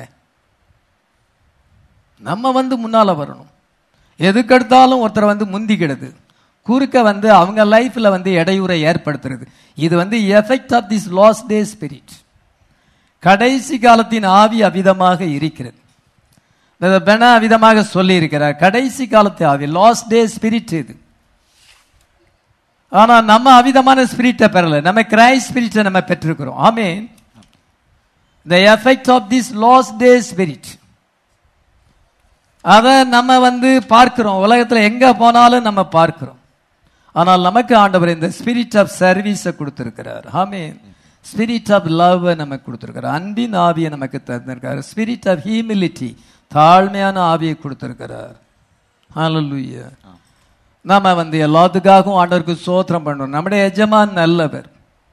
நம்ம வந்து முன்னால வரணும் எதுக்கெடுத்தாலும் ஒருத்தரை வந்து முந்திக்கிடுது குறுக்க வந்து அவங்க லைஃப்ல வந்து இடையூறை ஏற்படுத்துறது இது வந்து effect of this last day spirit கடைசி காலத்தின் ஆவி அவிதமாக இருக்கிறது இந்த பெனா விதமாக சொல்லி இருக்கிறார் கடைசி காலத்து ஆவி லாஸ்ட் டே ஸ்பிரிட் இது ஆனா நம்ம அவிதமான ஸ்பிரிட்டை பெறல நம்ம கிரைஸ்ட் ஸ்பிரிட்டை நம்ம பெற்றிருக்கிறோம் ஆமீன் the effect of this last day spirit அதை நம்ம வந்து பார்க்கிறோம் உலகத்துல எங்க போனாலும் நம்ம பார்க்கிறோம் ஆனால் நமக்கு ஆண்டவர் இந்த ஸ்பிரிட் ஆஃப் சர்வீஸை கொடுத்திருக்கிறார் ஆமென் ஸ்பிரிட் ஆஃப் லவ் நமக்கு கொடுத்திருக்கிறார் அன்பின் ஆவியை நமக்கு தந்திருக்கிறார் ஸ்பிரிட் ஆஃப் ஹியூமிலிட்டி தாழ்மையான ஆவியை கொடுத்திருக்கிறார் ஹalleluya நாம வந்து எல்லாத்துக்காகவும் ஆண்டவருக்கு சோத்திரம் பண்றோம் நம்முடைய எஜமான் நல்லவர்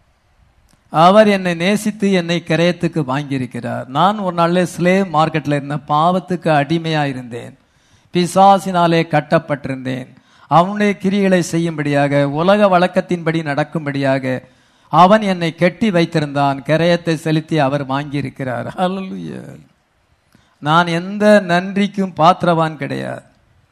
அவர் என்னை நேசித்து என்னை கரையத்துக்கு வாங்கியிருக்கிறார் நான் ஒரு நாள்ல ஸ்லேவ் மார்க்கெட்ல இருந்த பாவத்துக்கு அடிமையா இருந்தேன் பிசாசினாலே கட்டப்பட்டிருந்தேன் அவனுடைய கிரிகளை செய்யும்படியாக உலக வழக்கத்தின்படி நடக்கும்படியாக அவன் என்னை கட்டி வைத்திருந்தான் கரையத்தை செலுத்தி அவர் வாங்கியிருக்கிறார் ஹalleluya நான் எந்த நன்றிக்கும் பாத்திரவான் கிடையாது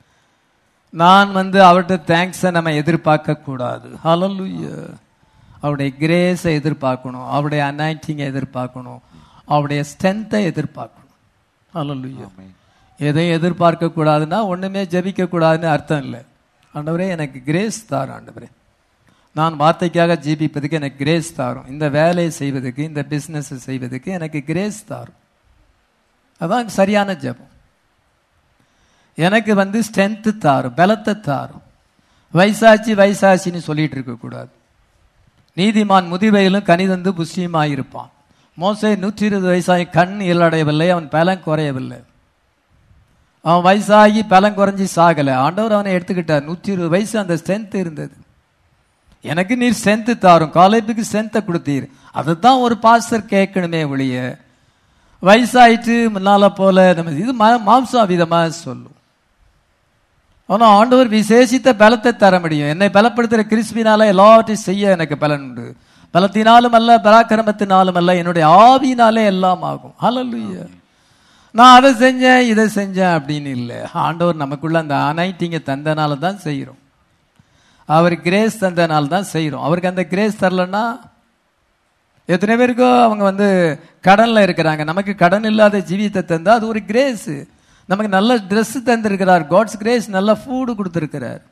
நான் வந்து அவர்கிட்ட தேங்க்ஸை நம்ம எதிர்பார்க்க கூடாது ஹalleluya அவருடைய கிரேஸை எதிர்பார்க்கணும் அவருடைய அனாயிட்டிங்கை எதிர்பார்க்கணும் அவருடைய ஸ்ட்ரென்த்தை எதிர்பார்க்கணும் ஹalleluya எதையும் எதிர்பார்க்க கூடாதுன்னா ஒண்ணுமே ஜெபிக்க கூடாதுன்னு அர்த்தம் இல்லை ஆண்டவரே எனக்கு கிரேஸ் தாரும் ஆண்டவரே நான் வார்த்தைக்காக ஜீபிப்பதுக்கு எனக்கு கிரேஸ் தாரும் இந்த வேலையை செய்வதற்கு இந்த பிசினஸ் செய்வதற்கு எனக்கு கிரேஸ் தாரும் அதான் சரியான ஜெபம் எனக்கு வந்து ஸ்ட்ரென்த்து தாரும் பலத்தை தாரும் வயசாச்சு வயசாச்சின்னு சொல்லிட்டு இருக்க கூடாது நீதிமான் முதிர்வயிலும் கனிதந்து புஷ்டியுமாயிருப்பான் மோசே நூற்றி இருபது வயசாகி கண் இயலடையவில்லை அவன் பலம் குறையவில்லை அவன் வயசாகி பலம் குறைஞ்சி சாகலை ஆண்டவர் அவனை எடுத்துக்கிட்டார் நூற்றி இருபது வயசு அந்த ஸ்ட்ரென்த் இருந்தது எனக்கு நீர் ஸ்ட்ரென்த்து தாரும் காலேஜுக்கு ஸ்ட்ரென்த்தை கொடுத்தீர் அதுதான் ஒரு பாஸ்டர் கேட்கணுமே ஒழிய வயசாயிட்டு முன்னால போல நம்ம இது மா- மாம்சம் விதமா சொல்லும் ஆனா ஆண்டவர் விசேஷித்த பலத்தை தர முடியும் என்னை பலப்படுத்துகிற கிறிஸ்துவினால எல்லாவற்றையும் செய்ய எனக்கு பலன் உண்டு பலத்தினாலும் அல்ல பராக்கிரமத்தினாலும் அல்ல என்னுடைய ஆவியினாலே எல்லாம் ஆகும் ஹalleluya நான் அதை செஞ்சேன் இதை செஞ்சேன் அப்படின்னு இல்லை ஆண்டவர் நமக்குள்ள அந்த அனைட்டிங்க தந்தனால தான் செய்கிறோம் அவர் கிரேஸ் தந்தனால தான் செய்கிறோம் அவருக்கு அந்த கிரேஸ் தரலன்னா எத்தனை பேருக்கோ அவங்க வந்து கடன்ல இருக்கிறாங்க நமக்கு கடன் இல்லாத ஜீவியத்தை தந்தா அது ஒரு கிரேஸ் நமக்கு நல்ல Dress தந்திருக்கிறார் காட்ஸ் கிரேஸ் நல்ல ஃபுட் கொடுத்திருக்கிறார்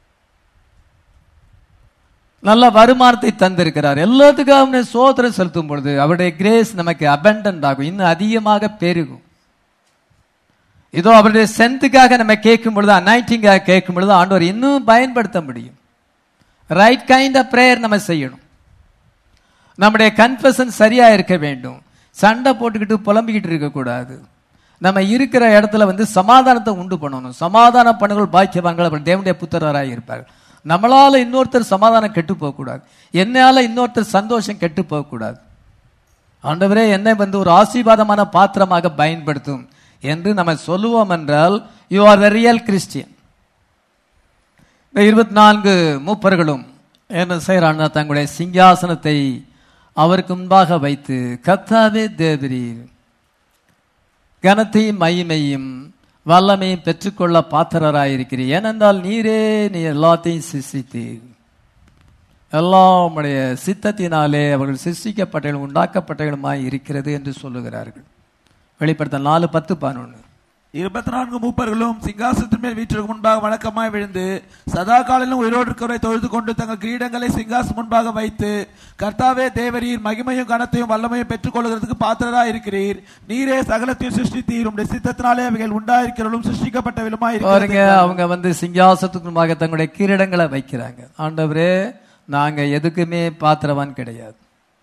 நல்ல வருமானத்தை தந்திருக்கிறார் எல்லாத்துக்காக சோதரம் செலுத்தும் பொழுது அவருடைய கிரேஸ் நமக்கு அபண்டன்ட் ஆகும் இன்னும் அதிகமாக பெருகும் இதோ அவருடைய சென்த்துக்காக நம்ம கேட்கும் பொழுது அனைட்டிங்காக கேட்கும் பொழுது ஆண்டவர் இன்னும் பயன்படுத்த முடியும் ரைட் கைண்ட் ஆஃப் பிரேயர் நம்ம செய்யணும் நம்முடைய கன்ஃபெஷன் சரியா இருக்க வேண்டும் சண்டை போட்டுக்கிட்டு புலம்பிக்கிட்டு இருக்கக்கூடாது நம்ம இருக்கிற இடத்துல வந்து சமாதானத்தை உண்டு பண்ணணும் சமாதான பண்ணுகள் பாக்கியவான்கள் அவர் தேவனுடைய புத்திரராக இருப்பார்கள் நம்மளால இன்னொருத்தர் சமாதானம் கெட்டு போகக்கூடாது என்னால இன்னொருத்தர் சந்தோஷம் கெட்டு போகக்கூடாது ஆண்டவரே என்னை வந்து ஒரு ஆசீர்வாதமான பாத்திரமாக பயன்படுத்தும் என்று நம்ம சொல்லுவோம் என்றால் you are the real Christian இந்த இருபத்தி நான்கு மூப்பர்களும் என்ன செய்யறாங்கன்னா தங்களுடைய சிங்காசனத்தை அவருக்கு முன்பாக வைத்து கத்தாவே தேவரீர் கனத்தையும் மகிமையும் வல்லமையும் பெற்றுக்கொள்ள பாத்திரராயிருக்கிறீர் ஏனென்றால் நீரே நீ எல்லாத்தையும் சிருஷ்டித்தீர் எல்லாம் உம்முடைய சித்தத்தினாலே அவர்கள் சிருஷ்டிக்கப்பட்டவர்கள் உண்டாக்கப்பட்டவர்களுமாய் இருக்கிறது என்று சொல்லுகிறார்கள் வெளிப்படுத்த நாலு பத்து பதினொன்று இருபத்தி நான்கு மூப்பர்களும் சிங்காசனத்தின் மேல் வீட்டிற்கு முன்பாக வணக்கமாய் விழுந்து சதா காலிலும் உயிரோடு இருக்கிறவரை தொழுது கொண்டு தங்கள் கிரீடங்களை சிங்காசனம் முன்பாக வைத்து கர்த்தாவே தேவரீர் மகிமையும் கனத்தையும் வல்லமையும் பெற்றுக் கொள்கிறதுக்கு பாத்திரராய் இருக்கிறீர் நீரே சகலத்தையும் சிருஷ்டித்தீர் உடைய சித்தத்தினாலே அவைகள் உண்டாயிருக்கிறவளும் சிருஷ்டிக்கப்பட்டவிலுமாய் பாருங்க இருக்கிறது அவங்க வந்து சிங்காசனத்துக்கு முன்பாக தங்களுடைய கிரீடங்களை வைக்கிறாங்க ஆண்டவரே நாங்க எதுக்குமே பாத்திரவான் கிடையாது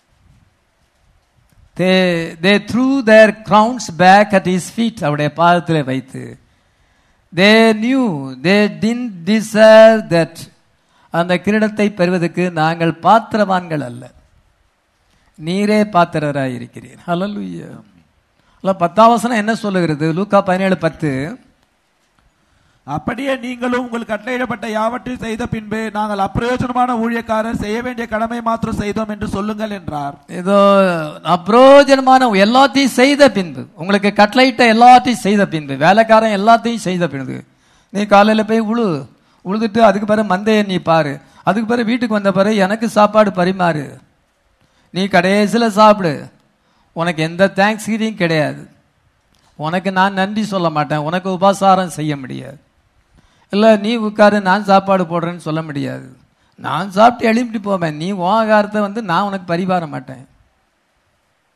they they threw their crowns back at his feet அவருடைய பாதத்தில் வைத்து they knew they didn't deserve that அந்த கிரீடத்தை பெறுவதற்கு நாங்கள் பாத்திரவான்கள் அல்ல நீரே பாத்திரராய் இருக்கிறீர் ஹalleluya அல்ல பத்தாம் வசனம் என்ன சொல்லுகிறது லூக்கா பதினேழு பத்து அப்படியே நீங்களும் உங்கள் கட்டளையிடப்பட்ட யாவற்றையும் செய்த பின்பு நாங்கள் அப்பிரயோஜனமான ஊழியக்காரர் செய்ய வேண்டிய கடமை மாத்திரம் செய்தோம் என்று சொல்லுங்கள் என்றார் ஏதோ அப்ரோஜனமான எல்லாத்தையும் செய்த பின்பு உங்களுக்கு கட்டளையிட்ட எல்லாத்தையும் செய்த பின்பு வேலைக்காரன் எல்லாத்தையும் செய்த பின்பு நீ காலையில போய் உழு உழுதுட்டு அதுக்கு பிறகு மந்தையை நீ பாரு அதுக்கு பிறகு வீட்டுக்கு வந்த பிறகு எனக்கு சாப்பாடு பரிமாறு நீ கடைசியில சாப்பிடு உனக்கு எந்த தேங்க்ஸ் கிவிங் கிடையாது உனக்கு நான் நன்றி சொல்ல மாட்டேன் உனக்கு உபசாரம் செய்ய முடியாது இல்லை நீ உட்காரு நான் சாப்பாடு போடுறேன்னு சொல்ல முடியாது நான் சாப்பிட்டு எழுப்பிட்டு போவேன் நீ உன் ஆகாரத்தை வந்து நான் உனக்கு பரிமாற மாட்டேன்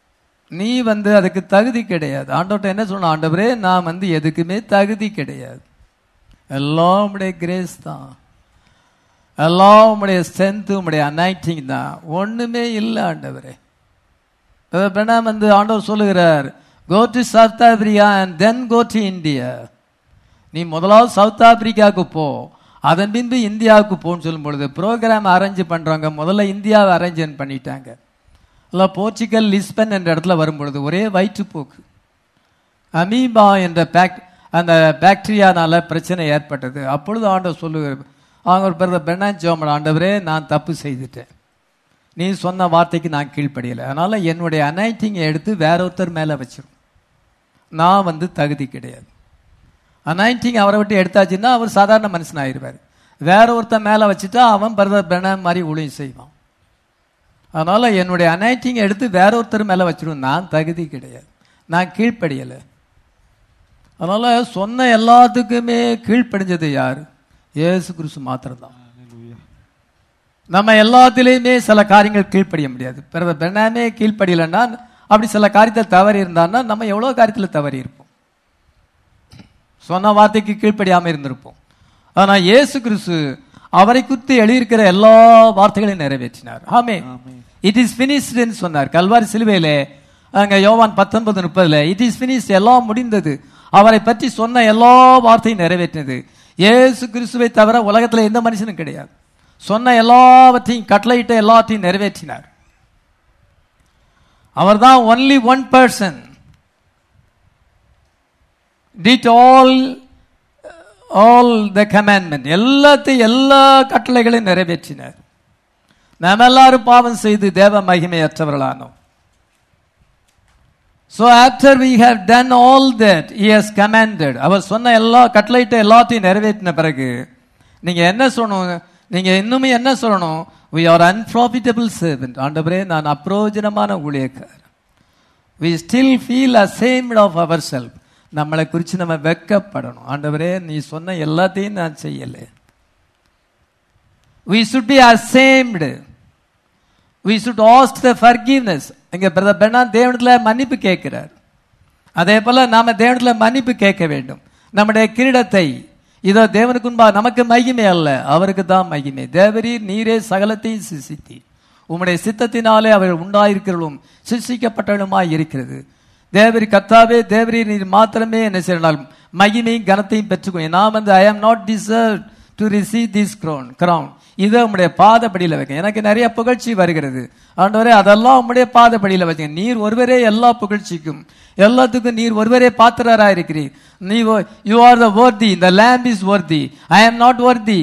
நீ வந்து அதுக்கு தகுதி கிடையாது ஆண்டவர்ட்ட என்ன சொல்லணும் ஆண்டவரே நான் வந்து எதுக்குமே தகுதி கிடையாது எல்லாம் உம்முடைய கிரேஸ் தான் எல்லாம் உம்முடைய ஸ்ட்ரென்த் உம்முடைய அனைட்டிங் தான் ஒண்ணுமே இல்லை ஆண்டவரே பிரணாம் வந்து ஆண்டவர் சொல்லுகிறார் go to South Africa and then go to India நீ முதலாவது சவுத் ஆப்பிரிக்காவுக்கு போ அதன் பின்பு இந்தியாவுக்கு போன்னு சொல்லும் பொழுது ப்ரோக்ராம் அரேஞ்ச் பண்றாங்க முதல்ல இந்தியாவை அரேஞ்ச் பண்ணிட்டாங்க இல்லை போர்ச்சுகல் லிஸ்பன் என்ற இடத்துல வரும்பொழுது ஒரே வயிற்றுப்போக்கு அமீபா என்ற பேக் அந்த பாக்டீரியானால பிரச்சனை ஏற்பட்டது அப்பொழுது ஆண்டவர் சொல்லுகிறார் அவங்க ஒரு பிறகு பெண்ணான் ஜோமன் ஆண்டவரே நான் தப்பு செய்துட்டேன் நீ சொன்ன வார்த்தைக்கு நான் கீழ்ப்படியலை அதனால என்னுடைய அனைட்டிங்கை எடுத்து வேற ஒருத்தர் மேலே வச்சிரும் நான் வந்து தகுதி கிடையாது அனைட்டிங் அவரை விட்டு எடுத்தாச்சுன்னா அவர் சாதாரண மனுஷன் ஆயிடுவார் வேற ஒருத்தன் மேலே வச்சுட்டா அவன் பிரதர் பெண்ணான் மாதிரி ஊழியம் செய்வான் அதனால என்னுடைய அனைட்டிங் எடுத்து வேற ஒருத்தர் மேல வச்சிருவேன் நான் தகுதி கிடையாது நான் கீழ்ப்படியலை அதனால சொன்ன எல்லாத்துக்குமே கீழ்ப்படிஞ்சது யார் இயேசு கிறிஸ்து மாத்திரம்தான் நம்ம எல்லாத்திலையுமே சில காரியங்கள் கீழ்ப்படிய முடியாது பிறகு பெண்ணாமே கீழ்ப்படியலைன்னா அப்படி சில காரியத்தை தவறி இருந்தான்னா நம்ம எவ்வளவு காரியத்துல தவறி இருப்போம் சொன்ன வார்த்தைக்கு கீழ்ப்படியாம இருந்திருப்போம் ஆனா இயேசு கிறிஸ்து அவரை குறித்து எழுதியிருக்கிற எல்லா வார்த்தைகளையும் நிறைவேற்றினார் ஆமே இட் இஸ் பினிஷ்டுன்னு சொன்னார் கல்வாரி சிலுவையிலே அங்க யோவான் பத்தொன்பது முப்பதுல இட் இஸ் பினிஷ் எல்லாம் முடிந்தது அவரை பற்றி சொன்ன எல்லா வார்த்தையும் நிறைவேற்றினது இயேசு கிறிஸ்துவை தவிர உலகத்துல எந்த மனுஷனும் கிடையாது சொன்ன எல்லாவற்றையும் கட்டளையிட்ட எல்லாத்தையும் நிறைவேற்றினார் அவர்தான் only one person did all all the commandment எல்லாத்தையும் எல்லா கட்டளைகளையும் நிறைவேற்றினார் நாம் எல்லாரும் பாவம் செய்து தேவ மகிமையற்றவர்களானோம் So after we have done all that he has commanded அவர் சொன்ன எல்லா கட்டளையிட்ட எல்லாத்தையும் நிறைவேற்றின பிறகு நீங்க என்ன சொல்லணும் நீங்க இன்னுமே என்ன சொல்லணும் we are unprofitable servant ஆண்டவரே நான் அப்பிரோஜனமான ஊழியக்காரர் we still feel ashamed of ourselves நம்மளை குறித்து நம்ம வெக்கப்படணும் ஆண்டவரே நீ சொன்ன எல்லாத்தையும் நான் செய்யல we should be ashamed we should ask the forgiveness இங்க பிரதர் பெண்ணா தேவனத்துல மன்னிப்பு கேட்கிறார் அதே போல நாம தேவனத்துல மன்னிப்பு கேட்க வேண்டும் நம்முடைய கிரீடத்தை இதோ தேவனுக்கு முன்பா நமக்கு மகிமை அல்ல அவருக்கு தான் மகிமை தேவரீர் நீரே சகலத்தையும் சிசித்தி உம்முடைய சித்தத்தினாலே அவர் உண்டாயிருக்கிறவளும் சிசிக்கப்பட்டவளுமாய் இருக்கிறது தேவரி கத்தாவே தேவரி நீர் மாத்திரமே என்ன செய்யணும் மகிமையும் கனத்தையும் பெற்றுக்கோ நான் வந்து I am not deserve to receive this crown crown இதை உம்முடைய பாதப்படியில் வைக்க எனக்கு நிறைய புகழ்ச்சி வருகிறது ஆண்டவரே அதெல்லாம் உம்முடைய பாதப்படியில் வச்சுங்க நீர் ஒருவரே எல்லா புகழ்ச்சிக்கும் எல்லாத்துக்கும் நீர் ஒருவரே பாத்திரரா இருக்கிறீர் நீ you are the worthy the lamb is worthy i am not worthy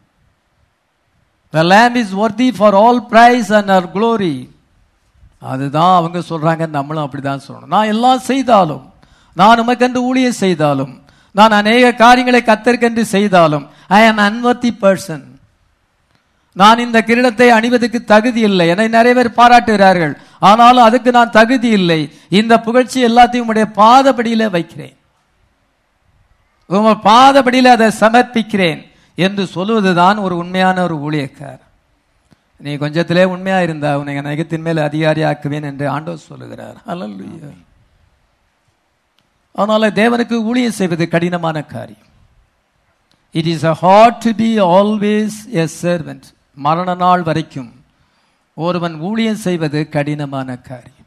the lamb is worthy for all praise and our glory அதுதான் அவங்க சொல்றாங்க நம்மளும் அப்படிதான் சொல்லணும் நான் எல்லாம் செய்தாலும் நான் உமக்கென்று ஊழியம் செய்தாலும் நான் அநேக காரியங்களை கத்தற்கென்று செய்தாலும் ஐ ஆம் அன்வர்த்தி பர்சன் நான் இந்த கிரீடத்தை அணிவதற்கு தகுதி இல்லை என்னை நிறைய பேர் பாராட்டுகிறார்கள் ஆனாலும் அதுக்கு நான் தகுதி இல்லை இந்த புகழ்ச்சி எல்லாத்தையும் உடைய பாதபடியில வைக்கிறேன் உங்க பாதபடியில அதை சமர்ப்பிக்கிறேன் என்று சொல்லுவதுதான் ஒரு உண்மையான ஒரு ஊழியக்கார் நீ கொஞ்சத்திலே உண்மையா இருந்தா உன்னை நகத்தின் மேல் அதிகாரி ஆக்குவேன் என்று ஆண்டவர் சொல்லுகிறார் அல்லல்லுயா அதனால தேவனுக்கு ஊழியம் செய்வது கடினமான காரியம் it is a hard to be always a servant மரண நாள் வரைக்கும் ஒருவன் ஊழியம் செய்வது கடினமான காரியம்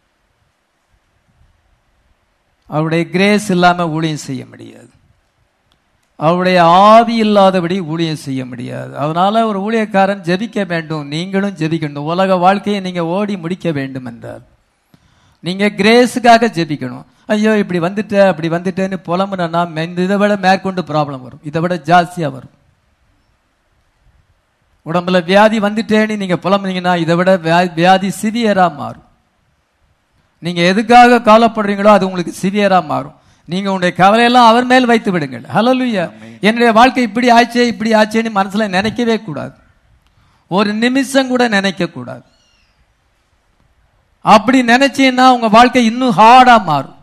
அவருடைய கிரேஸ் இல்லாம ஊழியம் செய்ய முடியாது அவருடைய ஆவி இல்லாதபடி ஊழியம் செய்ய முடியாது அதனால ஒரு ஊழியக்காரன் ஜெபிக்க வேண்டும் நீங்களும் ஜெபிக்கணும் உலக வாழ்க்கையை நீங்க ஓடி முடிக்க வேண்டும் என்றால் நீங்க கிரேஸுக்காக ஜெபிக்கணும் ஐயோ இப்படி வந்துட்ட அப்படி வந்துட்டேன்னு புலம்புனா இதை விட மேற்கொண்டு ப்ராப்ளம் வரும் இதை விட ஜாஸ்தியா வரும் உடம்புல வியாதி வந்துட்டேன்னு நீங்க புலம்புனீங்கன்னா இதை விட வியா- வியாதி சிவியரா மாறும் நீங்க எதுக்காக கவலைப்படுறீங்களோ அது உங்களுக்கு சிவியரா மாறும் நீங்க உங்களுடைய கவலையெல்லாம் அவர் மேல் வைத்து விடுங்கள் ஹalleluya என்னுடைய வாழ்க்கை இப்படி ஆச்சே இப்படி ஆச்சேன்னு மனசுல நினைக்கவே கூடாது ஒரு நிமிஷம் கூட நினைக்க கூடாது அப்படி நினைச்சீங்கன்னா உங்க வாழ்க்கை இன்னும் ஹார்டா மாறும்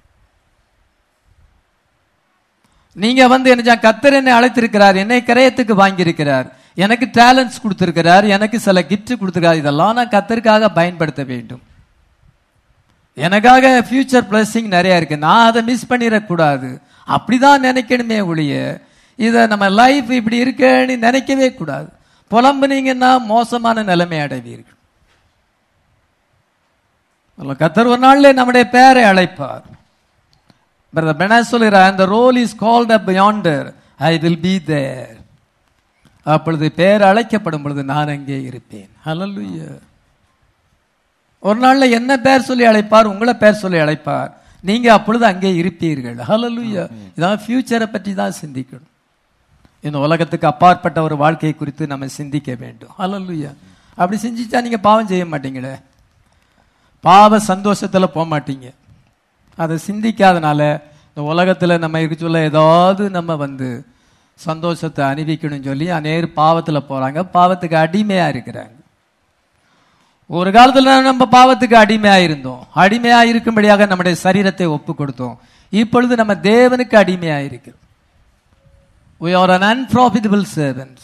நீங்க வந்து என்ன கத்தர் என்னை அழைத்திருக்கிறார் என்னை கிரயத்துக்கு வாங்கியிருக்கிறார் எனக்கு டேலண்ட்ஸ் கொடுத்திருக்கிறார் எனக்கு சில கிஃப்ட் கொடுத்திருக்கிறார் இதெல்லாம் நான் கத்தருக்காக பயன்படுத்த வேண்டும் எனக்காக ஃபியூச்சர் பிளஸிங் நிறைய இருக்கு நான் அதை மிஸ் பண்ணிடக்கூடாது அப்படிதான் நினைக்கணுமே ஒழிய இதை நம்ம லைஃப் இப்படி இருக்கேன்னு நினைக்கவே கூடாது புலம்புனீங்கன்னா மோசமான நிலைமை அடைவீர்கள் அல்ல, கர்த்தர் ஒரு நாள்ல நம்முடைய பேரை அழைப்பார் பிரதர் பெனா சொல்கிறார் அந்த roll is called up yonder I will be there அப்பொழுது பேர் அழைக்கப்படும் பொழுது நான் அங்கே இருப்பேன் ஹalleluya ஒரு நாள்ல என்ன பேர் சொல்லி அழைப்பார் உங்களை பேர் சொல்லி அழைப்பார் நீங்க அப்பொழுது அங்கே இருப்பீர்கள் ஹalleluya இதான் ஃபியூச்சரை பற்றி தான் சிந்திக்கணும் இந்த உலகத்துக்கு அப்பாற்பட்ட ஒரு வாழ்க்கையை குறித்து நம்ம சிந்திக்க வேண்டும் ஹalleluya அப்படி செஞ்சிச்சா நீங்க பாவம் செய்ய மாட்டீங்களே பாவ சந்தோஷத்துல போக மாட்டீங்க அதை சிந்திக்காதனால இந்த உலகத்துல நம்ம இருக்க சொல்ல ஏதாவது நம்ம வந்து சந்தோஷத்தை அனுபவிக்கணும்னு சொல்லி அநேர் பாவத்துல போறாங்க பாவத்துக்கு அடிமையா இருக்கிறாங்க ஒரு காலத்துல நம்ம பாவத்துக்கு அடிமையா இருந்தோம் அடிமையா இருக்கும்படியாக நம்முடைய சரீரத்தை ஒப்பு கொடுத்தோம் இப்பொழுது நம்ம தேவனுக்கு அடிமையா இருக்கிறோம் we are an unprofitable servants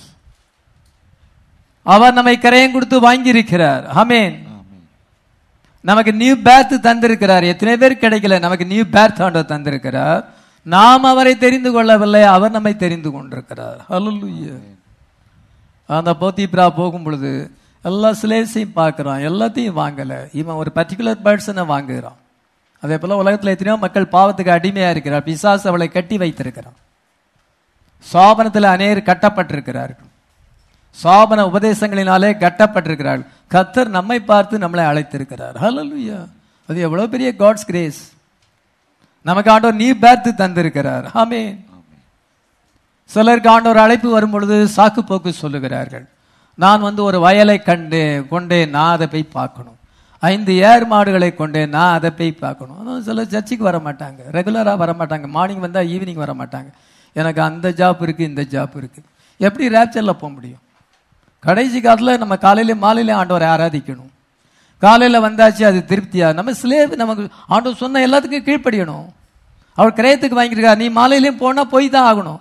அவர் நம்மை கரையம் கொடுத்து வாங்கியிருக்கிறார் ஆமென் நமக்கு நியூ பேர்த் தந்திருக்கிறார் எத்தனை பேர் கிடைக்கல நமக்கு நியூ பேர்த் ஆண்டவர் தந்திருக்கிறார் நாம் அவரை தெரிந்து கொள்ளவில்லை அவர் நம்மை தெரிந்து கொண்டிருக்கிறார் ஹalleluya அந்த போத்திப்ரா போகும் பொழுது எல்லா சிலேஸையும் பார்க்குறான் எல்லாத்தையும் வாங்கல இவன் ஒரு பர்டிகுலர் பர்சனை வாங்குகிறான் அதே போல உலகத்துல எத்தனையோ மக்கள் பாவத்துக்கு அடிமையா இருக்கிறார் பிசாசு அவளை கட்டி வைத்திருக்கிறான் சாபனத்தில் அநேர் கட்டப்பட்டிருக்கிறார்கள் சாபன உபதேசங்களினாலே கட்டப்பட்டிருக்கிறார்கள் கத்தர் நம்மை பார்த்து நம்மளை அழைத்திருக்கிறார் ஹalleluya அது எவ்வளவு பெரிய காட்ஸ் கிரேஸ் நமக்கு ஆண்டவர் நீ பேர்த்து தந்திருக்கிறார் ஆமென் சிலருக்கு ஆண்டவர் அழைப்பு வரும் பொழுது சாக்கு போக்கு சொல்லுகிறார்கள் நான் வந்து ஒரு வயலை கண்டு கொண்டேன் நான் அதை போய் பார்க்கணும் ஐந்து ஏர் மாடுகளை கொண்டேன் நான் அதை போய் பார்க்கணும் ஆனால் சிலர் சர்ச்சுக்கு வர மாட்டாங்க ரெகுலராக வர மாட்டாங்க மார்னிங் வந்தால் ஈவினிங் வர மாட்டாங்க எனக்கு அந்த ஜாப் இருக்கு இந்த ஜாப் இருக்கு எப்படி ரேப்சரில் போக முடியும் கடைசி காலத்தில் நம்ம காலையில மாலையில ஆண்டவரை ஆராதிக்கணும் காலையில வந்தாச்சு அது திருப்தியா நம்ம ஸ்லேவ் நமக்கு ஆண்டவர் சொன்ன எல்லாத்துக்கும் கீழ்ப்படியணும் அவர் கிரயத்துக்கு வாங்கியிருக்கார் நீ மாலையிலையும் போனா போய் தான் ஆகணும்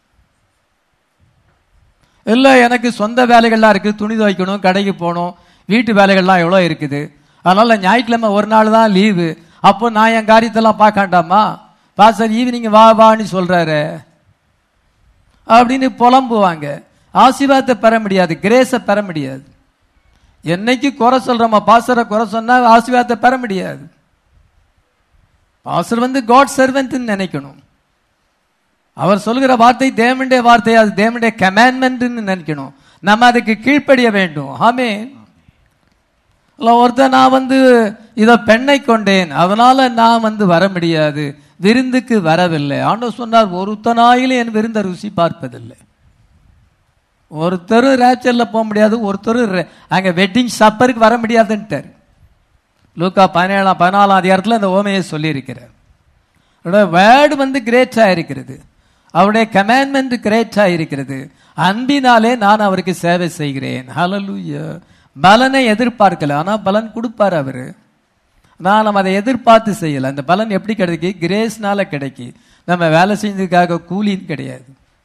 இல்ல எனக்கு சொந்த வேலைகள்லாம் இருக்கு துணி துவைக்கணும் கடைக்கு போகணும் வீட்டு வேலைகள்லாம் எவ்வளோ இருக்குது அதனால ஞாயிற்றுக்கிழமை ஒரு நாள் தான் லீவு அப்போ நான் என் காரியத்தெல்லாம் பார்க்காண்டாமா பாஸ்டர் ஈவினிங் வா வான்னு சொல்றாரு அப்படின்னு புலம்புவாங்க ஆசீர்வாதத்தை பெற முடியாது கிரேஸை பெற முடியாது என்னைக்கு குறை சொல்றோமா பாசரை குறை சொன்னா ஆசீர்வாதத்தை பெற முடியாது பாசர் வந்து காட் சர்வெண்ட் நினைக்கணும் அவர் சொல்கிற வார்த்தை தேவனுடைய வார்த்தை அது தேவனுடைய கமாண்ட்மெண்ட் நினைக்கணும் நம்ம அதுக்கு கீழ்ப்படிய வேண்டும் ஆமே ஒருத்தர் நான் வந்து இத பெண்ணை கொண்டேன் அதனால நான் வந்து வர முடியாது விருந்துக்கு வரவில்லை ஆண்டவர் சொன்னார் ஒருத்தனாயிலும் என் விருந்த ருசி பார்ப்பதில்லை ஒருத்தரும் ரேப்சர்ல போக முடியாது ஒருத்தரும் ரெ- அங்க வெட்டிங் சப்பருக்கு வர முடியாதுன்ட்டார் லூக்கா பதினேழாம் பதினாலாம் அதிகாரத்துல அந்த ஓமையை சொல்லியிருக்கிறார் வேர்டு வந்து கிரேட்டா இருக்கிறது அவருடைய கமாண்ட்மெண்ட் கிரேட்டா இருக்கிறது அன்பினாலே நான் அவருக்கு சேவை செய்கிறேன் ஹalleluya பலனை எதிர்பார்க்கல ஆனா பலன் கொடுப்பார் அவரு நான் நம்ம அதை எதிர்பார்த்து செய்யல அந்த பலன் எப்படி கிடைக்கு கிரேஸ்னால கிடைக்கி நம்ம வேலை செஞ்சதுக்காக கூலின்னு கிடையாது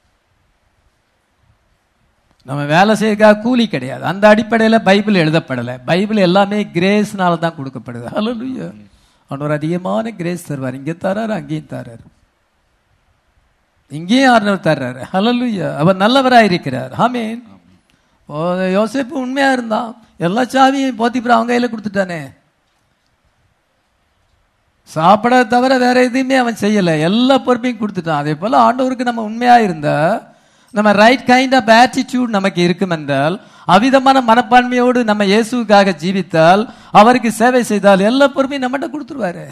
நம்ம வேலை செய்யறதுக்காக கூலி கிடையாது அந்த அடிப்படையில் பைபிள் எழுதப்படலை பைபிள் எல்லாமே கிரேஸ்னால தான் கொடுக்கப்படுது ஹalleluya அவர் அதிகமான கிரேஸ் தருவார் இங்கே தராரு அங்கேயும் தராரு இங்கேயும் ஆர்டர் தர்றாரு ஹalleluya அவர் நல்லவராக இருக்கிறார் ஆமீன் ஓ, யோசேப்பு உண்மையா இருந்தான் எல்லா சாவியும் போத்திப்புற அவங்க கையில கொடுத்துட்டானே சாப்பிட தவிர வேற எதுவுமே அவன் செய்யல எல்லா பொறுப்பையும் கொடுத்துட்டான் அதே போல ஆண்டவருக்கு நம்ம உண்மையா இருந்தா நம்ம ரைட் கைண்ட் ஆஃப் ஆட்டிடியூட் நமக்கு இருக்கும் என்றால் அவிதமான மனப்பான்மையோடு நம்ம இயேசுவுக்காக ஜீவித்தால் அவருக்கு சேவை செய்தால் எல்லா பொறுப்பையும் நம்மகிட்ட கொடுத்துருவாரு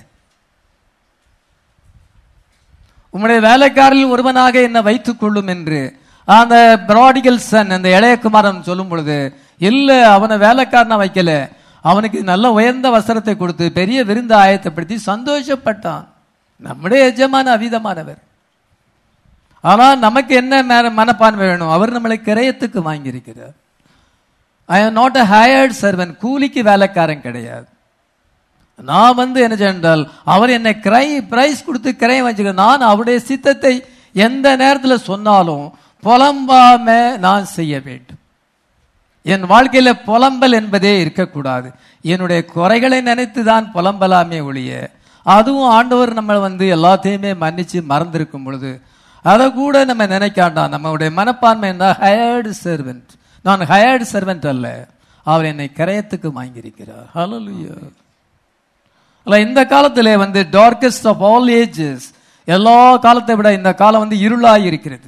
உம்முடைய வேலைக்காரில் ஒருவனாக என்ன வைத்துக் கொள்ளும் என்று அந்த ப்ராடிகல் சன் அந்த இளையகுமாரன் சொல்லும் பொழுது இல்ல அவனை வேலைக்காரனா வைக்கல அவனுக்கு நல்ல உயர்ந்த வஸ்திரத்தை கொடுத்து பெரிய விருந்து ஆயத்தப்படுத்தி சந்தோஷப்பட்டான் நம்முடைய எஜமான அவிதமானவர் ஆனா நமக்கு என்ன மே- மனப்பான்மை வேணும் அவர் நம்மளை கிரயத்துக்கு வாங்கியிருக்கிறார் I am not a hired servant கூலிக்கு வேலைக்காரன் கிடையாது நான் வந்து என்ன சென்றால் அவர் என்னை கிரை பிரைஸ் கொடுத்து கிரையம் வச்சுக்க நான் அவருடைய சித்தத்தை எந்த நேரத்தில் சொன்னாலும் புலம்பாம நான் செய்ய வேண்டும் என் வாழ்க்கையில புலம்பல் என்பதே இருக்கக்கூடாது என்னுடைய குறைகளை நினைத்து தான் புலம்பலாமே ஒழிய அதுவும் ஆண்டவர் நம்ம வந்து எல்லாத்தையுமே மன்னிச்சு மறந்திருக்கும் பொழுது அதை கூட நம்ம நினைக்காண்டாம் நம்மளுடைய மனப்பான்மை என்ன ஹயர்டு சர்வெண்ட் நான் ஹயர்டு சர்வெண்ட் அல்ல அவர் என்னை கிரயத்துக்கு வாங்கியிருக்கிறார் ஹalleluya அல்ல இந்த காலத்திலே வந்து டார்கஸ்ட் ஆஃப் ஆல் ஏஜஸ் எல்லா காலத்தை விட இந்த காலம் வந்து இருளாய் இருக்கிறது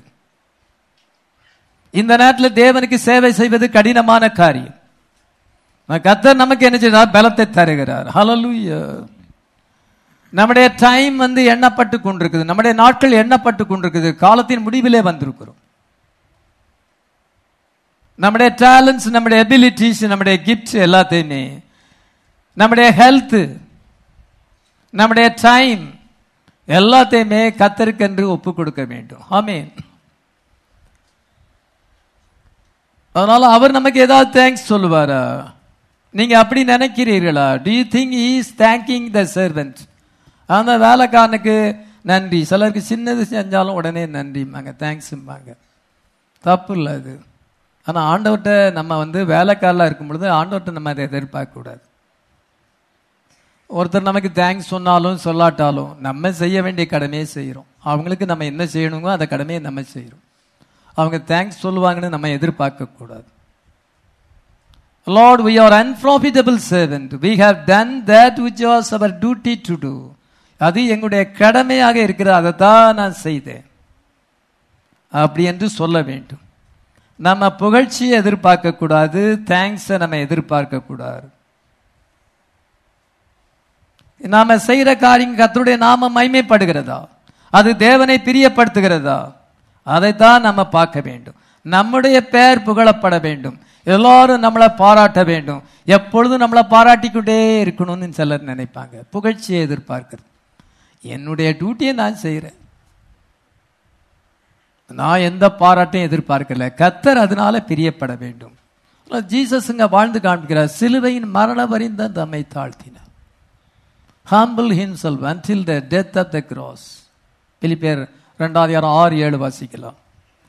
இந்த நேரத்தில் தேவனுக்கு சேவை செய்வது கடினமான காரியம் ஆனா கர்த்தர் நமக்கு என்ன செய்யறார் பலத்தை தருகிறார் ஹalleluya நம்முடைய டைம் வந்து எண்ணப்பட்டு கொண்டிருக்குது நம்முடைய நாட்கள் எண்ணப்பட்டு கொண்டிருக்குது காலத்தின் முடிவிலே வந்திருக்கிறோம் நம்முடைய டேலண்ட்ஸ் நம்முடைய எபிலிட்டிஸ் நம்முடைய கிஃப்ட்ஸ் எல்லாத்தையுமே நம்முடைய ஹெல்த் நம்முடைய டைம் எல்லாத்தையுமே கத்தருக்கென்று ஒப்பு கொடுக்க வேண்டும் ஆமென் அதனால அவர் நமக்கு ஏதாவது தேங்க்ஸ் சொல்லுவாரா நீங்க அப்படி நினைக்கிறீர்களா do you think is thanking the servant அந்த வேலைக்காரனுக்கு நன்றி சிலருக்கு சின்னது செஞ்சாலும் உடனே நன்றிம்பாங்க தேங்க்ஸும்பாங்க தப்பு இல்லை அது ஆனால் ஆண்டவர்கிட்ட நம்ம வந்து வேலைக்காரலாக இருக்கும் பொழுது ஆண்டவர்கிட்ட நம்ம அதை எதிர்பார்க்க கூடாது ஒருத்தர் நமக்கு தேங்க்ஸ் சொன்னாலும் சொல்லாட்டாலும் நம்ம செய்ய வேண்டிய கடமையை செய்கிறோம் அவங்களுக்கு நம்ம என்ன செய்யணுமோ அந்த கடமையை நம்ம செய்கிறோம் அவங்க தேங்க்ஸ் சொல்லுவாங்கன்னு நம்ம எதிர்பார்க்க கூடாது Lord, we are unprofitable servant. We have done that which was our duty to do. அது எங்களுடைய கடமையாக இருக்கிற அதை தான் நான் செய்தேன் அப்படி என்று சொல்ல வேண்டும் நம்ம புகழ்ச்சியை எதிர்பார்க்க கூடாது தேங்க்ஸை நம்ம எதிர்பார்க்க கூடாது நாம செய்யற காரியம் கர்த்தருடைய நாம மைமைப்படுகிறதா அது தேவனை பிரியப்படுத்துகிறதா அதைத்தான் நம்ம பார்க்க வேண்டும் நம்முடைய பெயர் புகழப்பட வேண்டும் எல்லாரும் நம்மளை பாராட்ட வேண்டும் எப்பொழுதும் நம்மளை பாராட்டிக்கொண்டே இருக்கணும்னு சிலர் நினைப்பாங்க புகழ்ச்சியை எதிர்பார்க்கிறது என்னுடைய டியூட்டியை நான் செய்கிறேன் நான் எந்த பாராட்டையும் எதிர்பார்க்கல கத்தர் அதனால பிரியப்பட வேண்டும் ஜீசஸுங்க வாழ்ந்து காண்பிக்கிறார் சிலுவையின் மரண வரிந்த தம்மை தாழ்த்தினார் humble himself until the death of the cross பிலிப்பேர் ரெண்டாவது யாரும் ஆறு ஏழு வாசிக்கலாம்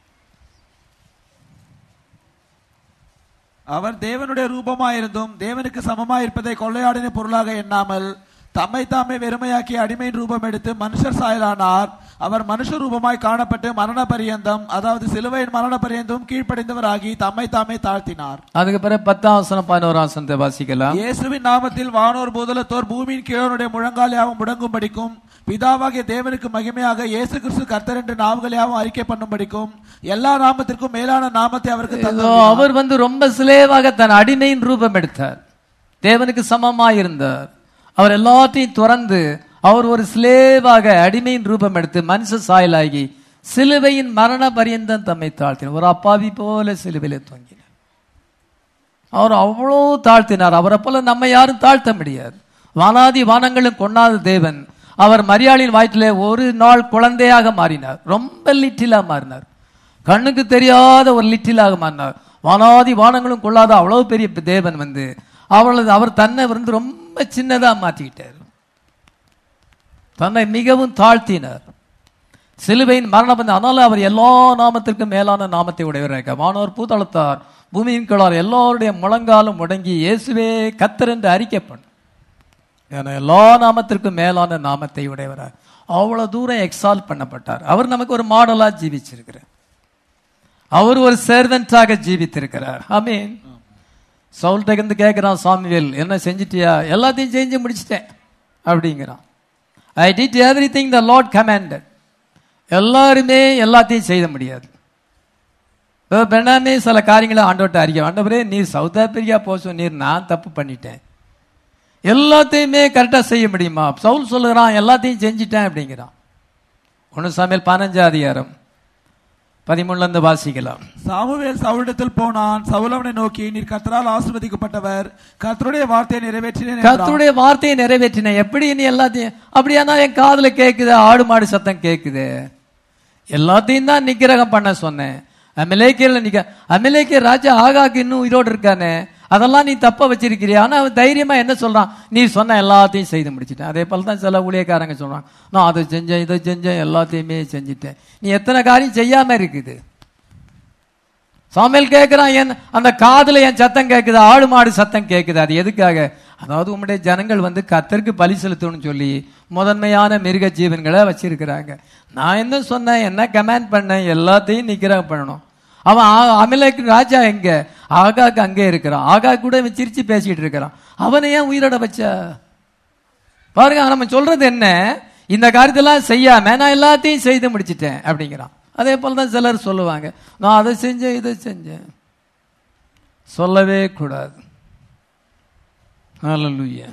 அவர் தேவனுடைய ரூபமாயிருந்தும் தேவனுக்கு சமமாயிருப்பதை கொள்ளையாடின பொருளாக எண்ணாமல் தம்மை தாமே வெறுமையாக்கி அடிமையின் ரூபம் எடுத்து மனுஷர் சாயலானார் அவர் மனுஷ ரூபமாய் காணப்பட்டு மரண பரியந்தம் அதாவது சிலுவையின் மரண பரியந்தம் கீழ்ப்படைந்தவராகி தம்மை தாமே தாழ்த்தினார் அதுக்கு பிறகு பத்தாம் வசனம் பதினோராம் வசனத்தை வாசிக்கலாம் இயேசுவின் நாமத்தில் வானோர் பூதலத்தோர் பூமியின் கீழனுடைய முழங்கால் யாவும் முடங்கும்படிக்கும் பிதாவாகிய தேவனுக்கு மகிமையாக இயேசு கிறிஸ்து கர்த்தர் என்று நாவுகள் யாவும் அறிக்கை பண்ணும்படிக்கும் எல்லா நாமத்திற்கும் மேலான நாமத்தை அவருக்கு இதோ தந்தார் அவர் வந்து ரொம்ப சிலேவாக தன் அடிமையின் ரூபம் எடுத்தார் தேவனுக்கு சமமாய் இருந்தார் அவர் எல்லாத்தையும் துறந்து அவர் ஒரு சிலேவாக அடிமையின் ரூபம் எடுத்து மனுஷ சாயலாகி சிலுவையின் மரண பரியந்தம் தம்மை தாழ்த்தினார் ஒரு அப்பாவி போல சிலுவையில தொங்கினார் அவர் அவ்வளோ தாழ்த்தினார் அவரை போல நம்ம யாரும் தாழ்த்த முடியாது வானாதி வானங்களும் கொண்டாத தேவன் அவர் மரியாளின் வயிற்றிலே ஒரு நாள் குழந்தையாக மாறினார் ரொம்ப லிட்டிலா மாறினார் கண்ணுக்கு தெரியாத ஒரு லிட்டிலாக மாறினார் வானாதி வானங்களும் கொள்ளாத அவ்வளவு பெரிய தேவன் வந்து அவளது அவர் தன்னை வந்து ரொம்ப சின்னதா மாற்றிக்கிட்டார் தன்னை மிகவும் தாழ்த்தினார் சிலுவையின் மரணம் வந்து அதனால அவர் எல்லா நாமத்திற்கும் மேலான நாமத்தை உடையவராக வானோர் பூதளத்தார் பூமியின் கீழார் எல்லாருடைய முழங்காலும் முடங்கி இயேசுவே கத்தர் என்று அறிக்கை பண்ண ஏன்னா எல்லா நாமத்திற்கும் மேலான நாமத்தை உடையவரார் அவ்வளவு தூரம் எக்ஸால் பண்ணப்பட்டார் அவர் நமக்கு ஒரு மாடலா ஜீவிச்சிருக்கிறார் அவர் ஒரு சர்வெண்டாக ஜீவித்திருக்கிறார் ஆமீன் சவுல்கிட்ட இருந்து கேட்கிறான் சாமிவேல் என்ன செஞ்சிட்டியா எல்லாத்தையும் செஞ்சு முடிச்சிட்டேன் அப்படிங்கிறான் I did everything the Lord commanded எல்லாருமே எல்லாத்தையும் செய்ய முடியாது இப்போ பெண்ணாமே சில காரியங்களை ஆண்டவர்கிட்ட அறிக்கை ஆண்டவரே நீர் சவுத் ஆப்பிரிக்கா போக நீர் நான் தப்பு பண்ணிட்டேன் எல்லாத்தையுமே கரெக்டாக செய்ய முடியுமா சவுல் சொல்லுகிறான் எல்லாத்தையும் செஞ்சிட்டேன் அப்படிங்கிறான் ஒன்று சமையல் பதினஞ்சா அதிகாரம் பதிமூணுல இருந்து வாசிக்கலாம் சாமுவேல் சவுலிடத்தில் போனான் சவுல் அவனை நோக்கி நீர் கர்த்தரால் ஆசீர்வதிக்கப்பட்டவர் கர்த்தருடைய வார்த்தையை நிறைவேற்றினேன் என்றான். கர்த்தருடைய வார்த்தையை நிறைவேற்றின எப்படி நீ எல்லாத்தையும் அப்படியானா என் காதுல கேக்குது ஆடு மாடு சத்தம் கேக்குது எல்லாத்தையும் தான் நிக்கிரகம் பண்ண சொன்னேன் அமிலேக்கியர்ல நிக்க அமிலேக்கிய ராஜா ஆகாக்கு இன்னும் உயிரோடு இருக்கானே அதெல்லாம் நீ தப்ப வச்சிருக்கிறியா ஆனா அவன் தைரியமா என்ன சொல்றான் நீ சொன்ன எல்லாத்தையும் செய்து முடிச்சிட்டேன் அதே போல தான் சில ஊழியக்காரங்க சொல்றாங்க நான் அதை செஞ்சேன் இதை செஞ்சேன் எல்லாத்தையுமே செஞ்சுட்டேன் நீ எத்தனை காரியம் செய்யாம இருக்குது சாமியல் கேட்கிறான் என் அந்த காதுல என் சத்தம் கேட்குது ஆடு மாடு சத்தம் கேட்குது அது எதுக்காக அதாவது உம்முடைய ஜனங்கள் வந்து கத்தருக்கு பலி செலுத்தணும்னு சொல்லி முதன்மையான மிருக ஜீவன்களை வச்சிருக்கிறாங்க நான் என்ன சொன்னேன் என்ன கமெண்ட் பண்ணேன் எல்லாத்தையும் நிக்கிரம் பண்ணணும் அவன் ஆ- அமலேக்கு ராஜா எங்க ஆகாக்கு அங்கே இருக்கிறான் ஆகா கூட இவன் சிரிச்சு பேசிட்டு இருக்கிறான் அவனை ஏன் உயிரோட வச்சா பாருங்க நம்ம சொல்றது என்ன இந்த காரியத்தெல்லாம் செய்யாம நான் எல்லாத்தையும் செய்து முடிச்சிட்டேன் அப்படிங்கிறான் அதே போல தான் சிலர் சொல்லுவாங்க நான் அதை செஞ்சேன் இதை செஞ்சேன் சொல்லவே கூடாது ஹalleluya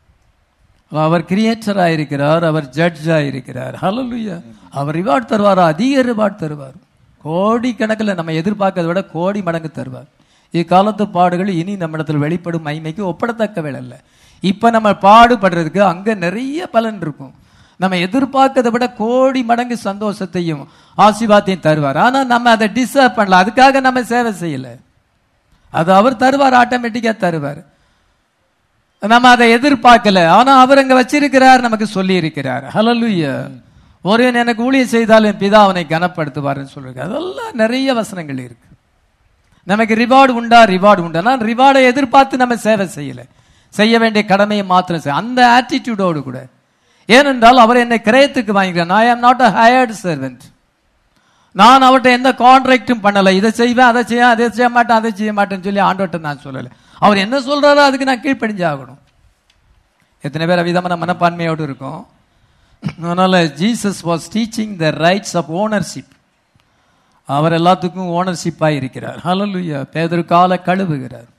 அவர் கிரியேட்டரா இருக்கிறார் அவர் ஜட்ஜா இருக்கிறார் ஹalleluya அவர் ரிவார்ட் தருவார் அதிக ரிவார்ட் தருவார் கோடி கணக்கில் நம்ம எதிர்பார்க்கறதை விட கோடி மடங்கு தருவார் இக்காலத்து பாடுகள் இனி நம்மிடத்தில் வெளிப்படும் மைமைக்கு ஒப்படத்தக்கவைகள் அல்ல இப்ப நம்ம பாடுபடுறதுக்கு அங்க நிறைய பலன் இருக்கும் நம்ம எதிர்பார்க்கறதை விட கோடி மடங்கு சந்தோஷத்தையும் ஆசீர்வாதத்தையும் தருவார் ஆனா நம்ம அதை டிசர்வ் பண்ணல அதுக்காக நம்ம சேவை செய்யல அது அவர் தருவார் ஆட்டோமேட்டிக்கா தருவார் நம்ம அதை எதிர்பார்க்கல ஆனா அவர் அங்க வச்சிருக்கிறார் நமக்கு சொல்லி இருக்கிறார் ஹalleluya ஒருவன் எனக்கு ஊழியம் செய்தாலும் பிதா அவனை கனப்படுத்துவார்னு சொல்றாரு அதெல்லாம் நிறைய வசனங்கள் இருக்கு நமக்கு ரிவார்டு உண்டா ரிவார்டு உண்டா நான் ரிவார்டை எதிர்பார்த்து நம்ம சேவை செய்யல செய்ய வேண்டிய கடமையை மாத்திரம் செய்ய அந்த ஆட்டிடியூடோடு கூட ஏனென்றால் அவர் என்னை கிரயத்துக்கு வாங்கிக்கிறார் ஐ am not a hired servant நான் அவர்கிட்ட எந்த கான்ட்ராக்டும் பண்ணல இதை செய்வேன் அதை செய்ய அதை செய்ய மாட்டேன் அதை செய்ய மாட்டேன்னு சொல்லி ஆண்டவர்கிட்ட நான் சொல்லல அவர் என்ன சொல்றாரோ அதுக்கு நான் கீழ்ப்படிஞ்சு ஆகணும் எத்தனை பேர் விதமான மனப்பான்மையோடு இருக்கும் அதனால Jesus was teaching the rights of ownership அவர் எல்லாத்துக்கும் ஓனர்ஷிப்பாக இருக்கிறார் ஹalleluya பேதர் காலை கழுவுகிறார்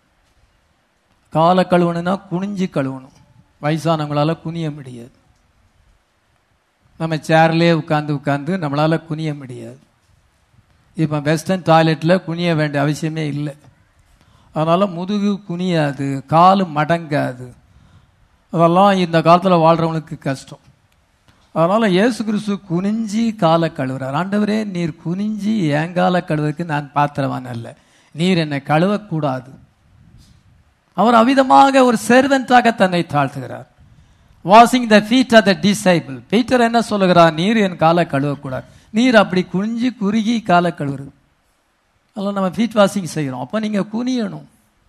காலை கழுவணும்னா குனிஞ்சு கழுவணும் வயசானவங்களால குனிய முடியாது நம்ம சேர்லேயே உட்கார்ந்து உட்கார்ந்து நம்மளால குனிய முடியாது இப்போ வெஸ்டர்ன் டாய்லெட்ல குனிய வேண்டிய அவசியமே இல்லை அதனால முதுகு குனியாது காலு மடங்காது அதெல்லாம் இந்த காலத்தில் வாழ்றவங்களுக்கு கஷ்டம் அதனால இயேசு கிறிஸ்து குனிஞ்சி காலை கழுவுறார் ஆண்டவரே நீர் குனிஞ்சி என் காலை கழுவுறதுக்கு நான் பாத்திரவான் அல்ல நீர் என்னை கழுவக்கூடாது அவர் அவிதமாக ஒரு செர்வென்டாக தன்னை தாழ்த்துகிறார் washing the feet of the disciple Peter என்ன சொல்லுகிறார் நீர் என் காலை கழுவக்கூடாது நீர் அப்படி குனிஞ்சு குறுகி காலை கழுவுறது அதெல்லாம் நம்ம ஃபீட் வாஷிங் செய்கிறோம் அப்போ நீங்க குனியணும்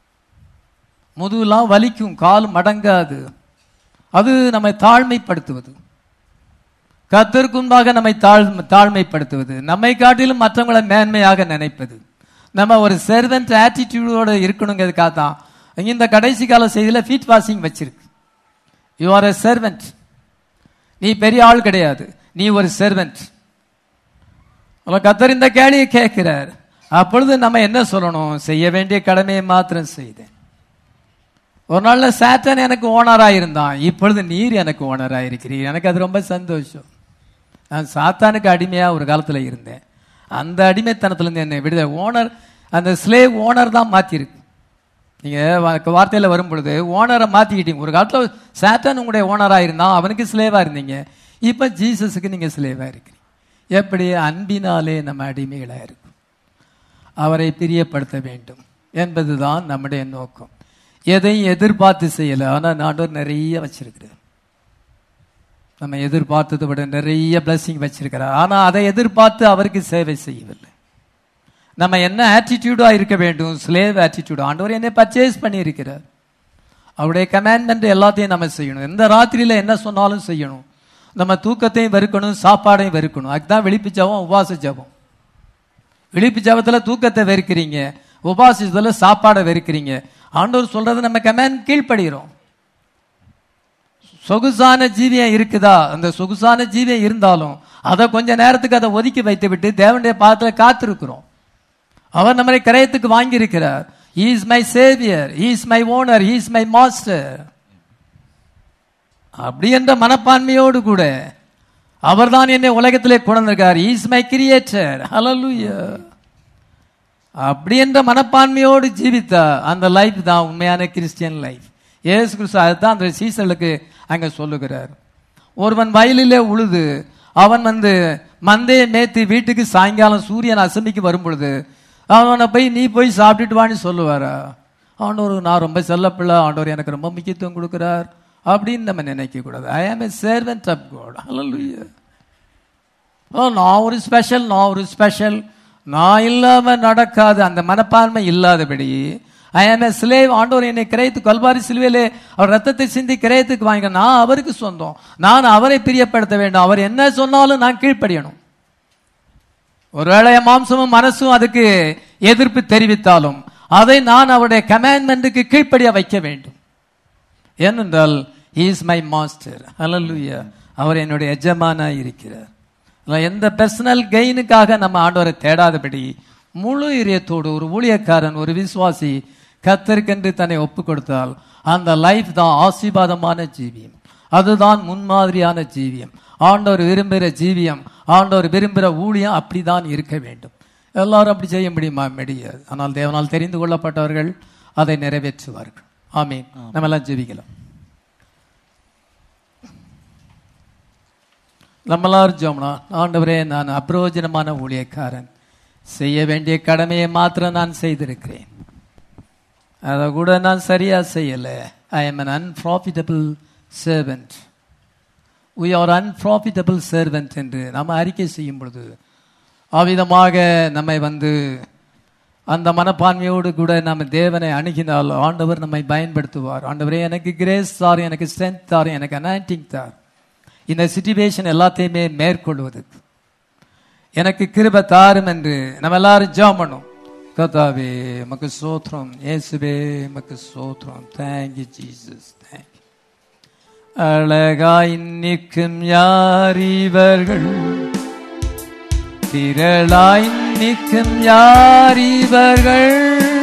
முதுகுலாம் வலிக்கும் கால் மடங்காது அது நம்மை தாழ்மைப்படுத்துவது கர்த்தருக்கு முன்பாக நம்மை தாழ் தாழ்மைப்படுத்துவது நம்மை காட்டிலும் மற்றவங்களை மேன்மையாக நினைப்பது நம்ம ஒரு செர்வெண்ட் ஆட்டிடியூடோட இருக்கணுங்கிறதுக்காக தான் இங்க இந்த கடைசி கால செய்தியில ஃபீட் வாஷிங் வச்சிருக்கு யூ ஆர் எ செர்வெண்ட் நீ பெரிய ஆள் கிடையாது நீ ஒரு செர்வெண்ட் கத்தர் இந்த கேள்வியை கேட்கிறார் அப்பொழுது நம்ம என்ன சொல்லணும் செய்ய வேண்டிய கடமையை மாத்திரம் செய்தேன் ஒரு நாள்ல சாத்தான் எனக்கு ஓனரா இருந்தான் இப்பொழுது நீர் எனக்கு ஓனரா இருக்கிறீர் எனக்கு அது ரொம்ப சந்தோஷம் நான் சாத்தானுக்கு அடிமையா ஒரு காலத்துல இருந்தேன் அந்த அடிமைத்தனத்துல இருந்து என்னை விடுத ஓனர் அந்த ஸ்லேவ் ஓனர் தான் மாத்திருக்கு நீங்க வா- வார்த்தையில வரும் பொழுது ஓனரை மாத்திக்கிட்டீங்க ஒரு காலத்துல சாத்தான் உங்களுடைய ஓனரா இருந்தான் அவனுக்கு ஸ்லேவா இருந்தீங்க இப்ப ஜீசஸுக்கு நீங்க ஸ்லேவா இருக்கிறீங்க எப்படி அன்பினாலே நம்ம அடிமைகளா இருக்கும் அவரை பிரியப்படுத்த வேண்டும் என்பதுதான் நம்முடைய நோக்கம் எதையும் எதிர்பார்த்து செய்யல ஆனா நாடோர் நிறைய வச்சிருக்கிறார் நம்ம எதிர்பார்த்ததை விட நிறைய blessing வச்சிருக்கிறார் ஆனா அதை எதிர்பார்த்து அவருக்கு சேவை செய்யவில்லை நம்ம என்ன ஆட்டிடியூடா இருக்க வேண்டும் ஸ்லேவ் ஆட்டிடியூட் ஆண்டவர் என்னை பர்ச்சேஸ் பண்ணி இருக்கிறார் அவருடைய கமாண்ட்மெண்ட் எல்லாத்தையும் நம்ம செய்யணும் எந்த ராத்திரியில என்ன சொன்னாலும் செய்யணும் நம்ம தூக்கத்தையும் வெறுக்கணும் சாப்பாடையும் வெறுக்கணும் அதுதான் விழிப்பு ஜபம் உபாச ஜபம் விழிப்பு ஜபத்துல தூக்கத்தை வெறுக்கிறீங்க உபாசிச்சதுல சாப்பாடை வெறுக்கிறீங்க ஆண்டவர் சொல்றதை நம்ம கமாண்ட் கீழ்ப்படுகிறோம் சொகுசான ஜீவியம் இருக்குதா அந்த சொகுசான ஜீவியம் இருந்தாலும் அதை கொஞ்ச நேரத்துக்கு அதை ஒதுக்கி வைத்து விட்டு தேவனுடைய பாதத்துல காத்திருக்கிறோம் அவர் நம்மளை கரையத்துக்கு வாங்கி இருக்கிறார் is my saviour is my owner is my master அப்படி என்ற மனப்பான்மையோடு கூட அவர்தான் என்னை உலகத்திலே கொண்டிருக்கார் இஸ் மை கிரியேட்டர் ஹalleluya அப்படி என்ற மனப்பான்மையோடு ஜீவித்தா அந்த லைஃப் தான் உண்மையான கிறிஸ்டியன் லைஃப் இயேசு கிறிஸ்து அதுதான் அந்த சீசலுக்கு அங்க சொல்லுகிறார் ஒருவன் வயலிலே உழுது அவன் வந்து மந்தையை மேய்த்து வீட்டுக்கு சாயங்காலம் சூரியன் அசமிக்கு வரும் பொழுது அவனை போய் நீ போய் சாப்பிட்டுட்டு வான்னு சொல்லுவாரா ஆண்டவர் நான் ரொம்ப செல்லப்பிள்ளை ஆண்டவர் எனக்கு ரொம்ப முக்கியத்துவம் கொடுக்கிறார் அப்படின்னு நம்ம நினைக்க கூடாது I am a servant of God ஹalleluya ஓ நான் ஒரு ஸ்பெஷல் நான் ஒரு ஸ்பெஷல் நான் இல்லாம நடக்காது அந்த மனப்பான்மை இல்லாதபடி ஐ ஆம் a slave ஆண்டவர் என்னை கிரயத்து கல்வாரி சிலுவையிலே அவர் ரத்தத்தை சிந்தி கிரயத்துக்கு வாங்க நான் அவருக்கு சொந்தம் நான் அவரை பிரியப்படுத்த வேண்டும் அவர் என்ன சொன்னாலும் நான் கீழ்ப்படியணும் ஒருவேளை என் மாம்சமும் மனசும் அதுக்கு எதிர்ப்பு தெரிவித்தாலும் அதை நான் அவருடைய கமாண்ட்மெண்ட்டுக்கு கீழ்ப்படிய வைக்க வேண்டும் ஏனென்றால் இஸ் மை மாஸ்டர் ஹalleluya அவர் என்னுடைய எஜமானா இருக்கிறார் அதனால எந்த பர்சனல் கெயினுக்காக நம்ம ஆண்டவரை தேடாதபடி முழு இதயத்தோடு ஒரு ஊழியக்காரன் ஒரு விசுவாசி கத்தருக்கென்று தன்னை ஒப்பு கொடுத்தால் அந்த லைஃப் தான் ஆசீர்வாதமான ஜீவியம் அதுதான் முன்மாதிரியான ஜீவியம் ஆண்டவர் விரும்புகிற ஜீவியம் ஆண்டவர் விரும்புகிற ஊழியம் அப்படிதான் இருக்க வேண்டும் எல்லாரும் அப்படி செய்ய முடியுமா முடியாது ஆனால் தேவனால் தெரிந்து கொள்ளப்பட்டவர்கள் அதை நிறைவேற்றுவார்கள் ஆமீன் நம்ம எல்லாம் ஜெபிக்கலாம் நம்மளார் ஜோம்னா ஆண்டவரே நான் அப்ரோஜனமான ஊழியக்காரன் செய்ய வேண்டிய கடமையை மாத்திரம் நான் செய்திருக்கிறேன் அதை கூட நான் சரியா செய்யல I am an unprofitable servant we are unprofitable servant என்று நாம் அறிக்கை செய்யும் பொழுது அவ்விதமாக நம்மை வந்து அந்த மனப்பான்மையோடு கூட நம்ம தேவனை அணுகினால் ஆண்டவர் நம்மை பயன்படுத்துவார் ஆண்டவரே எனக்கு கிரேஸ் தார் எனக்கு ஸ்ட்ரென்த் தார் எனக்கு அனாண்டிங் தார் இந்த சிச்சுவேஷன் எல்லாத்தையுமே மேற்கொள்வதற்கு எனக்கு கிருப தாரும் என்று நம்ம எல்லாரும் ஜாம் பண்ணோம் கதாவே மக்கு சோத்ரம் இயேசுவே மக்கு சோத்ரம் தேங்க்யூ ஜீசஸ் தேங்க்யூ அழகாய் நிற்கும் யார் இவர்கள் திரளாய் நிற்கும் யார் இவர்கள்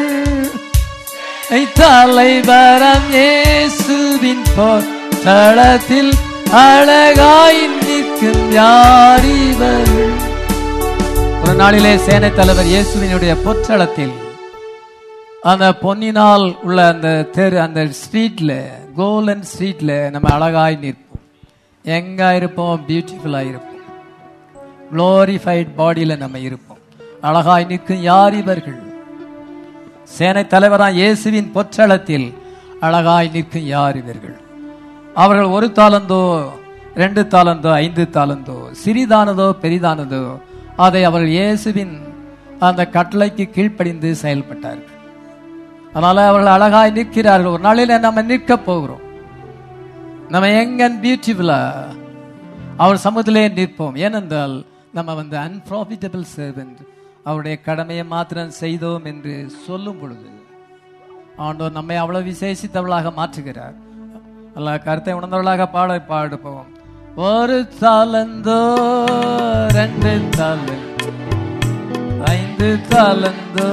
ஐ தலைவரம் இயேசுவின் தளத்தில் அழகாய் நிற்கும் யார் இவர்கள் ஒரு நாளிலே சேனை தலைவர் இயேசுவினுடைய பொற்றளத்தில் அந்த பொன்னினால் உள்ள அந்த தெரு அந்த ஸ்ட்ரீட்ல கோல்டன் ஸ்ட்ரீட்ல நம்ம அழகாய் நிற்போம் எங்க இருப்போம் பியூட்டிஃபுல்லா இருப்போம் குளோரிஃபைட் பாடியில நம்ம இருப்போம் அழகாய் நிற்கும் யார் இவர்கள் சேனை தலைவராம் இயேசுவின் பொற்றளத்தில் அழகாய் நிற்கும் யார் இவர்கள் அவர்கள் ஒரு தாளந்தோ ரெண்டு தாளந்தோ ஐந்து தாளந்தோ சிறிதானதோ பெரிதானதோ அதை அவர்கள் இயேசுவின் அந்த கட்டளைக்கு கீழ்ப்படிந்து செயல்பட்டார்கள் அதனால அவர்கள் அழகாய் நிற்கிறார்கள் ஒரு நாளில் நம்ம நிற்க போகிறோம் நம்ம எங்க பியூட்டிஃபுல்லா அவர் சமூகத்திலே நிற்போம் ஏனென்றால் நம்ம வந்து அன்ப்ராஃபிட்டபிள் சர்வெண்ட் அவருடைய கடமையை மாத்திரம் செய்தோம் என்று சொல்லும் பொழுது ஆண்டவர் நம்மை அவ்வளவு விசேஷித்தவளாக மாற்றுகிறார் அல்ல கருத்தை உணர்ந்தவளாக பாட பாடுப்போம் ஒரு தாளந்தோ ரெண்டு தாளந்தோ ஐந்து தாளந்தோ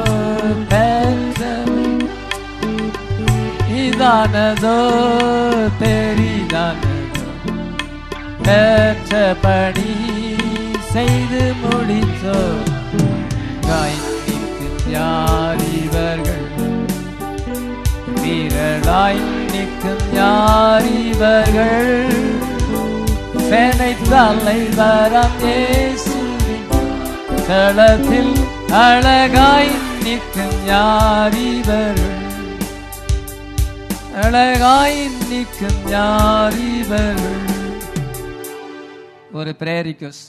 இதானதோ பெரிதானதோ பெற்றபடி செய்து முடித்தோ காய்க்கு யார் இவர்கள் வீரலாய் நிற்கும் யார் இவர்கள் சேனை தலைவரம் இயேசுவின் களத்தில் அழகாய் நிற்கும் யார் இவர்கள் அழகாய் நிற்கும் யார் இவர்கள் ஒரு பிரேயர் ரிக்வஸ்ட்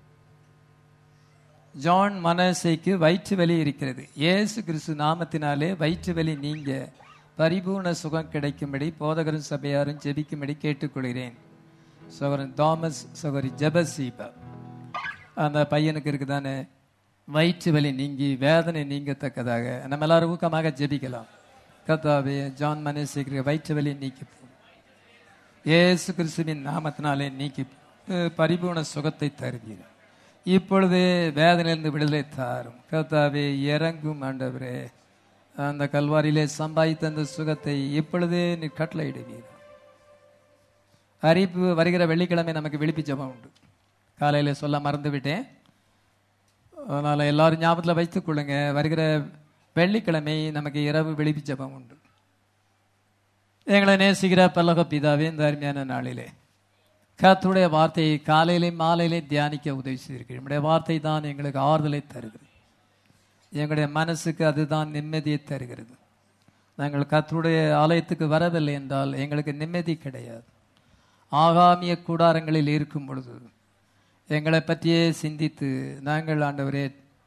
ஜான் மனசைக்கு வயிற்று வலி இருக்கிறது இயேசு கிறிஸ்து நாமத்தினாலே வயிற்று வலி நீங்க பரிபூர்ண சுகம் கிடைக்கும்படி போதகரும் சபையாரும் ஜெபிக்கும்படி கேட்டுக்கொள்கிறேன் சகோதரன் தாமஸ் சகோதரி ஜெபசீபா அந்த பையனுக்கு இருக்குதானே வயிற்று வலி நீங்கி வேதனை நீங்கத்தக்கதாக நம்ம எல்லாரும் ஊக்கமாக ஜெபிக்கலாம் கத்தாவே ஜான் மனசேகர வயிற்று வலி நீக்கி போ இயேசு கிறிஸ்துவின் நாமத்தினாலே நீக்கி போ. அஹ் பரிபூர்ண சுகத்தை தருவீர் இப்பொழுது வேதனையிலிருந்து விடுதலை தாரும் கத்தாவே இறங்கும் ஆண்டவரே அந்த கல்வாரியிலே சம்பாதித்த அந்த சுகத்தை இப்பொழுதே நீ கட்டளையிடுவீர் அறிவிப்பு வருகிற வெள்ளிக்கிழமை நமக்கு விழிப்பு ஜெபம் உண்டு காலையில சொல்ல மறந்து விட்டேன் அதனால எல்லாரும் ஞாபகத்தில் வைத்துக் கொள்ளுங்க வருகிற வெள்ளிக்கிழமை நமக்கு இரவு விழிப்பு ஜெபம் உண்டு எங்களை நேசிக்கிற பல்லக பிதாவே இந்த அருமையான நாளிலே கர்த்தருடைய வார்த்தையை காலையிலே மாலையிலே தியானிக்க உதவி செய்திருக்கிறேன் நம்முடைய வார்த்தை தான் எங்களுக்கு ஆறுதலை தருகிறது எங்களுடைய மனசுக்கு அதுதான் நிம்மதியை தருகிறது நாங்கள் கர்த்தருடைய ஆலயத்துக்கு வரவில்லை என்றால் எங்களுக்கு நிம்மதி கிடையாது ஆகாமிய கூடாரங்களில் இருக்கும் பொழுது எங்களை பற்றியே சிந்தித்து நாங்கள் ஆண்டவரே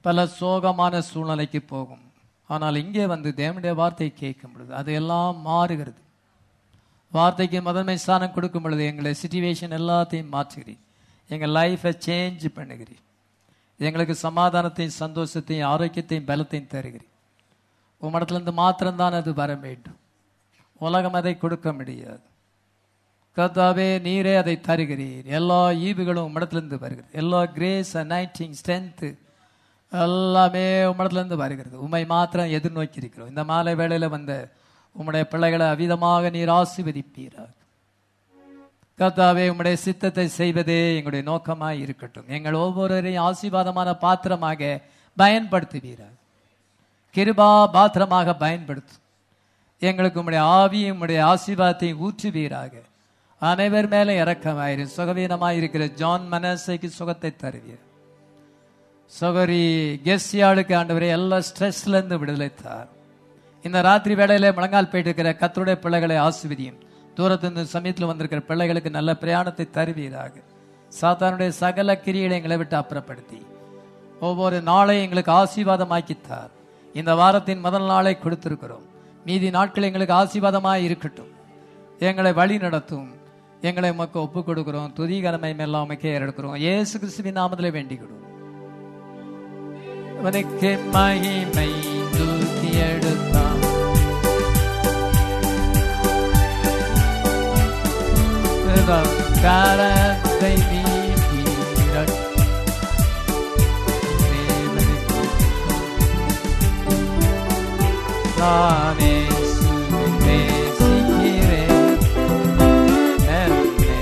பல சோகமான சூழ்நிலைக்கு போகும் ஆனால் இங்கே வந்து தேவனுடைய வார்த்தை கேட்கும் பொழுது அது எல்லாம் மாறுகிறது வார்த்தைக்கு முதன்மை ஸ்தானம் கொடுக்கும் பொழுது எங்களை சுச்சுவேஷன் எல்லாத்தையும் மாற்றுகிறீர் எங்கள் லைஃப்பை சேஞ்ச் பண்ணுகிறீர் எங்களுக்கு சமாதானத்தையும் சந்தோஷத்தையும் ஆரோக்கியத்தையும் பலத்தையும் தருகிறீர் உம்மிடத்திலிருந்து மாத்திரம்தான் அது வர வேண்டும் உலகம் அதை கொடுக்க முடியாது கர்த்தாவே நீரே அதை தருகிறீர் எல்லா ஈவுகளும் உம்மிடத்திலிருந்து வருகிறது எல்லா கிரேஸ் அனைட்டிங் ஸ்ட்ரென்த்து எல்லாமே உம்மிடத்திலிருந்து வருகிறது உம்மை மாத்திரம் எதிர்நோக்கி இருக்கிறோம் இந்த மாலை வேளையில வந்த உம்முடைய பிள்ளைகளை அவிதமாக நீர் ஆசீர்வதிப்பீராக கர்த்தாவே உம்முடைய சித்தத்தை செய்வதே எங்களுடைய நோக்கமாய் இருக்கட்டும் எங்கள் ஒவ்வொருவரையும் ஆசீர்வாதமான பாத்திரமாக பயன்படுத்துவீராக கிருபா பாத்திரமாக பயன்படுத்தும் எங்களுக்கு உம்முடைய ஆவியும் உம்முடைய ஆசீர்வாதத்தையும் ஊற்றுவீராக அனைவர் மேலே இறக்கமாயிரு சுகவீனமாய் இருக்கிற ஜான் மனசைக்கு சுகத்தை தருவீர் சுகரி கெஸ்யாளுக்கு ஆண்டவரே எல்லா ஸ்ட்ரெஸ்ல இருந்து விடுதலை தார் இந்த ராத்திரி வேளையில முழங்கால் போயிட்டு இருக்கிற கத்தருடைய பிள்ளைகளை ஆசிர்வதியும் தூரத்திலிருந்து சமயத்தில் வந்திருக்கிற பிள்ளைகளுக்கு நல்ல பிரயாணத்தை தருவீராக சாத்தானுடைய சகல கிரிகளை எங்களை விட்டு அப்புறப்படுத்தி ஒவ்வொரு நாளையும் எங்களுக்கு ஆசீர்வாதமாக்கித்தார் இந்த வாரத்தின் முதல் நாளை கொடுத்திருக்கிறோம் மீதி நாட்கள் எங்களுக்கு ஆசீர்வாதமாய் இருக்கட்டும் எங்களை வழி நடத்தும் எங்களை உமக்கு ஒப்பு கொடுக்கிறோம் துதி கடமை எல்லாம் உமக்கே எடுக்கிறோம் இயேசு கிறிஸ்துவின் நாமத்திலே வேண்டிக்கிடும் அவனுக்கு மகிமை தூக்கி எடுத்தான் கரத்தை நீட்டி நானே நேசிக்கிறேன் என்னை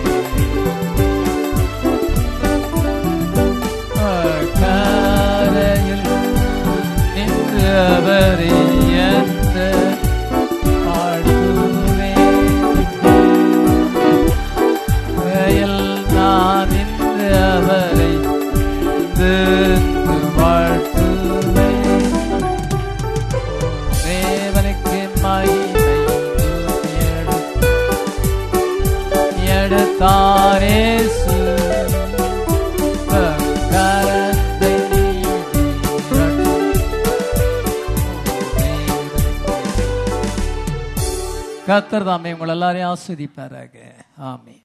கரையில் நின்று அவரை எந்த வாழ்த்துவேன் நான் நின்று அவரை நின்று வாழ்த்துவேன் தேவனுக்கு மகிமை எடுத்தாரேசு கரத்தை கத்தர் தாமே உங்கள் எல்லாரையும் ஆஸ்வதிப்பாராக ஆமே